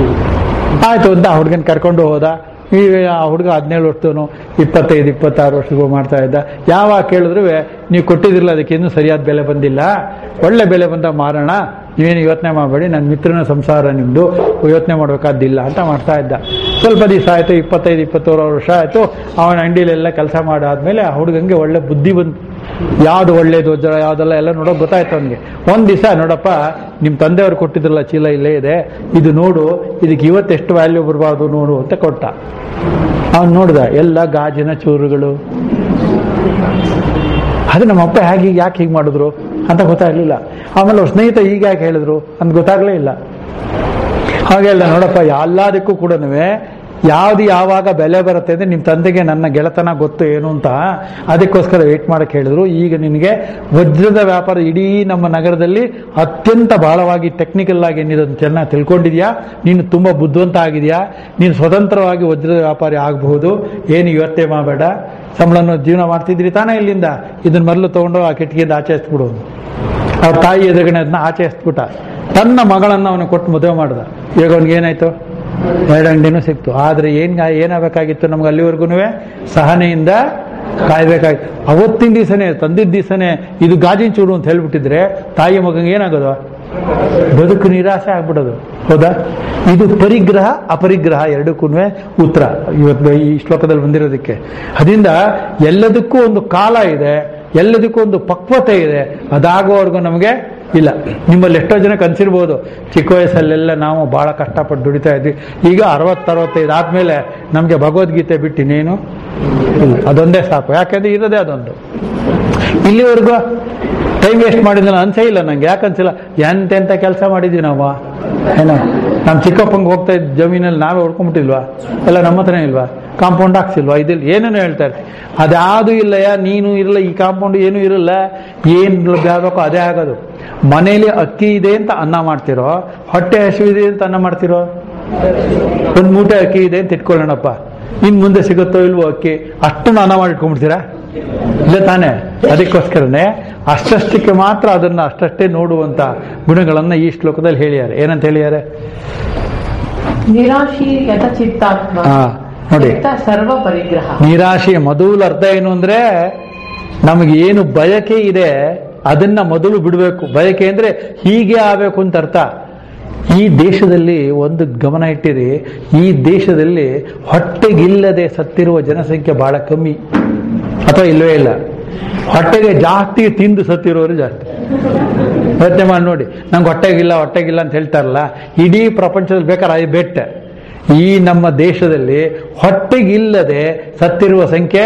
ಆಯ್ತು ಅಂತ ಆ ಹುಡುಗನ್ ಕರ್ಕೊಂಡು ಹೋದ ಈ ಆ ಹುಡುಗ ಹದಿನೇಳು ವರ್ಷದವನು ಇಪ್ಪತ್ತೈದು ಇಪ್ಪತ್ತಾರು ವರ್ಷಗೂ ಮಾಡ್ತಾ ಇದ್ದ ಯಾವಾಗ ಕೇಳಿದ್ರು ನೀವು ಕೊಟ್ಟಿದ್ದಿಲ್ಲ ಅದಕ್ಕೆ ಇನ್ನೂ ಸರಿಯಾದ ಬೆಲೆ ಬಂದಿಲ್ಲ ಒಳ್ಳೆ ಬೆಲೆ ಬಂದ ಮಾರೋಣ ನೀವೇನು ಯೋಚನೆ ಮಾಡಬೇಡಿ ನನ್ನ ಮಿತ್ರನ ಸಂಸಾರ ನಿಮ್ಮದು ಯೋಚನೆ ಮಾಡಬೇಕಾದ್ದಿಲ್ಲ ಅಂತ ಮಾಡ್ತಾ ಇದ್ದ ಸ್ವಲ್ಪ ದಿವಸ ಆಯಿತು ಇಪ್ಪತ್ತೈದು ಇಪ್ಪತ್ತೋರು ವರ್ಷ ಆಯಿತು ಅವನ ಅಂಗಡಿಲೆಲ್ಲ ಕೆಲಸ ಮಾಡಾದ್ಮೇಲೆ ಆ ಹುಡುಗಂಗೆ ಒಳ್ಳೆ ಬುದ್ಧಿ ಬಂತು ಯಾವ್ದು ಒಳ್ಳೇದು ವಜ್ರ ಯಾವ್ದೆಲ್ಲ ಎಲ್ಲ ನೋಡೋಕೆ ಗೊತ್ತಾಯ್ತು ಅವನಿಗೆ ಒಂದ್ ದಿವಸ ನೋಡಪ್ಪ ನಿಮ್ಮ ತಂದೆಯವ್ರು ಕೊಟ್ಟಿದ್ರಲ್ಲ ಚೀಲ ಇಲ್ಲೇ ಇದೆ ಇದು ನೋಡು ಇದಕ್ಕೆ ಇವತ್ತೆಷ್ಟು ವ್ಯಾಲ್ಯೂ ಬರಬಾರ್ದು ನೋಡು ಅಂತ ಕೊಟ್ಟ ಅವನು ನೋಡ್ದ ಎಲ್ಲ ಗಾಜಿನ ಚೂರುಗಳು ಅದು ನಮ್ಮಪ್ಪ ಹೇಗೆ ಯಾಕೆ ಹೀಗೆ ಮಾಡಿದ್ರು ಅಂತ ಗೊತ್ತಾಗ್ಲಿಲ್ಲ ಆಮೇಲೆ ಅವ್ರ ಸ್ನೇಹಿತ ಈಗ ಯಾಕೆ ಹೇಳಿದ್ರು ಅಂತ ಗೊತ್ತಾಗ್ಲೇ ಇಲ್ಲ ಹಾಗೆಲ್ಲ ನೋಡಪ್ಪ ಎಲ್ಲದಕ್ಕೂ ಕೂಡ ಯಾವ್ದು ಯಾವಾಗ ಬೆಲೆ ಬರುತ್ತೆ ಅಂದ್ರೆ ನಿಮ್ಮ ತಂದೆಗೆ ನನ್ನ ಗೆಳೆತನ ಗೊತ್ತು ಏನು ಅಂತ ಅದಕ್ಕೋಸ್ಕರ ವೇಟ್ ಮಾಡಕ್ಕೆ ಹೇಳಿದ್ರು ಈಗ ನಿನಗೆ ವಜ್ರದ ವ್ಯಾಪಾರ ಇಡೀ ನಮ್ಮ ನಗರದಲ್ಲಿ ಅತ್ಯಂತ ಬಹಳವಾಗಿ ಟೆಕ್ನಿಕಲ್ ಆಗಿ ಏನಿದೆ ಅಂತ ಚೆನ್ನಾಗಿ ತಿಳ್ಕೊಂಡಿದ್ಯಾ ನೀನು ತುಂಬಾ ಬುದ್ಧಿವಂತ ಆಗಿದ್ಯಾ ನೀನು ಸ್ವತಂತ್ರವಾಗಿ ವಜ್ರದ ವ್ಯಾಪಾರಿ ಆಗಬಹುದು ಏನು ಯೋಚನೆ ಮಾಡಬೇಡ ಸಂಬಳನ ಜೀವನ ಮಾಡ್ತಿದ್ರಿ ತಾನೇ ಇಲ್ಲಿಂದ ಇದನ್ನ ಮೊದಲು ತಗೊಂಡು ಆ ಕಿಟಕಿಯಿಂದ ಆಚೆ ಎಸ್ಬಿಡು ಅವ್ರ ತಾಯಿ ಎದುರುಗಡೆ ಅದನ್ನ ಆಚೆ ಎಸ್ಬಿಟ್ಟ ತನ್ನ ಮಗಳನ್ನ ಅವನು ಕೊಟ್ಟು ಮದುವೆ ಮಾಡ್ದ ಈಗ ಅವನಿಗೆ ಏನಾಯ್ತು ಎರಡು ಅಂಗಡಿನೂ ಸಿಕ್ತು ಆದ್ರೆ ಏನ್ ಏನಾಗಬೇಕಾಗಿತ್ತು ನಮ್ಗೆ ಅಲ್ಲಿವರೆಗೂ ಸಹನೆಯಿಂದ ಕಾಯ್ಬೇಕಾಗಿತ್ತು ಅವತ್ತಿನ ದಿವಸನೇ ತಂದಿದ್ದ ದಿವಸನೇ ಇದು ಗಾಜಿನ ಚೂರು ಅಂತ ಹೇಳ್ಬಿಟ್ಟಿದ್ರೆ ತಾಯಿ ಮಗಂಗೆ ಏನಾಗೋದು ಬದುಕು ನಿರಾಸೆ ಆಗ್ಬಿಡೋದು ಹೌದಾ ಇದು ಪರಿಗ್ರಹ ಅಪರಿಗ್ರಹ ಎರಡಕ್ಕೂ ಉತ್ತರ ಇವತ್ತು ಈ ಶ್ಲೋಕದಲ್ಲಿ ಬಂದಿರೋದಕ್ಕೆ ಅದರಿಂದ ಎಲ್ಲದಕ್ಕೂ ಒಂದು ಕಾಲ ಇದೆ ಎಲ್ಲದಕ್ಕೂ ಒಂದು ಪಕ್ವತೆ ಇದೆ ಅದಾಗುವವರೆಗೂ ನಮಗೆ ಇಲ್ಲ ನಿಮ್ಮಲ್ಲಿ ಎಷ್ಟೋ ಜನ ಕನ್ಸಿರ್ಬೋದು ಚಿಕ್ಕ ವಯಸ್ಸಲ್ಲೆಲ್ಲ ನಾವು ಬಹಳ ಕಷ್ಟಪಟ್ಟು ದುಡಿತಾ ಇದ್ವಿ ಈಗ ಅರವತ್ತರವತ್ತೈದು ಆದ್ಮೇಲೆ ನಮಗೆ ಭಗವದ್ಗೀತೆ ಬಿಟ್ಟು ಇನ್ನೇನು ಇಲ್ಲ ಅದೊಂದೇ ಸಾಕು ಯಾಕೆಂದ್ರೆ ಇರೋದೇ ಅದೊಂದು ಇಲ್ಲಿವರೆಗೂ ಟೈಮ್ ವೇಸ್ಟ್ ಮಾಡಿದ್ರೆ ಅನ್ಸೇ ಇಲ್ಲ ನಂಗೆ ಯಾಕೆ ಅನ್ಸಿಲ್ಲ ಎಂತೆಂತ ಕೆಲಸ ಮಾಡಿದ್ವಿ ನಾವು ಏನೋ ನಮ್ಮ ಚಿಕ್ಕಪ್ಪಂಗೆ ಹೋಗ್ತಾ ಇದ್ದ ಜಮೀನಲ್ಲಿ ನಾವೇ ಹೊಡ್ಕೊಂಡ್ಬಿಟ್ಟಿಲ್ವಾ ಎಲ್ಲ ನಮ್ಮ ಹತ್ರನೇ ಇಲ್ವಾ ಕಾಂಪೌಂಡ್ ಹಾಕ್ಸಿಲ್ವಾ ಇದಿಲ್ಲ ಏನೇನೋ ಹೇಳ್ತಾ ಇರ್ತೀವಿ ಅದ್ಯಾವುದು ಇಲ್ಲಯ್ಯ ನೀನು ಇರಲ್ಲ ಈ ಕಾಂಪೌಂಡ್ ಏನೂ ಇರಲ್ಲ ಏನು ಲಭ್ಯ ಆಗಬೇಕೋ ಅದೇ ಆಗೋದು ಮನೇಲಿ ಅಕ್ಕಿ ಇದೆ ಅಂತ ಅನ್ನ ಮಾಡ್ತಿರೋ ಹೊಟ್ಟೆ ಹಸಿವಿದೆ ಅಂತ ಅನ್ನ ಮಾಡ್ತಿರೋ ಒಂದು ಮೂಟೆ ಅಕ್ಕಿ ಇದೆ ಅಂತ ಇಟ್ಕೊಳ್ಳೋಣಪ್ಪ ಇನ್ ಮುಂದೆ ಸಿಗುತ್ತೋ ಇಲ್ವೋ ಅಕ್ಕಿ ಅಷ್ಟನ್ನು ಅನ್ನ ಮಾಡಿ ಇಟ್ಕೊಂಡ್ಬಿಡ್ತೀರಾ ಇಲ್ಲ ತಾನೇ ಅದಕ್ಕೋಸ್ಕರನೇ ಅಷ್ಟಷ್ಟಕ್ಕೆ ಮಾತ್ರ ಅದನ್ನ ಅಷ್ಟಷ್ಟೇ ನೋಡುವಂತ ಗುಣಗಳನ್ನ ಈ ಶ್ಲೋಕದಲ್ಲಿ ಹೇಳಿದ್ದಾರೆ ಏನಂತ ಹೇಳಿದ್ದಾರೆ ನಿರಾಶಿ ಯಥಚಿತ್ತಾತ್ಮ ಹಾ ನೋಡಿ ತ್ಯಕ್ತ ಸರ್ವ ಪರಿಗ್ರಹ ನಿರಾಶೆಯ ಮೊದಲು ಅರ್ಥ ಏನು ಅಂದ್ರೆ ನಮಗೆ ಏನು ಬಯಕೆ ಇದೆ ಅದನ್ನ ಮೊದಲು ಬಿಡಬೇಕು ಬಯಕೆ ಅಂದ್ರೆ ಹೀಗೆ ಆಗಬೇಕು ಅಂತ ಅರ್ಥ ಈ ದೇಶದಲ್ಲಿ ಒಂದು ಗಮನ ಇಟ್ಟಿರಿ ಈ ದೇಶದಲ್ಲಿ ಹೊಟ್ಟೆಗಿಲ್ಲದೆ ಸತ್ತಿರುವ ಜನಸಂಖ್ಯೆ ಬಹಳ ಕಮ್ಮಿ ಅಥವಾ ಇಲ್ಲವೇ ಇಲ್ಲ ಹೊಟ್ಟೆಗೆ ಜಾಸ್ತಿ ತಿಂದು ಸತ್ತಿರೋರು ಜಾಸ್ತಿ ಯೋಚನೆ ಮಾಡಿ ನೋಡಿ ನಂಗೆ ಹೊಟ್ಟೆಗಿಲ್ಲ ಹೊಟ್ಟೆಗಿಲ್ಲ ಅಂತ ಹೇಳ್ತಾರಲ್ಲ ಇಡೀ ಪ್ರಪಂಚದಲ್ಲಿ ಬೇಕಾದ್ರೆ ಐ ಬೆಟ್ ಈ ನಮ್ಮ ದೇಶದಲ್ಲಿ ಹೊಟ್ಟೆಗಿಲ್ಲದೆ ಸತ್ತಿರುವ ಸಂಖ್ಯೆ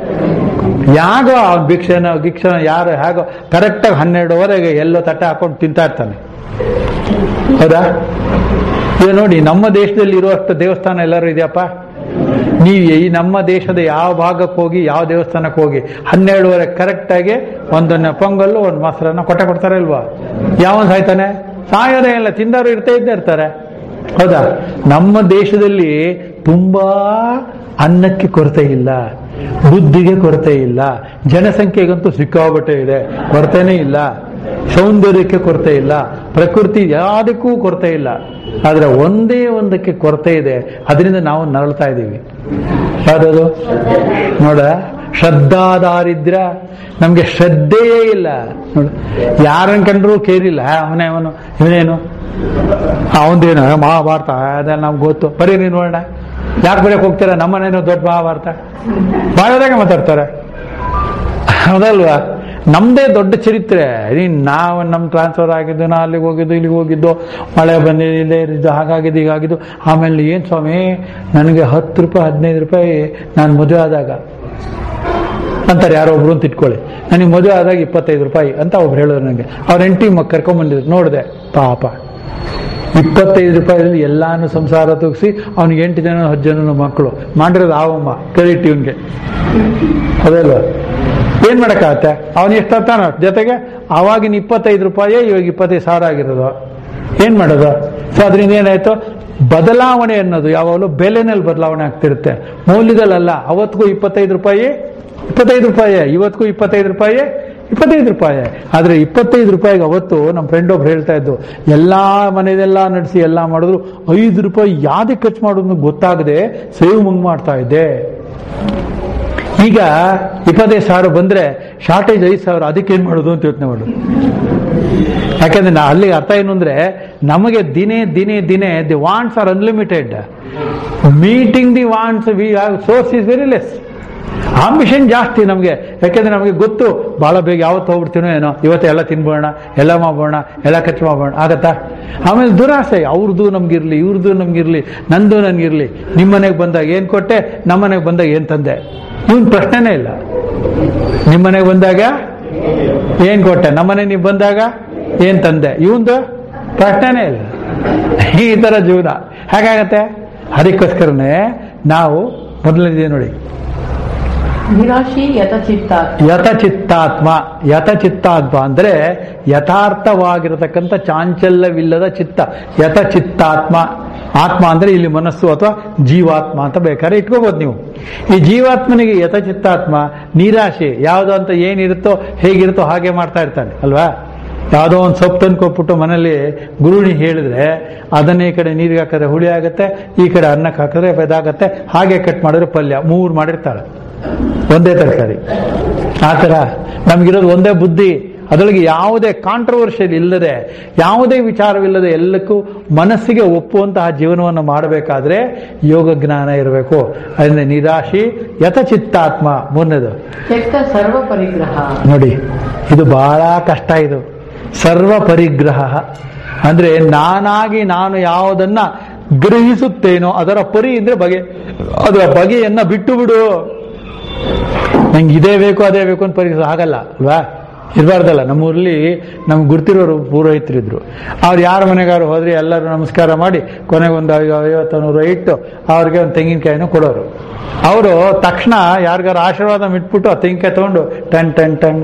ಯಾಗೋ ಅವ್ನು ಭಿಕ್ಷೆನ ಗಿಕ್ಷನ ಯಾರು ಹೇಗೋ ಕರೆಕ್ಟಾಗಿ ಹನ್ನೆರಡುವರೆಗೆ ಎಲ್ಲೋ ತಟ್ಟೆ ಹಾಕೊಂಡು ತಿಂತಾ ಇರ್ತಾನೆ ಹೌದಾ ಈಗ ನೋಡಿ ನಮ್ಮ ದೇಶದಲ್ಲಿ ಇರುವಷ್ಟು ದೇವಸ್ಥಾನ ಎಲ್ಲರೂ ಇದೆಯಪ್ಪ ನೀವು ಈ ನಮ್ಮ ದೇಶದ ಯಾವ ಭಾಗಕ್ಕೆ ಹೋಗಿ ಯಾವ ದೇವಸ್ಥಾನಕ್ಕೆ ಹೋಗಿ ಹನ್ನೆರಡುವರೆ ಕರೆಕ್ಟಾಗಿ ಒಂದನ್ನ ಪೊಂಗಲ್ಲು ಒಂದು ಮೊಸರನ್ನ ಕೊಟ್ಟೆ ಕೊಡ್ತಾರೆ ಇಲ್ವಾ ಯಾವನ್ ಸಾಯ್ತಾನೆ ಸಾಯೋದೇ ಇಲ್ಲ ತಿಂದವರು ಇರ್ತೇ ಇದ್ದೇ ಇರ್ತಾರೆ ಹೌದಾ ನಮ್ಮ ದೇಶದಲ್ಲಿ ತುಂಬಾ ಅನ್ನಕ್ಕೆ ಕೊರತೆ ಇಲ್ಲ ಬುದ್ಧಿಗೆ ಕೊರತೆ ಇಲ್ಲ ಜನಸಂಖ್ಯೆಗಂತೂ ಸಿಕ್ಕಾಬಟ್ಟೆ ಇದೆ ಕೊರತೆನೇ ಇಲ್ಲ ಸೌಂದರ್ಯಕ್ಕೆ ಕೊರತೆ ಇಲ್ಲ ಪ್ರಕೃತಿ ಯಾವುದಕ್ಕೂ ಕೊರತೆ ಇಲ್ಲ ಆದ್ರೆ ಒಂದೇ ಒಂದಕ್ಕೆ ಕೊರತೆ ಇದೆ ಅದರಿಂದ ನಾವು ನರಳ್ತಾ ಇದ್ದೀವಿ ಯಾವ್ದದು ನೋಡ ಶ್ರದ್ಧಾದಾರಿದ್ರ ನಮ್ಗೆ ಶ್ರದ್ಧೆಯೇ ಇಲ್ಲ ನೋಡ ಯಾರನ್ ಕಂಡ್ರು ಕೇರಿಲ್ಲ ಅವನೇ ಅವನು ಇವನೇನು ಅವನದೇನು ಮಹಾಭಾರತ ಅದೆಲ್ಲ ನಮ್ಗೆ ಗೊತ್ತು ಬರೀ ನೀನು ನೋಡೋಣ ಯಾಕೆ ಬರೆಯಕ್ಕೆ ಹೋಗ್ತೀರಾ ನಮ್ಮನೇನು ದೊಡ್ಡ ಮಹಾಭಾರತ ಬಾಳದಾಗ ಮಾತಾಡ್ತಾರೆ ಹೌದಲ್ವಾ ನಮ್ದೇ ದೊಡ್ಡ ಚರಿತ್ರೆ ನೀನ್ ನಾವು ನಮ್ ಟ್ರಾನ್ಸ್ಫರ್ ಆಗಿದ್ದು ನಾ ಅಲ್ಲಿಗೆ ಹೋಗಿದ್ದು ಇಲ್ಲಿಗೆ ಹೋಗಿದ್ದು ಮಳೆ ಬಂದಿದ್ದು ಇಲ್ಲೇ ಇದ್ದು ಹಾಗಾಗಿದ್ದು ಹೀಗಾಗಿದ್ದು ಆಮೇಲೆ ಏನ್ ಸ್ವಾಮಿ ನನಗೆ ಹತ್ತು ರೂಪಾಯಿ ಹದಿನೈದು ರೂಪಾಯಿ ನಾನು ಮದುವೆ ಆದಾಗ ಅಂತಾರೆ ಯಾರೋ ಒಬ್ರು ಅಂತ ಇಟ್ಕೊಳ್ಳಿ ನನಗೆ ಮದುವೆ ಆದಾಗ ಇಪ್ಪತ್ತೈದು ರೂಪಾಯಿ ಅಂತ ಒಬ್ರು ಹೇಳಿದ್ರು ನನಗೆ ಅವ್ರ ಹೆಂಡತಿ ಮಕ್ಕ ಕರ್ಕೊಂಬಂದಿದ್ರು ನೋಡಿದೆ ಪಾಪ ಇಪ್ಪತ್ತೈದು ರೂಪಾಯಿದಲ್ಲಿ ಎಲ್ಲಾನು ಸಂಸಾರ ತೂಗಿಸಿ ಅವ್ನಿಗೆ ಎಂಟು ಜನ ಹತ್ತು ಜನ ಮಕ್ಕಳು ಮಾಡಿರೋದು ಆವಮ್ಮ ಕ್ರೆಡಿಟ್ ಇವನ್ಗೆ ಅದಲ್ವಾ ಏನ್ ಮಾಡಕ್ಕಾಗತ್ತೆ ಅವನು ಎಷ್ಟು ಹತ್ತಾನ ಜೊತೆಗೆ ಅವಾಗಿನ ಇಪ್ಪತ್ತೈದು ರೂಪಾಯಿ ಇವಾಗ ಇಪ್ಪತ್ತೈದು ಸಾವಿರ ಆಗಿರೋದು ಏನ್ ಮಾಡೋದು ಸೊ ಅದರಿಂದ ಏನಾಯ್ತು ಬದಲಾವಣೆ ಅನ್ನೋದು ಯಾವಾಗಲೂ ಬೆಲೆನಲ್ಲಿ ಬದಲಾವಣೆ ಆಗ್ತಿರುತ್ತೆ ಮೌಲ್ಯದಲ್ಲಲ್ಲ ಅವತ್ತಿಗೂ ಇಪ್ಪತ್ತೈದು ರೂಪಾಯಿ ಇಪ್ಪತ್ತೈದು ರೂಪಾಯಿ ಇವತ್ತಿಗೂ ಇಪ್ಪತ್ತೈದು ರೂಪಾಯಿ ಇಪ್ಪತ್ತೈದು ರೂಪಾಯಿ ಆದ್ರೆ ಇಪ್ಪತ್ತೈದು ರೂಪಾಯಿಗೆ ಅವತ್ತು ನಮ್ಮ ಫ್ರೆಂಡ್ ಒಬ್ರು ಹೇಳ್ತಾ ಇದ್ದು ಎಲ್ಲಾ ಮನೆಯದೆಲ್ಲ ನಡೆಸಿ ಎಲ್ಲ ಮಾಡಿದ್ರು ಐದು ರೂಪಾಯಿ ಯಾವ್ದಕ್ಕೆ ಖರ್ಚು ಮಾಡೋದು ಗೊತ್ತಾಗದೆ ಸೇವ್ ಮುಂಗ್ ಮಾಡ್ತಾ ಇದ್ದೆ ಈಗ ಇಪ್ಪತ್ತೈದು ಸಾವಿರ ಬಂದ್ರೆ ಶಾರ್ಟೇಜ್ ಐದು ಸಾವಿರ ಅದಕ್ಕೆ ಏನ್ ಮಾಡೋದು ಅಂತ ಯೋಚನೆ ಮಾಡೋದು ಯಾಕಂದ್ರೆ ನಾ ಅಲ್ಲಿ ಅರ್ಥ ಏನು ಅಂದ್ರೆ ನಮಗೆ ದಿನೇ ದಿನೇ ದಿನೇ the wants are unlimited meeting the wants we have source is very less ambition ಜಾಸ್ತಿ ನಮಗೆ ಯಾಕೆಂದ್ರೆ ನಮಗೆ ಗೊತ್ತು ಬಹಳ ಬೇಗ ಯಾವತ್ತು ಹೋಗ್ಬಿಡ್ತೀನೋ ಏನೋ ಇವತ್ತು ಎಲ್ಲ ತಿನ್ಬೋಣ ಎಲ್ಲ ಮಾಡೋಣ ಎಲ್ಲ ಖರ್ಚು ಮಾಡೋಣ ಆಗತ್ತಾ ಆಮೇಲೆ ದುರಾಸೆ ಅವ್ರದ್ದು ನಮ್ಗಿರ್ಲಿ ಇವ್ರದ್ದು ನಮ್ಗಿರ್ಲಿ ನಂದು ನನ್ಗಿರ್ಲಿ ನಿಮ್ಮ ಮನೆಗೆ ಬಂದಾಗ ಏನ್ ಕೊಟ್ಟೆ ನಮ್ಮ ಮನೆಗೆ ಬಂದಾಗ ಏನ್ ತಂದೆ ಇವನ್ ಪ್ರಶ್ನೆನೇ ಇಲ್ಲ ನಿಮ್ಮ ಮನೆಗೆ ಬಂದಾಗ ಏನ್ ಕೊಟ್ಟೆ ನಮ್ಮನೆ ನೀವು ಬಂದಾಗ ಏನ್ ತಂದೆ ಇವಂದು ಪ್ರಶ್ನೆನೇ ಇಲ್ಲ ಈ ತರ ಜೀವನ ಹೇಗಾಗತ್ತೆ ಅದಕ್ಕೋಸ್ಕರನೇ ನಾವು ಮೊದಲನೇದೇ ನೋಡಿ ನಿರಾಶಿ ಯಥಚಿತ್ತಾತ್ಮ ಯಥಚಿತ್ತಾತ್ಮ ಯಥಚಿತ್ತಾತ್ಮ ಅಂದ್ರೆ ಯಥಾರ್ಥವಾಗಿರತಕ್ಕಂಥ ಚಾಂಚಲ್ಯವಿಲ್ಲದ ಚಿತ್ತ ಯಥಚಿತ್ತಾತ್ಮ ಆತ್ಮ ಅಂದ್ರೆ ಇಲ್ಲಿ ಮನಸ್ಸು ಅಥವಾ ಜೀವಾತ್ಮ ಅಂತ ಬೇಕಾದ್ರೆ ಇಟ್ಕೋಬಹುದು ನೀವು ಈ ಜೀವಾತ್ಮನಿಗೆ ಯಥಚಿತ್ತಾತ್ಮ ನಿರಾಶೆ ಯಾವ್ದು ಅಂತ ಏನಿರುತ್ತೋ ಹೇಗಿರುತ್ತೋ ಹಾಗೆ ಮಾಡ್ತಾ ಇರ್ತಾನೆ ಅಲ್ವಾ ಯಾವುದೋ ಒಂದು ಸೊಪ್ಪು ತಂದು ಕೊಟ್ಬಿಟ್ಟು ಮನೇಲಿ ಗುರುಣಿ ಹೇಳಿದ್ರೆ ಅದನ್ನೇ ಈ ಕಡೆ ನೀರಿಗೆ ಹಾಕಿದ್ರೆ ಹುಳಿ ಆಗುತ್ತೆ ಈ ಕಡೆ ಅನ್ನಕ್ಕೆ ಹಾಕಿದ್ರೆ ಇದಾಗತ್ತೆ ಹಾಗೆ ಕಟ್ ಮಾಡಿದ್ರೆ ಪಲ್ಯ ಮೂರು ಮಾಡಿರ್ತಾಳೆ ಒಂದೇ ತರಕಾರಿ ಆ ಥರ ನಮ್ಗಿರೋದು ಒಂದೇ ಬುದ್ಧಿ ಅದರೊಳಗೆ ಯಾವುದೇ ಕಾಂಟ್ರವರ್ಷಿಯಲ್ ಇಲ್ಲದೆ ಯಾವುದೇ ವಿಚಾರವಿಲ್ಲದೆ ಎಲ್ಲಕ್ಕೂ ಮನಸ್ಸಿಗೆ ಒಪ್ಪುವಂತಹ ಜೀವನವನ್ನು ಮಾಡಬೇಕಾದ್ರೆ ಯೋಗ ಜ್ಞಾನ ಇರಬೇಕು ಅದರಿಂದ ನಿರಾಶಿ ಯಥಚಿತ್ತಾತ್ಮ ಮೂರನೇದು ತ್ಯಕ್ತ ಸರ್ವ ಪರಿಗ್ರಹ ನೋಡಿ ಇದು ಬಹಳ ಕಷ್ಟ ಇದು ಸರ್ವ ಪರಿಗ್ರಹ ಅಂದ್ರೆ ನಾನಾಗಿ ನಾನು ಯಾವುದನ್ನ ಗ್ರಹಿಸುತ್ತೇನೋ ಅದರ ಪರಿ ಅಂದ್ರೆ ಬಗೆ ಅದರ ಬಗೆಯನ್ನ ಬಿಟ್ಟು ಬಿಡು ನಂಗೆ ಇದೇ ಬೇಕು ಅದೇ ಬೇಕು ಅಂತ ಪರಿಗ್ರಹ ಆಗಲ್ಲ ಅಲ್ವಾ ಇರಬಾರ್ದಲ್ಲ ನಮ್ಮೂರಲ್ಲಿ ನಮ್ಗೆ ಗುರ್ತಿರೋರು ಪುರೋಹಿತರಿದ್ರು ಅವ್ರು ಯಾರ ಮನೆಗಾರು ಹೋದ್ರೆ ಎಲ್ಲರೂ ನಮಸ್ಕಾರ ಮಾಡಿ ಕೊನೆಗೆ ಒಂದು ಐವತ್ತು ನೂರು ಇಟ್ಟು ಅವ್ರಿಗೆ ಒಂದು ತೆಂಗಿನಕಾಯಿನೂ ಕೊಡೋರು ಅವರು ತಕ್ಷಣ ಯಾರಿಗಾರು ಆಶೀರ್ವಾದ ಇಟ್ಬಿಟ್ಟು ಆ ತೆಂಗಿನಕಾಯಿ ತಗೊಂಡು ಟನ್ ಟನ್ ಟನ್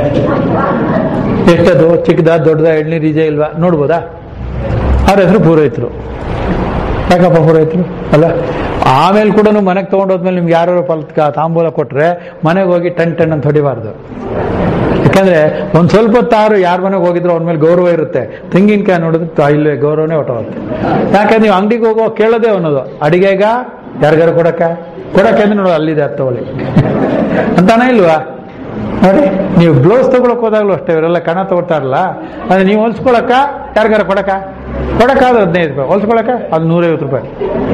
ಎಷ್ಟದು ಚಿಕ್ಕದ ದೊಡ್ಡದ ಎಳ್ನೀರು ಈಜೆ ಇಲ್ವಾ ನೋಡ್ಬೋದಾ ಅವ್ರ ಹೆಸರು ಪುರೋಹಿತರು ಯಾಕಪ್ಪ ಪುರೋಹಿತರು ಅಲ್ಲ ಆಮೇಲೆ ಕೂಡ ಮನೆಗೆ ತಗೊಂಡೋದ್ಮೇಲೆ ನಿಮ್ಗೆ ಯಾರು ಫಲಕ ತಾಂಬೂಲ ಕೊಟ್ರೆ ಮನೆಗೆ ಹೋಗಿ ಟನ್ ಟನ್ ಅಂತ ಹೊಡಿಬಾರ್ದು ಯಾಕಂದ್ರೆ ಒಂದ್ ಸ್ವಲ್ಪ ತಾರು ಯಾರ ಮನೆಗೆ ಹೋಗಿದ್ರು ಅವ್ರ ಮೇಲೆ ಗೌರವ ಇರುತ್ತೆ ತೆಂಗಿನಕಾಯಿ ನೋಡಿದ್ರೆ ತಾ- ಇಲ್ಲೇ ಗೌರವನೇ ಹೊಟ್ಟೋಗುತ್ತೆ ಯಾಕಂದ್ರೆ ನೀವು ಅಂಗಡಿಗೆ ಹೋಗೋ ಕೇಳೋದೇ ಅನ್ನೋದು ಅಡಿಗೆಗ ಯಾರಿಗಾರು ಕೊಡಕ್ಕ ಕೊಡಕ್ಕೆ ಅಂದ್ರೆ ನೋಡು ಅಲ್ಲಿದೆ ಅದು ತಗೊಳ್ಳಿ ಅಂತಾನೆ ಇಲ್ವಾ ನೋಡಿ ನೀವು ಬ್ಲೌಸ್ ತಗೊಳಕ್ ಹೋದಾಗ್ಲೂ ಅಷ್ಟೇ ಇವರೆಲ್ಲ ಕಣ ತಗೊಳ್ತಾರಲ್ಲ ಅಂದ್ರೆ ನೀವು ಹೊಲ್ಸ್ಕೊಳಕ ಯಾರಿಗಾರ ಕೊಡಕ ಕೊಡಕ್ಕಾದ್ರೆ ಹದಿನೈದು ರೂಪಾಯಿ ಹೊಲ್ಸ್ಕೊಳಕ ಅದು ನೂರೈವತ್ತು ರೂಪಾಯಿ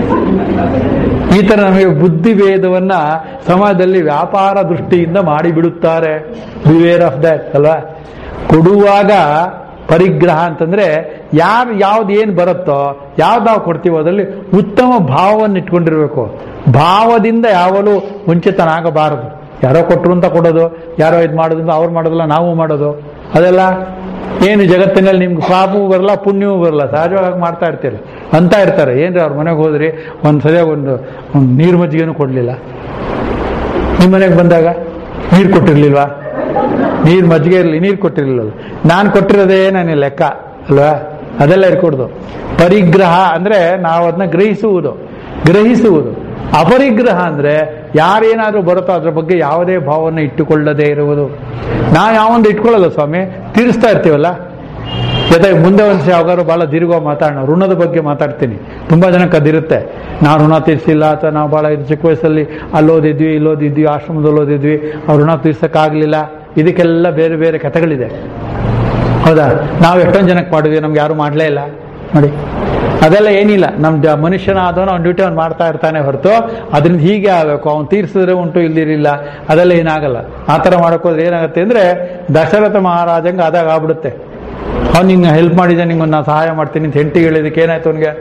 ಈ ತರ ನಮಗೆ ಬುದ್ಧಿ ಭೇದವನ್ನ ಸಮಾಜದಲ್ಲಿ ವ್ಯಾಪಾರ ದೃಷ್ಟಿಯಿಂದ ಮಾಡಿಬಿಡುತ್ತಾರೆ ಬಿವೇರ್ ಆಫ್ ದಟ್ ಅಲ್ವಾ ಕೊಡುವಾಗ ಪರಿಗ್ರಹ ಅಂತಂದ್ರೆ ಯಾರು ಯಾವ್ದು ಏನು ಬರುತ್ತೋ ಯಾವ್ದು ನಾವು ಕೊಡ್ತೀವೋ ಅದರಲ್ಲಿ ಉತ್ತಮ ಭಾವವನ್ನು ಇಟ್ಕೊಂಡಿರ್ಬೇಕು ಭಾವದಿಂದ ಯಾವಲು ವಂಚಿತನಾಗಬಾರದು ಯಾರೋ ಕೊಟ್ಟರು ಅಂತ ಕೊಡೋದು ಯಾರೋ ಇದು ಮಾಡೋದ್ರಿಂದ ಅವ್ರು ಮಾಡೋದಿಲ್ಲ ನಾವು ಮಾಡೋದು ಅದೆಲ್ಲ ಏನು ಜಗತ್ತಿನಲ್ಲಿ ನಿಮ್ಗೆ ಪಾಪವೂ ಬರಲ್ಲ ಪುಣ್ಯವೂ ಬರಲ್ಲ ಸಹಜವಾಗಿ ಮಾಡ್ತಾ ಇರ್ತೀರ ಅಂತ ಇರ್ತಾರೆ ಏನ್ರಿ ಅವ್ರ ಮನೆಗೆ ಹೋದ್ರಿ ಒಂದು ಸರಿಯಾಗಿ ಒಂದು ಒಂದು ನೀರು ಮಜ್ಜಿಗೆನೂ ಕೊಡಲಿಲ್ಲ ನಿಮ್ಮ ಮನೆಗೆ ಬಂದಾಗ ನೀರು ಕೊಟ್ಟಿರ್ಲಿಲ್ವಾ ನೀರು ಮಜ್ಜಿಗೆ ಇರಲಿ ನೀರು ಕೊಟ್ಟಿರಲಿಲ್ಲ ನಾನು ಕೊಟ್ಟಿರೋದೇ ನನ್ನ ಲೆಕ್ಕ ಅಲ್ವಾ ಅದೆಲ್ಲ ಇರ್ಕೊಡ್ದು ಪರಿಗ್ರಹ ಅಂದ್ರೆ ನಾವು ಅದನ್ನ ಗ್ರಹಿಸುವುದು ಗ್ರಹಿಸುವುದು ಅಪರಿಗ್ರಹ ಅಂದ್ರೆ ಯಾರೇನಾದ್ರೂ ಬರುತ್ತೋ ಅದ್ರ ಬಗ್ಗೆ ಯಾವುದೇ ಭಾವವನ್ನು ಇಟ್ಟುಕೊಳ್ಳದೇ ಇರುವುದು ನಾವು ಯಾವೊಂದು ಇಟ್ಕೊಳ್ಳಲ್ಲ ಸ್ವಾಮಿ ತೀರಿಸ್ತಾ ಇರ್ತೀವಲ್ಲ ಜೊತೆಗೆ ಮುಂದೆ ಒಂದು ಯಾವಾಗಾದ್ರು ಬಹಳ ದೀರ್ಘ ಮಾತಾಡೋಣ ಋಣದ ಬಗ್ಗೆ ಮಾತಾಡ್ತೀನಿ ತುಂಬಾ ಜನಕ್ಕೆ ಅದಿರುತ್ತೆ ನಾವು ಋಣ ತೀರಿಸಿಲ್ಲ ಅಥವಾ ನಾವು ಬಹಳ ಇದು ಚಿಕ್ಕ ವಯಸ್ಸಲ್ಲಿ ಅಲ್ಲಿ ಓದಿದ್ವಿ ಇಲ್ಲಿ ಓದಿದ್ವಿ ಆಶ್ರಮದಲ್ಲಿ ಓದಿದ್ವಿ ಆ ಋಣ ತೀರ್ಸಕ್ಕಾಗ್ಲಿಲ್ಲ ಇದಕ್ಕೆಲ್ಲ ಬೇರೆ ಬೇರೆ ಕಥೆಗಳಿದೆ ಹೌದಾ ನಾವು ಎಷ್ಟೊಂದು ಜನಕ್ಕೆ ಮಾಡಿದ್ವಿ ನಮ್ಗೆ ಯಾರು ಮಾಡಲೇ ಇಲ್ಲ ನೋಡಿ ಅದೆಲ್ಲ ಏನಿಲ್ಲ ನಮ್ಮ ಜ ಮನುಷ್ಯನಾದವನು ಅವ್ನ ಡ್ಯೂಟಿ ಅವ್ನು ಮಾಡ್ತಾ ಇರ್ತಾನೆ ಹೊರತು ಅದರಿಂದ ಹೀಗೆ ಆಗಬೇಕು ಅವ್ನು ತೀರ್ಸಿದ್ರೆ ಉಂಟು ಇಲ್ಲಿರಿಲ್ಲ ಅದೆಲ್ಲ ಏನಾಗಲ್ಲ ಆ ಥರ ಮಾಡೋಕ್ಕೋದ್ರೆ ಏನಾಗುತ್ತೆ ಅಂದ್ರೆ ದಶರಥ ಮಹಾರಾಜಂಗೆ ಆದಾಗ ಆಗ್ಬಿಡುತ್ತೆ ಅವ್ನು ನಿಂಗೆ ಹೆಲ್ಪ್ ಮಾಡಿದ ನಿಂಗೆ ನಾನು ಸಹಾಯ ಮಾಡ್ತೀನಿ ಅಂತ ಹೆಂಡತಿಗೆ ಹೇಳಿದಕ್ಕೆ ಏನಾಯ್ತು ಅವನಿಗೆ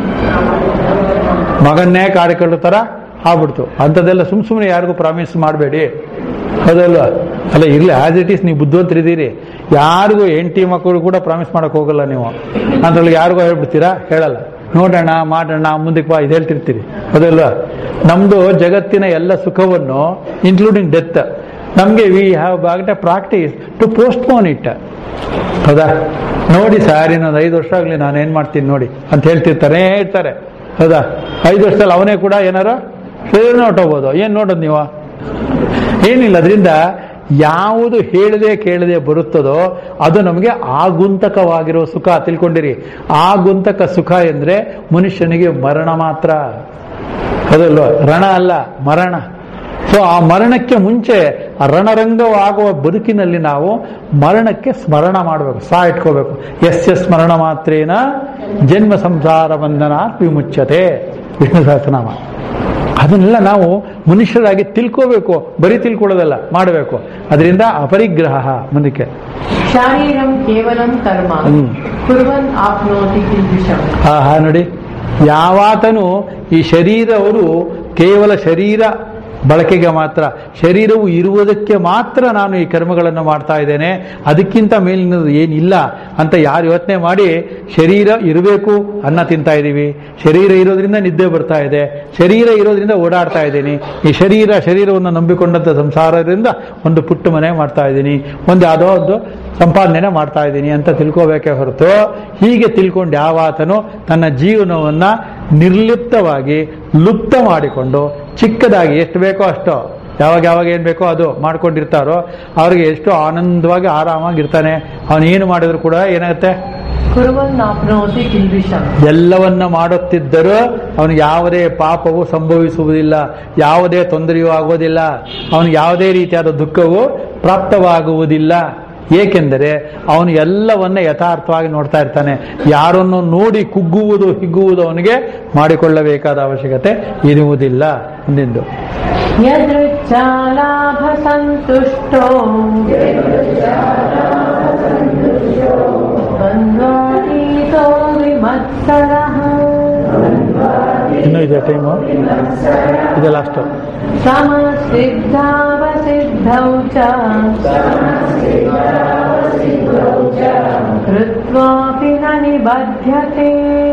ಮಗನ್ನೇ ಕಾರ್ಯಕರ್ತರ ಥರ ಆಗ್ಬಿಡ್ತು ಅಂಥದ್ದೆಲ್ಲ ಸುಮ್ ಸುಮ್ಮನೆ ಯಾರಿಗೂ ಪ್ರಾಮಿಸ್ ಮಾಡಬೇಡಿ ಹೌದಲ್ವಾ ಅಲ್ಲ ಇರ್ಲಿ ಆಸ್ ಇಟ್ ಈಸ್ ನೀವು ಬುದ್ಧಿವಂತರಿದ್ದೀರಿ ಯಾರಿಗೂ ಹೆಂಡತಿ ಮಕ್ಕಳು ಕೂಡ ಪ್ರಾಮಿಸ್ ಮಾಡಕ್ ಹೋಗಲ್ಲ ನೀವು ಅದ್ರೊಳಗೆ ಯಾರಿಗೂ ಹೇಳ್ಬಿಡ್ತೀರಾ ಹೇಳಲ್ಲ ನೋಡೋಣ ಮಾಡೋಣ ಮುಂದಕ್ಕೆ ಬಾ ಇದು ಹೇಳ್ತಿರ್ತೀರಿ ಹೌದಲ್ವಾ ನಮ್ದು ಜಗತ್ತಿನ ಎಲ್ಲ ಸುಖವನ್ನು ಇನ್ಕ್ಲೂಡಿಂಗ್ ಡೆತ್ ನಮಗೆ we have begot a practice to postpone it ಹೌದಾ ನೋಡಿ ಸರ್ ಇನ್ನೊಂದು ಐದು ವರ್ಷ ಆಗಲಿ ನಾನು ಏನು ಮಾಡ್ತೀನಿ ನೋಡಿ ಅಂತ ಹೇಳ್ತಿರ್ತಾನೆ ಇರ್ತಾರೆ ಹೌದಾ ಐದು ವರ್ಷದಲ್ಲಿ ಅವನೇ ಕೂಡ ಏನಾರ ಶರೀರನ ಹೊಟ್ಟೋಗ್ಬೋದು ಏನು ನೋಡೋದು ನೀವು ಏನಿಲ್ಲ ಅದರಿಂದ ಯಾವುದು ಹೇಳದೆ ಕೇಳದೆ ಬರುತ್ತದೋ ಅದು ನಮಗೆ ಆಗುಂತಕವಾಗಿರೋ ಸುಖ ತಿಳ್ಕೊಂಡಿರಿ ಆಗುಂತಕ ಸುಖ ಎಂದ್ರೆ ಮನುಷ್ಯನಿಗೆ ಮರಣ ಮಾತ್ರ ಅದಲ್ವ ರಣ ಅಲ್ಲ ಮರಣ ಸೊ ಆ ಮರಣಕ್ಕೆ ಮುಂಚೆ ಆ ರಣರಂಗವಾಗುವ ಬದುಕಿನಲ್ಲಿ ನಾವು ಮರಣಕ್ಕೆ ಸ್ಮರಣ ಮಾಡಬೇಕು ಸಾ ಇಟ್ಕೋಬೇಕು ಎಸ್ ಎಸ್ ಸ್ಮರಣ ಮಾತ್ರೇನ ಜನ್ಮ ಸಂಸಾರ ಬಂಧನ ವಿಮುಚ್ಯತೆ ವಿಷ್ಣು ಸಹಸ್ರನಾಮ ಅದನ್ನೆಲ್ಲ ನಾವು ಮನುಷ್ಯರಾಗಿ ತಿಳ್ಕೋಬೇಕು ಬರೀ ತಿಳ್ಕೊಳ್ಳೋದಲ್ಲ ಮಾಡಬೇಕು ಅದರಿಂದ ಅಪರಿಗ್ರಹ ಮುಂದಕ್ಕೆ ಶಾರೀರಂ ಕೇವಲಂ ಕರ್ಮ ಹ್ಮ್. ಕುರ್ವನ್ ಆಪ್ನೋತಿ ಕಿಲ್ಬಿಷಂ ಹಾ ಹಾ ನೋಡಿ ಯಾವಾತನು ಈ ಶರೀರವರು ಕೇವಲ ಶರೀರ ಬಳಕೆಗೆ ಮಾತ್ರ ಶರೀರವು ಇರುವುದಕ್ಕೆ ಮಾತ್ರ ನಾನು ಈ ಕರ್ಮಗಳನ್ನು ಮಾಡ್ತಾ ಇದ್ದೇನೆ ಅದಕ್ಕಿಂತ ಮೇಲಿನದು ಏನಿಲ್ಲ ಅಂತ ಯಾರು ಯೋಚನೆ ಮಾಡಿ ಶರೀರ ಇರಬೇಕು ಅನ್ನ ತಿಂತಾ ಇದ್ದೀವಿ ಶರೀರ ಇರೋದ್ರಿಂದ ನಿದ್ದೆ ಬರ್ತಾ ಇದೆ ಶರೀರ ಇರೋದ್ರಿಂದ ಓಡಾಡ್ತಾ ಇದ್ದೀನಿ ಈ ಶರೀರ ಶರೀರವನ್ನು ನಂಬಿಕೊಂಡಂತ ಸಂಸಾರದಿಂದ ಒಂದು ಪುಟ್ಟ ಮನೆ ಮಾಡ್ತಾ ಇದ್ದೀನಿ ಒಂದು ಯಾವುದೋ ಒಂದು ಸಂಪಾದನೆ ಮಾಡ್ತಾ ಇದ್ದೀನಿ ಅಂತ ತಿಳ್ಕೋಬೇಕೇ ಹೊರತು ಹೀಗೆ ತಿಳ್ಕೊಂಡು ಯಾವಾತನು ತನ್ನ ಜೀವನವನ್ನ ನಿರ್ಲಿಪ್ತವಾಗಿ ಲುಪ್ತ ಮಾಡಿಕೊಂಡು ಚಿಕ್ಕದಾಗಿ ಎಷ್ಟು ಬೇಕೋ ಅಷ್ಟು ಯಾವಾಗ ಯಾವಾಗ ಏನ್ ಬೇಕೋ ಅದು ಮಾಡ್ಕೊಂಡಿರ್ತಾರೋ ಅವ್ರಿಗೆ ಎಷ್ಟು ಆನಂದವಾಗಿ ಆರಾಮಾಗಿ ಇರ್ತಾನೆ ಅವನು ಏನು ಮಾಡಿದ್ರು ಕೂಡ ಏನಾಗುತ್ತೆ ಕುರ್ವನ್ ಆಪ್ನೋತಿ ಕಿಲ್ಬಿಷಂ ಎಲ್ಲವನ್ನ ಮಾಡುತ್ತಿದ್ದರೂ ಅವನಿಗೆ ಯಾವುದೇ ಪಾಪವು ಸಂಭವಿಸುವುದಿಲ್ಲ ಯಾವುದೇ ತೊಂದರೆಯೂ ಆಗೋದಿಲ್ಲ ಅವನಿಗೆ ಯಾವುದೇ ರೀತಿಯಾದ ದುಃಖವು ಪ್ರಾಪ್ತವಾಗುವುದಿಲ್ಲ ಏಕೆಂದರೆ ಅವನು ಎಲ್ಲವನ್ನ ಯಥಾರ್ಥವಾಗಿ ನೋಡ್ತಾ ಇರ್ತಾನೆ ಯಾರನ್ನು ನೋಡಿ ಕುಗ್ಗುವುದು ಹಿಗ್ಗುವುದು ಅವನಿಗೆ ಮಾಡಿಕೊಳ್ಳಬೇಕಾದ ಅವಶ್ಯಕತೆ ಇರುವುದಿಲ್ಲ ಮುಂದಿಂದು ಯದೃಚ್ಛಾಲಾಭ ಸಂತುಷ್ಟೋ ದ್ವಂದ್ವಾತೀತೋ ವಿಮತ್ಸರಃ ಇನ್ನೂ ಇದೆ ಟೈಮು ಇದೆ ಲಾಸ್ಟ್ ಸಮಸಿದ್ಧಾವಸಿದ್ಧೌ ಚ ಕೃತ್ವಾಪಿ ನ ನಿಬಧ್ಯತೆ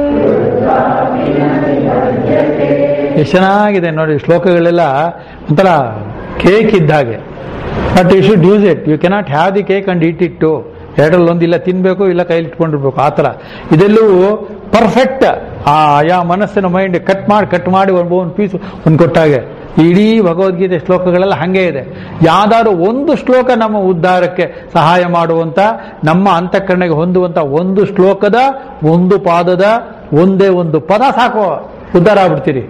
ಎಷ್ಟು ಚೆನ್ನಾಗಿದೆ ನೋಡಿ ಶ್ಲೋಕಗಳೆಲ್ಲ ಒಂಥರ ಕೇಕ್ ಇದ್ದ ಹಾಗೆ but you should use it you cannot have the cake and eat it ಎರಡರಲ್ಲಿ ಒಂದು ಇಲ್ಲ ತಿನ್ಬೇಕು ಇಲ್ಲ ಕೈಲಿ ಇಟ್ಕೊಂಡಿರ್ಬೇಕು ಆ ಥರ ಇದೆಲ್ಲವೂ ಪರ್ಫೆಕ್ಟ್ ಆ ಯಾ ಮನಸ್ಸಿನ ಮೈಂಡ್ ಕಟ್ ಮಾಡಿ ಕಟ್ ಮಾಡಿ ಒಂದು ಒಂದು ಪೀಸ್ ಒಂದು ಕೊಟ್ಟಾಗೆ ಇಡೀ ಭಗವದ್ಗೀತೆ ಶ್ಲೋಕಗಳೆಲ್ಲ ಹಾಗೆ ಇದೆ ಯಾವ್ದಾದ್ರು ಒಂದು ಶ್ಲೋಕ ನಮ್ಮ ಉದ್ಧಾರಕ್ಕೆ ಸಹಾಯ ಮಾಡುವಂತ ನಮ್ಮ ಅಂತಃಕರಣೆಗೆ ಹೊಂದುವಂತ ಒಂದು ಶ್ಲೋಕದ ಒಂದು ಪಾದದ ಒಂದೇ ಒಂದು ಪದ ಸಾಕು ಉದ್ಧಾರ ಆಗ್ಬಿಡ್ತೀರಿ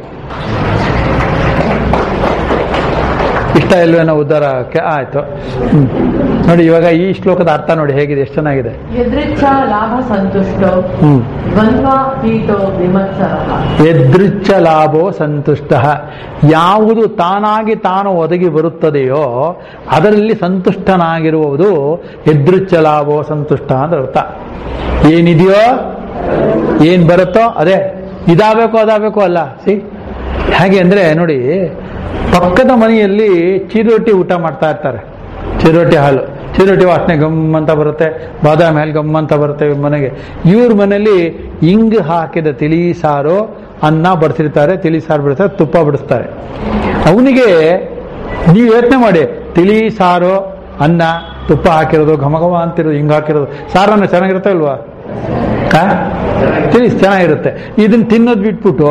ಇಷ್ಟ ಇಲ್ವೇನೋ ಉದ್ಧಾರಕ್ಕೆ ಆಯ್ತು ಹ್ಮ್. ನೋಡಿ ಇವಾಗ ಈ ಶ್ಲೋಕದ ಅರ್ಥ ನೋಡಿ ಹೇಗಿದೆ ಎಷ್ಟು ಚೆನ್ನಾಗಿದೆ ಯದೃಚ್ಛಾ ಲಾಭ ಸಂತುಷ್ಟೋ ಹ್ಮ್ ದ್ವಂದ್ವಾತೀತೋ ವಿಮತ್ಸರಃ ಎದೃಚ್ಛ ಲಾಭೋ ಸಂತುಷ್ಟ ಯಾವುದು ತಾನಾಗಿ ತಾನು ಒದಗಿ ಬರುತ್ತದೆಯೋ ಅದರಲ್ಲಿ ಸಂತುಷ್ಟನಾಗಿರುವುದು ಎದೃಚ್ಛ ಲಾಭೋ ಸಂತುಷ್ಟ ಅಂತ ಅರ್ಥ ಏನಿದೆಯೋ ಏನ್ ಬರುತ್ತೋ ಅದೇ ಇದಾಗಬೇಕು ಅದಾಗಬೇಕು ಅಲ್ಲ ಸಿ ಹೇಗೆ ಅಂದ್ರೆ ನೋಡಿ ಪಕ್ಕದ ಮನೆಯಲ್ಲಿ ಚಿರೋಟಿ ಊಟ ಮಾಡ್ತಾ ಇರ್ತಾರೆ ಚಿರೋಟಿ ಹಾಲು ಚಿರೋಟಿ ವಾಸನೆ ಗಮ್ ಅಂತ ಬರುತ್ತೆ ಬಾದಾಮಿ ಹಾಲು ಗಮ್ ಅಂತ ಬರುತ್ತೆ ಇವ್ರ ಮನೆಗೆ ಇವ್ರ ಮನೆಯಲ್ಲಿ ಇಂಗ್ ಹಾಕಿದ ತಿಳಿ ಸಾರು ಅನ್ನ ಬಡಿಸಿರ್ತಾರೆ ತಿಳಿ ಸಾರು ಬಿಡಿಸ್ತಾರೆ ತುಪ್ಪ ಬಿಡಿಸ್ತಾರೆ ಅವನಿಗೆ ನೀವು ಯೋಚನೆ ಮಾಡಿ ತಿಳಿ ಸಾರು ಅನ್ನ ತುಪ್ಪ ಹಾಕಿರೋದು ಘಮ ಘಮ ಅಂತಿರೋದು ಹಿಂಗ್ ಹಾಕಿರೋದು ಸಾರನ್ನ ಚೆನ್ನಾಗಿರುತ್ತೆ ಅಲ್ವಾ ಆ? ತಿಳಿಸ್ ಚೆನ್ನಾಗಿರುತ್ತೆ ಇದನ್ನ ತಿನ್ನೋದು ಬಿಟ್ಬಿಟ್ಟು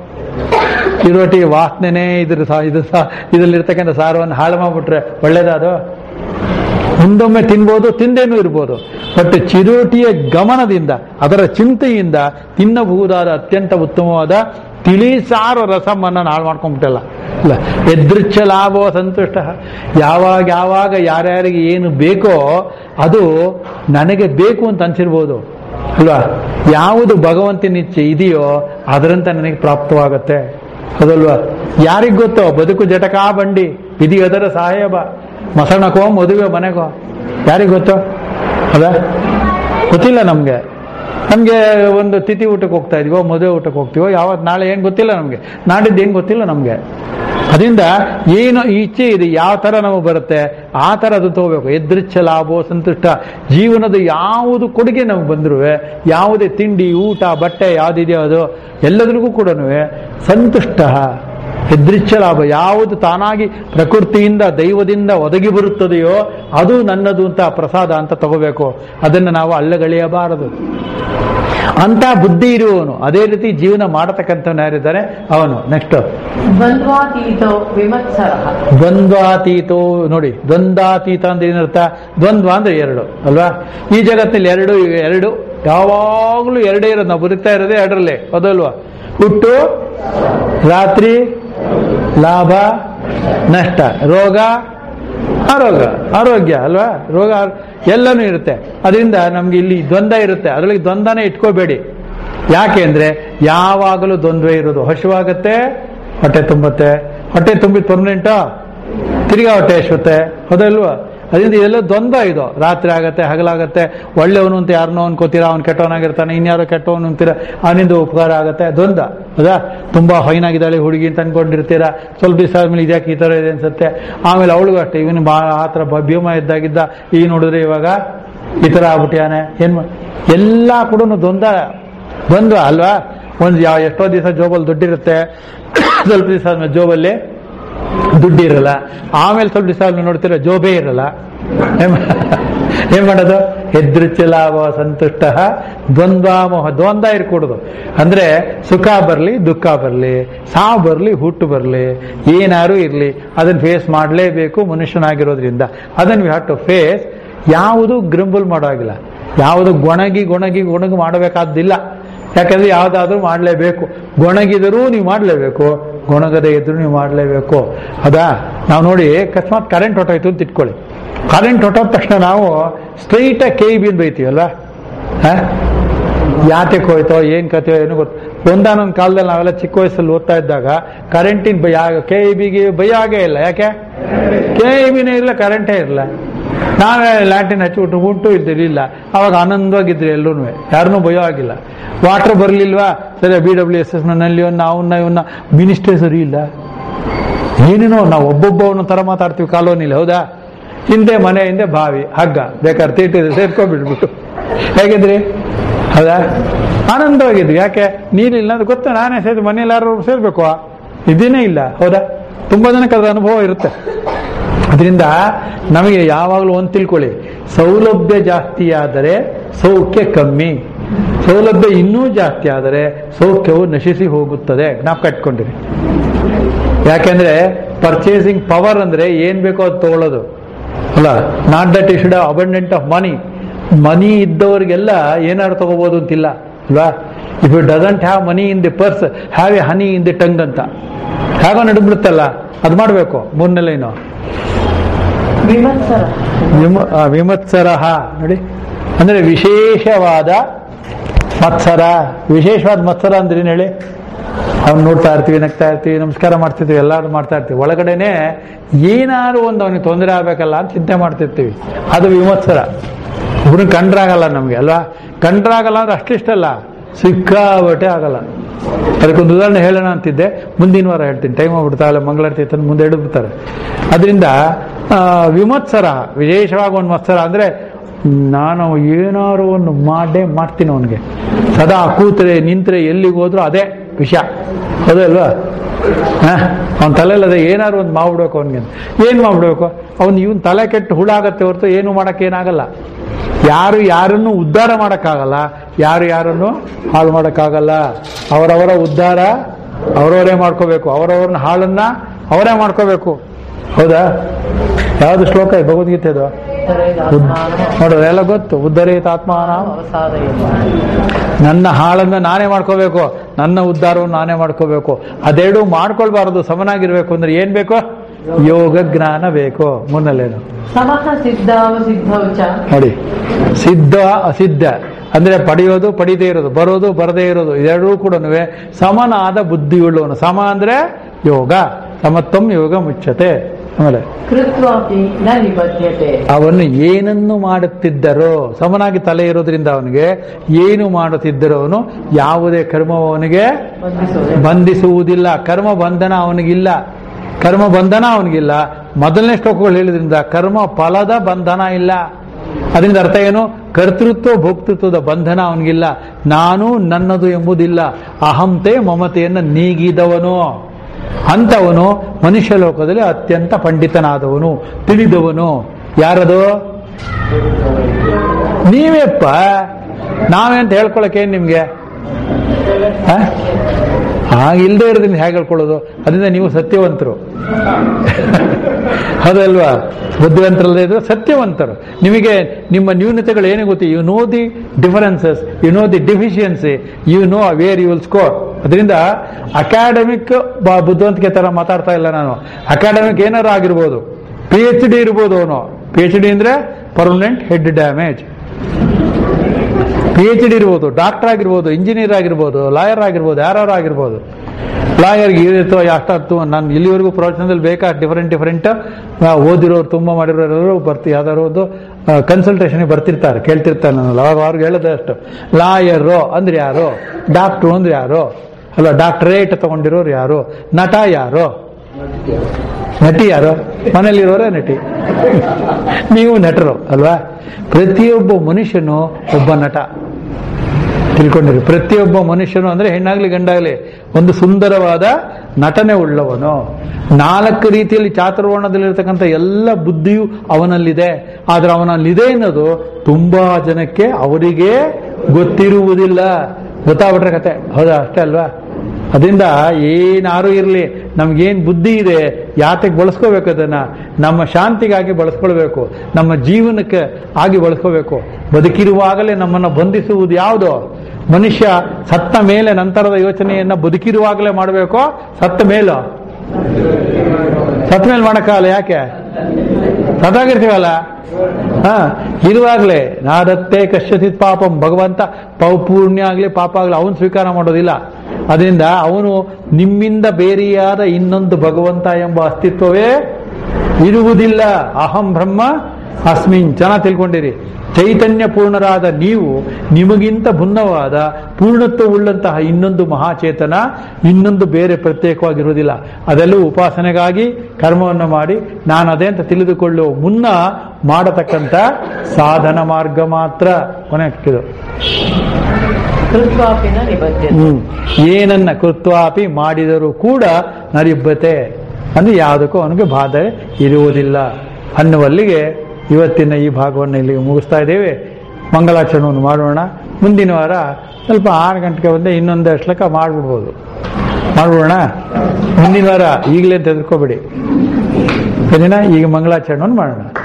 ಚಿರೋಟಿ ವಾಸನೆನೇ ಇದ್ರ ಸಾ- ಇದು ಸಾ ಇದರಲ್ಲಿರ್ತಕ್ಕಂಥ ಸಾರವನ್ನು ಹಾಳು ಮಾಡ್ಬಿಟ್ರೆ ಒಳ್ಳೇದಾದು ಮುಂದೊಮ್ಮೆ ತಿನ್ಬೋದು ತಿಂದೇನೂ ಇರ್ಬೋದು ಬಟ್ ಚಿರೋಟಿಯ ಗಮನದಿಂದ ಅದರ ಚಿಂತೆಯಿಂದ ತಿನ್ನಬಹುದಾದ ಅತ್ಯಂತ ಉತ್ತಮವಾದ ತಿಳಿ ಸಾರು ರಸಮನ್ನ ಹಾಳು ಮಾಡ್ಕೊಂಡ್ಬಿಟ್ಟಲ್ಲ ಇಲ್ಲ ಎದೃಚ್ಛ ಲಾಭೋ ಸಂತುಷ್ಟ ಯಾವಾಗ ಯಾವಾಗ ಯಾರ್ಯಾರಿಗೆ ಏನು ಬೇಕೋ ಅದು ನನಗೆ ಬೇಕು ಅಂತ ಅನ್ಸಿರ್ಬೋದು ಅಲ್ವಾ ಯಾವುದು ಭಗವಂತನ ಇಚ್ಛೆ ಇದೆಯೋ ಅದರಂತೆ ನನಗೆ ಪ್ರಾಪ್ತವಾಗತ್ತೆ ಅದಲ್ವಾ ಯಾರಿಗ್ ಗೊತ್ತೋ ಬದುಕು ಜಟಕಾ ಬಂಡಿ ವಿಧಿ ಅದರ ಸಾಹೇಬ ಮಸಣಕೋ ಮದುವೆ ಮನೆಗೋ ಯಾರಿಗ್ ಗೊತ್ತೋ ಅದ ಗೊತ್ತಿಲ್ಲ ನಮ್ಗೆ ನಮ್ಗೆ ಒಂದು ತಿಥಿ ಊಟಕ್ಕೆ ಹೋಗ್ತಾ ಇದೀವೋ ಮದುವೆ ಊಟಕ್ಕೆ ಹೋಗ್ತೀವೋ ಯಾವತ್ತು ನಾಳೆ ಏನ್ ಗೊತ್ತಿಲ್ಲ ನಮ್ಗೆ ನಾಡಿದ್ದು ಏನ್ ಗೊತ್ತಿಲ್ಲ ನಮ್ಗೆ ಅದರಿಂದ ಏನು ಈ ಇಚ್ಛೆ ಇದೆ ಯಾವ ತರ ನಮಗೆ ಬರುತ್ತೆ ಆ ತರ ಅದು ತಗೋಬೇಕು ಎದೃಚ್ಛ ಲಾಭೋ ಸಂತುಷ್ಟ ಜೀವನದ ಯಾವುದು ಕೊಡುಗೆ ನಮಗೆ ಬಂದ್ರು ಯಾವುದೇ ತಿಂಡಿ ಊಟ ಬಟ್ಟೆ ಯಾವ್ದಿದೆಯೋ ಅದು ಎಲ್ಲದರಿಗೂ ಕೂಡ ಸಂತುಷ್ಟ ಎದೃಚ್ಛ ಲಾಭ ಯಾವುದು ತಾನಾಗಿ ಪ್ರಕೃತಿಯಿಂದ ದೈವದಿಂದ ಒದಗಿ ಬರುತ್ತದೆಯೋ ಅದು ನನ್ನದು ಅಂತ ಪ್ರಸಾದ ಅಂತ ತಗೋಬೇಕು ಅದನ್ನು ನಾವು ಅಲ್ಲಗಳೆಯಬಾರದು ಅಂತ ಬುದ್ಧಿ ಇರುವವನು ಅದೇ ರೀತಿ ಜೀವನ ಮಾಡತಕ್ಕಂಥವನು ಯಾರಿದ್ದಾನೆ ಅವನು ನೆಕ್ಸ್ಟ್ ದ್ವಂದ್ವಾತೀತೋ ವಿಮತ್ಸರಃ ದ್ವಂದ್ವಾತೀತೋ ನೋಡಿ ದ್ವಂದ್ವಾತೀತ ಅಂದ್ರೆ ಏನರ್ಥ ದ್ವಂದ್ವ ಅಂದ್ರೆ ಎರಡು ಅಲ್ವಾ ಈ ಜಗತ್ತಿನಲ್ಲಿ ಎರಡು ಎರಡು ಯಾವಾಗಲೂ ಎರಡೇ ಇರೋದು ನಾವು ಬದುಕ್ತಾ ಇರೋದೇ ಎರಡರಲ್ಲೇ ಅದಲ್ವಾ ಹುಟ್ಟು ರಾತ್ರಿ ಲಾಭ ನಷ್ಟ ರೋಗ ಆರೋಗ್ಯ ಆರೋಗ್ಯ ಅಲ್ವಾ ರೋಗ ಆರ್- ಎಲ್ಲನೂ ಇರುತ್ತೆ ಅದರಿಂದ ನಮ್ಗೆ ಇಲ್ಲಿ ದ್ವಂದ್ವ ಇರುತ್ತೆ ಅದರೊಳಗೆ ದ್ವಂದ್ವನೇ ಇಟ್ಕೋಬೇಡಿ ಯಾಕೆ ಅಂದ್ರೆ ಯಾವಾಗಲೂ ದ್ವಂದ್ವ ಇರೋದು ಹಸುವಾಗತ್ತೆ ಹೊಟ್ಟೆ ತುಂಬತ್ತೆ ಹೊಟ್ಟೆ ತುಂಬಿ ಪರ್ಮನೆಂಟಾ ತಿರ್ಗಾ ಹೊಟ್ಟೆ ಹಸುತ್ತೆ ಹೌದಲ್ವಾ ಅದರಿಂದ ಇದೆಲ್ಲ ದ್ವಂದ್ವ ಇದು ರಾತ್ರಿ ಆಗತ್ತೆ ಹಗಲಾಗತ್ತೆ ಒಳ್ಳೆಯವನು ಅಂತ ಯಾರನ್ನೋ ಅನ್ಕೋತೀರಾ ಅವ್ನು ಕೆಟ್ಟವನಾಗಿರ್ತಾನೆ ಇನ್ಯಾರೋ ಕೆಟ್ಟವನು ಅಂತೀರ ಅವನಿಂದ ಉಪಕಾರ ಆಗತ್ತೆ ದ್ವಂದ್ವ ಹೌದಾ ತುಂಬಾ ಹೊಯ್ನಾಗಿದ್ದಾಳೆ ಹುಡುಗಿ ಅಂತ ಅನ್ಕೊಂಡಿರ್ತೀರಾ ಸ್ವಲ್ಪ ದಿವಸ ಆದ್ಮೇಲೆ ಇದ್ಯಾಕೆ ಈ ತರ ಇದೆ ಅನ್ಸುತ್ತೆ ಆಮೇಲೆ ಅವಳಿಗೂ ಅಷ್ಟೇ ಇವನು ಬಹಳ ಆ ಥರ ಬ- ಭೀಮ ಇದ್ದಾಗಿದ್ದ ಈಗ ನೋಡಿದ್ರೆ ಇವಾಗ ಈ ತರ ಆಗ್ಬಿಟ್ಟಿಯಾನೆ ಏನ್ ಮಾ- ಎಲ್ಲಾ ಕೂಡ ದ್ವಂದ್ವ ದ್ವಂದ್ವ ಅಲ್ವಾ ಒಂದು ಯಾವ ಎಷ್ಟೋ ದಿವಸ ಜೋಬಲ್ಲಿ ದುಡ್ಡಿರುತ್ತೆ ಸ್ವಲ್ಪ ದಿವಸ ಆದ್ಮೇಲೆ ಜೋಬಲ್ಲಿ ದುಡ್ಡು ಇರಲ್ಲ ಆಮೇಲೆ ಸ್ವಲ್ಪ ದಿವಸ ಆದ್ಮೇಲೆ ನೋಡ್ತೀರ ಜೋಬೇ ಇರಲ್ಲ ಏನ್ ಮಾ- ಏನ್ ಮಾಡೋದು ಹೆದೃಚ್ಚಲಾವ ಸಂತುಷ್ಟ ದ್ವಂದ್ವಾಮೋಹ ದ್ವಂದ್ವ ಇರ್ಕೊಡುದು ಅಂದ್ರೆ ಸುಖ ಬರ್ಲಿ ದುಃಖ ಬರ್ಲಿ ಸಾವು ಬರ್ಲಿ ಹುಟ್ಟು ಬರ್ಲಿ ಏನಾರು ಇರ್ಲಿ ಅದನ್ನ ಫೇಸ್ ಮಾಡಲೇಬೇಕು ಮನುಷ್ಯನಾಗಿರೋದ್ರಿಂದ ಅದನ್ನ ವಿ ಹ್ಯಾವ್ ಟು ಫೇಸ್ ಯಾವುದು ಗ್ರಿಂಬಲ್ ಮಾಡೋ ಆಗಿಲ್ಲ ಯಾವುದು ಗೊಣಗಿ ಗೊಣಗಿ ಗೊಣಗು ಮಾಡಬೇಕಾದ್ದಿಲ್ಲ ಯಾಕಂದ್ರೆ ಯಾವ್ದಾದ್ರೂ ಮಾಡಲೇಬೇಕು ಗೊಣಗಿದರೂ ನೀವು ಮಾಡಲೇಬೇಕು ಗೊಣಗದೆ ಇದ್ರೂ ನೀವು ಮಾಡಲೇಬೇಕು ಅದಾ ನಾವು ನೋಡಿ ಅಕಸ್ಮಾತ್ ಕರೆಂಟ್ ಹೊಟ್ಟೋಯ್ತು ಅಂತ ಇಟ್ಕೊಳ್ಳಿ ಕರೆಂಟ್ ಹೊಟ್ಟೋದ ತಕ್ಷಣ ನಾವು ಸ್ಟ್ರೈಟ್ ಕೆ ಬಿ ಬೈತೀವಲ್ವಾ ಹ? ಯಾತಕ್ಕೆ ಹೋಯ್ತೋ ಏನ್ ಕಥೆಯೋ ಏನು ಗೊತ್ತು ಒಂದಾನೊಂದು ಕಾಲದಲ್ಲಿ ನಾವೆಲ್ಲ ಚಿಕ್ಕ ವಯಸ್ಸಲ್ಲಿ ಓದ್ತಾ ಇದ್ದಾಗ ಕರೆಂಟಿನ ಭಯ ಕೆ ಬಿಗೆ ಭಯ ಆಗೇ ಇಲ್ಲ ಯಾಕೆ ಕೆ ಬಿನೇ ಇಲ್ಲ ಕರೆಂಟೇ ಇರಲ್ಲ ನಾವೇ ಲ್ಯಾಂಟಿನ್ ಹಚ್ಚಿಬಿಟ್ಟು ಉಂಟು ಇದ್ದಿರಲಿಲ್ಲ ಅವಾಗ ಆನಂದವಾಗಿದ್ರಿ ಎಲ್ಲರೂ ಯಾರನ್ನೂ ಭಯ ಆಗಿಲ್ಲ ವಾಟರ್ ಬರಲಿಲ್ವಾ ಸರಿ ಬಿ ಡಬ್ಲ್ಯೂ ಎಸ್ ಎಸ್ ನಲ್ಲಿ ಅವನ್ನ ಇವನ್ನ ಮಿನಿಸ್ಟರ್ ಸರಿ ಇಲ್ಲ ಏನೇನೋ ನಾವು ಒಬ್ಬೊಬ್ಬವನ್ನ ತರ ಮಾತಾಡ್ತೀವಿ ಕಾಲೋನಿಲಿ ಹೌದಾ ಹಿಂದೆ ಮನೆ ಹಿಂದೆ ಬಾವಿ ಹಗ್ಗ ಬೇಕಾದ್ರೆ ತೀಟಿದ್ರೆ ಸೇರ್ಕೊಂಡ್ಬಿಟ್ಬಿಟ್ಟು ಹೇಗಿದ್ರಿ ಹೌದಾ ಆನಂದವಾಗಿದ್ವಿ ಯಾಕೆ ನೀರಿಲ್ಲ ಅಂತ ಗೊತ್ತಾ ನಾನೇ ಸೇರಿ ಮನೇಲಿ ಯಾರು ಸೇರ್ಬೇಕು ಇದೇನೇ ಇಲ್ಲ ಹೌದಾ ತುಂಬಾ ಜನಕ್ಕೆ ಅದ್ರ ಅನುಭವ ಇರುತ್ತೆ ಅದರಿಂದ ನಮಗೆ ಯಾವಾಗಲೂ ಒಂದು ತಿಳ್ಕೊಳ್ಳಿ ಸೌಲಭ್ಯ ಜಾಸ್ತಿ ಆದರೆ ಸೌಖ್ಯ ಕಮ್ಮಿ ಸೌಲಭ್ಯ ಇನ್ನೂ ಜಾಸ್ತಿ ಆದರೆ ಸೌಖ್ಯವು ನಶಿಸಿ ಹೋಗುತ್ತದೆ ಜ್ಞಾಪಕ ಇಟ್ಕೊಂಡಿರಿ ಯಾಕೆಂದ್ರೆ ಪರ್ಚೇಸಿಂಗ್ ಪವರ್ ಅಂದ್ರೆ ಏನ್ ಬೇಕೋ ಅದು ತಗೊಳ್ಳೋದು ಅಲ್ಲ not that he should abundant of money money ಇದ್ದವರಿಗೆಲ್ಲ ಏನಾದ್ರು ತಗೋಬಹುದು ಅಂತಿಲ್ಲ ಅಲ್ವಾ if you doesn't have money in the purse have a honey in the tongue ಅಂತ ಹೇಗೋ ನಡುಬಿಡುತ್ತಲ್ಲ ಅದು ಮಾಡಬೇಕು ಮೂರನೇ ಲೈನು ವಿಮತ್ಸರ ವಿಮ ಆ, ವಿಮತ್ಸರಃ ನೋಡಿ ಅಂದ್ರೆ ವಿಶೇಷವಾದ ಮತ್ಸರ ವಿಶೇಷವಾದ ಮತ್ಸರ ಅಂದ್ರೆ ಏನ್ ಹೇಳಿ ಅವ್ನು ನೋಡ್ತಾ ಇರ್ತೀವಿ ನಗ್ತಾ ಇರ್ತೀವಿ ನಮಸ್ಕಾರ ಮಾಡ್ತಿರ್ತೀವಿ ಎಲ್ಲಾರು ಮಾಡ್ತಾ ಇರ್ತೀವಿ ಒಳಗಡೆನೆ ಏನಾದ್ರು ಒಂದು ಅವನಿಗೆ ತೊಂದರೆ ಆಗ್ಬೇಕಲ್ಲ ಅಂತ ಚಿಂತೆ ಮಾಡ್ತಿರ್ತೀವಿ ಅದು ವಿಮತ್ಸರ ಒಬ್ರು ಕಂಡ್ರಾಗಲ್ಲ ನಮ್ಗೆ ಅಲ್ವಾ ಕಂಡ್ರಾಗಲ್ಲ ಅಂದ್ರೆ ಅಷ್ಟಿಷ್ಟಲ್ಲ ಸಿಕ್ಕಾಬಟ್ಟೆ ಆಗಲ್ಲ ಅದಕ್ಕೊಂದು ಉದಾಹರಣೆ ಹೇಳೋಣ ಅಂತಿದ್ದೆ ಮುಂದಿನ ವಾರ ಹೇಳ್ತೀನಿ ಟೈಮ್ ಆಗ್ಬಿಡ್ತಾಗಲ್ಲ ಮಂಗಳಾರತಿ ತಂದು ಮುಂದೆ ಹಿಡಿದ್ಬಿಡ್ತಾರೆ ಅದರಿಂದ ಆ, ವಿಮತ್ಸರ ವಿಶೇಷವಾಗಿ ಒಂದು ಮತ್ಸರ ಅಂದ್ರೆ ನಾನು ಏನಾರು ಒಂದು ಮಾಡೇ ಮಾಡ್ತೀನಿ ಅವನಿಗೆ ಸದಾ ಕೂತ್ರೆ ನಿಂತ್ರೆ ಎಲ್ಲಿಗೆ ಹೋದ್ರು ಅದೇ ವಿಷಯ ಹೌದಲ್ವಾ ಅವನ ತಲೆಯಲ್ಲಿ ಅದೇ ಏನಾರು ಒಂದು ಮಾಡ್ಬಿಡ್ಬೇಕು ಅವನಿಗೆ ಏನು ಮಾಡ್ಬಿಡ್ಬೇಕು ಅವ್ನು ಇವನ್ ತಲೆ ಕೆಟ್ಟು ಹುಳಾಗತ್ತೆ ಹೊರತು ಏನು ಮಾಡಕ್ಕೆ ಏನಾಗಲ್ಲ ಯಾರು ಯಾರನ್ನು ಉದ್ಧಾರ ಮಾಡೋಕ್ಕಾಗಲ್ಲ ಯಾರು ಯಾರನ್ನು ಹಾಳು ಮಾಡೋಕ್ಕಾಗಲ್ಲ ಅವರವರ ಉದ್ಧಾರ ಅವರವರೇ ಮಾಡ್ಕೋಬೇಕು ಅವರವ್ರನ್ನ ಹಾಳನ್ನ ಅವರೇ ಮಾಡ್ಕೋಬೇಕು ಹೌದಾ ಯಾವುದು ಶ್ಲೋಕ ಇದೆ ಭಗವದ್ಗೀತೆದು ನೋಡೋದು ಎಲ್ಲ ಗೊತ್ತು ಉದ್ಧರೇತ ಆತ್ಮಾನ ನನ್ನ ಹಾಳನ್ನ ನಾನೇ ಮಾಡ್ಕೋಬೇಕು ನನ್ನ ಉದ್ಧಾರವನ್ನು ನಾನೇ ಮಾಡ್ಕೋಬೇಕು ಅದೆರಡು ಮಾಡ್ಕೊಳ್ಬಾರದು ಸಮನಾಗಿರ್ಬೇಕು ಅಂದ್ರೆ ಏನ್ ಬೇಕು ಯೋಗ ಜ್ಞಾನ ಬೇಕು ಮುನ್ನಲ್ಲೇನು ಸಮಃ ಸಿದ್ಧಾವ ಸಿದ್ಧೌ ಚ ನೋಡಿ ಸಿದ್ಧ ಅಸಿದ್ಧ ಅಂದ್ರೆ ಪಡೆಯೋದು ಪಡಿದೇ ಇರೋದು ಬರೋದು ಬರದೇ ಇರೋದು ಇದೆರಡೂ ಕೂಡ ಸಮನಾದ ಬುದ್ಧಿಯುಳ್ಳವನು ಸಮ ಅಂದ್ರೆ ಯೋಗ ಸಮತ್ವಂ ಯೋಗ ಮುಚ್ಚತೆ ಆಮೇಲೆ ಕೃತ್ವಾಪಿ ನ ನಿಬದ್ಧತೆ ಅವನು ಏನನ್ನು ಮಾಡುತ್ತಿದ್ದರೋ ಸಮನಾಗಿ ತಲೆ ಇರೋದ್ರಿಂದ ಅವನಿಗೆ ಏನು ಮಾಡುತ್ತಿದ್ದರೋ ಅವನು ಯಾವುದೇ ಕರ್ಮ ಅವನಿಗೆ ಬಂಧಿಸುವುದೇ ಬಂಧಿಸುವುದಿಲ್ಲ ಕರ್ಮ ಬಂಧನ ಅವನಿಗಿಲ್ಲ ಕರ್ಮ ಬಂಧನ ಅವನಿಗಿಲ್ಲ ಮೊದಲನೇ ಶ್ಲೋಕಗಳು ಹೇಳಿದ್ರಿಂದ ಕರ್ಮ ಫಲದ ಬಂಧನ ಇಲ್ಲ ಅದರಿಂದ ಅರ್ಥ ಏನು ಕರ್ತೃತ್ವ ಭೋಕ್ತೃತ್ವದ ಬಂಧನ ಅವನಿಗಿಲ್ಲ ನಾನು ನನ್ನದು ಎಂಬುದಿಲ್ಲ ಅಹಂತೆ ಮಮತೆಯನ್ನು ನೀಗಿದವನು ಅಂತವನು ಮನುಷ್ಯ ಲೋಕದಲ್ಲಿ ಅತ್ಯಂತ ಪಂಡಿತನಾದವನು ತಿಳಿದವನು ಯಾರದು ನೀವೇಪ್ಪ ನಾವೇ ಅಂತ ಹೇಳ್ಕೊಳಕ್ಕೆ ನಿಮ್ಗೆ ಆ? ಹಾಗಿಲ್ದೇ ಇರೋದ್ರಿಂದ ಹೇಗೆ ಹೇಳ್ಕೊಳ್ಳೋದು ಅದರಿಂದ ನೀವು ಸತ್ಯವಂತರು ಹೌದಲ್ವಾ ಬುದ್ಧಿವಂತರಲ್ಲದೆ ಇದ್ರೆ ಸತ್ಯವಂತರು ನಿಮಗೆ ನಿಮ್ಮ ನ್ಯೂನತೆಗಳು ಏನು ಗೊತ್ತಿ you know the differences you know the deficiency you know where you will score ಅದರಿಂದ ಅಕಾಡೆಮಿಕ್ ಬುದ್ಧಿವಂತಿಕೆ ತರ ಮಾತಾಡ್ತಾ ಇಲ್ಲ ನಾನು ಅಕಾಡೆಮಿಕ್ ಏನಾರು ಆಗಿರ್ಬೋದು ಪಿ ಎಚ್ ಡಿ ಇರ್ಬೋದು ಅವನು ಪಿ ಎಚ್ ಡಿ ಅಂದ್ರೆ permanent head damage P H D ಇರ್ಬೋದು ಡಾಕ್ಟರ್ ಆಗಿರ್ಬೋದು ಇಂಜಿನಿಯರ್ ಆಗಿರ್ಬೋದು ಲಾಯರ್ ಆಗಿರ್ಬೋದು ಯಾರು ಆಗಿರ್ಬೋದು ಲಾಯರ್ಗೆ ಇರುತ್ತೋ ಅಷ್ಟೊತ್ತು ನಾನು ಇಲ್ಲಿವರೆಗೂ ಪ್ರವಚನದಲ್ಲಿ ಬೇಕಾ ಡಿಫರೆಂಟ್ ಡಿಫರೆಂಟ್ ಓದಿರೋರು ತುಂಬ ಮಾಡಿರೋರು ಬರ್ತಿ ಯಾವ್ದಾದ್ರು ಒಂದು ಕನ್ಸಲ್ಟೇಷನ್ಗೆ ಬರ್ತಿರ್ತಾರೆ ಕೇಳ್ತಿರ್ತಾರೆ ನಾನು ಅವಾಗ ಅವ್ರಿಗೆ ಹೇಳೋದು ಅಷ್ಟು ಲಾಯರು ಅಂದ್ರೆ ಯಾರು ಡಾಕ್ಟ್ರು ಅಂದ್ರೆ ಯಾರು ಅಲ್ಲ ಡಾಕ್ಟರೇಟ್ ತಗೊಂಡಿರೋರು ಯಾರು ನಟ ಯಾರು ನಟಿ ಯಾರು ಮನೇಲಿರೋರೇ ನಟಿ ನೀವು ನಟರು ಅಲ್ವಾ ಪ್ರತಿಯೊಬ್ಬ ಮನುಷ್ಯನು ಒಬ್ಬ ನಟ ತಿಳ್ಕೊಂಡಿರಿ ಪ್ರತಿಯೊಬ್ಬ ಮನುಷ್ಯನು ಅಂದ್ರೆ ಹೆಣ್ಣಾಗ್ಲಿ ಗಂಡಾಗ್ಲಿ ಒಂದು ಸುಂದರವಾದ ನಟನೆ ಉಳ್ಳವನು ನಾಲ್ಕು ರೀತಿಯಲ್ಲಿ ಚಾತುರ್ವರ್ಣದಲ್ಲಿರ್ತಕ್ಕಂಥ ಎಲ್ಲ ಬುದ್ಧಿಯು ಅವನಲ್ಲಿದೆ ಆದ್ರೆ ಅವನಲ್ಲಿದೆ ಅನ್ನೋದು ತುಂಬಾ ಜನಕ್ಕೆ ಅವರಿಗೆ ಗೊತ್ತಿರುವುದಿಲ್ಲ ಗೊತ್ತಾಗ್ಬಿಟ್ರೆ ಕತೆ ಹೌದಾ ಅಷ್ಟೇ ಅಲ್ವಾ ಅದರಿಂದ ಏನಾರು ಇರಲಿ ನಮ್ಗೇನ್ ಬುದ್ಧಿ ಇದೆ ಯಾತಕ್ಕೆ ಬಳಸ್ಕೋಬೇಕು ಅದನ್ನ ನಮ್ಮ ಶಾಂತಿಗಾಗಿ ಬಳಸ್ಕೊಳ್ಬೇಕು ನಮ್ಮ ಜೀವನಕ್ಕೆ ಆಗಿ ಬಳಸ್ಕೋಬೇಕು ಬದುಕಿರುವಾಗಲೇ ನಮ್ಮನ್ನ ಬಂಧಿಸುವುದು ಯಾವುದು ಮನುಷ್ಯ ಸತ್ತ ಮೇಲೆ ನಂತರದ ಯೋಚನೆಯನ್ನ ಬದುಕಿರುವಾಗಲೇ ಮಾಡಬೇಕು ಸತ್ತ ಮೇಲೋ ಸತ್ತ ಮೇಲೆ ಮಾಡಕ್ಕಾಗಲ್ಲ ಯಾಕೆ ಸದಾಗಿರ್ತೀವಲ್ಲ ಹಾ ಇರುವಾಗಲೇ ನಾದತ್ತೆ ಕಶ್ಯಸಿತ್ ಪಾಪಂ ಭಗವಂತ ಪೌ ಪೂರ್ಣ್ಯ ಆಗ್ಲಿ ಪಾಪ ಆಗ್ಲಿ ಅವನು ಸ್ವೀಕಾರ ಮಾಡೋದಿಲ್ಲ ಅದರಿಂದ ಅವನು ನಿಮ್ಮಿಂದ ಬೇರೆಯಾದ ಇನ್ನೊಂದು ಭಗವಂತ ಎಂಬ ಅಸ್ತಿತ್ವವೇ ಇರುವುದಿಲ್ಲ ಅಹಂ ಬ್ರಹ್ಮ ಅಸ್ಮಿನ್ ಚೆನ್ನಾಗಿ ತಿಳ್ಕೊಂಡಿರಿ ಚೈತನ್ಯ ಪೂರ್ಣರಾದ ನೀವು ನಿಮಗಿಂತ ಭಿನ್ನವಾದ ಪೂರ್ಣತ್ವವುಳ್ಳಂತಹ ಇನ್ನೊಂದು ಮಹಾಚೇತನ ಇನ್ನೊಂದು ಬೇರೆ ಪ್ರತ್ಯೇಕವಾಗಿರುವುದಿಲ್ಲ ಅದೆಲ್ಲವೂ ಉಪಾಸನೆಗಾಗಿ ಕರ್ಮವನ್ನು ಮಾಡಿ ನಾನು ಅದೇ ಅಂತ ತಿಳಿದುಕೊಳ್ಳುವ ಮುನ್ನ ಮಾಡತಕ್ಕಂಥ ಸಾಧನ ಮಾರ್ಗ ಮಾತ್ರ ಕೊನೆ ಇದು ಕೃತ್ವಾಪಿ ನ ನಿಬದ್ಧತೆ ಹ್ಮ್ ಏನನ್ನ ಕೃತ್ವಾಪಿ ಮಾಡಿದರೂ ಕೂಡ ನರಿಬ್ಬತೆ ಅಂದ್ರೆ ಯಾವುದಕ್ಕೂ ಅವನಿಗೆ ಬಾಧೆ ಇರುವುದಿಲ್ಲ ಅನ್ನುವಲ್ಲಿಗೆ ಇವತ್ತಿನ ಈ ಭಾಗವನ್ನು ಇಲ್ಲಿಗೆ ಮುಗಿಸ್ತಾ ಇದ್ದೇವೆ ಮಂಗಲಾಚರಣೆಯನ್ನು ಮಾಡೋಣ ಮುಂದಿನ ವಾರ ಸ್ವಲ್ಪ ಆರು ಗಂಟೆಗೆ ಬಂದೆ ಇನ್ನೊಂದು ಶ್ಲೋಕ ಮಾಡ್ಬಿಡ್ಬೋದು ಮಾಡ್ಬಿಡೋಣ ಮುಂದಿನ ವಾರ ಈಗಲೇ ತೆಗೆದುಕೋಬೇಡಿ ಸರಿನಾ ಈಗ ಮಂಗಳಾಚರಣೆಯನ್ನು ಮಾಡೋಣ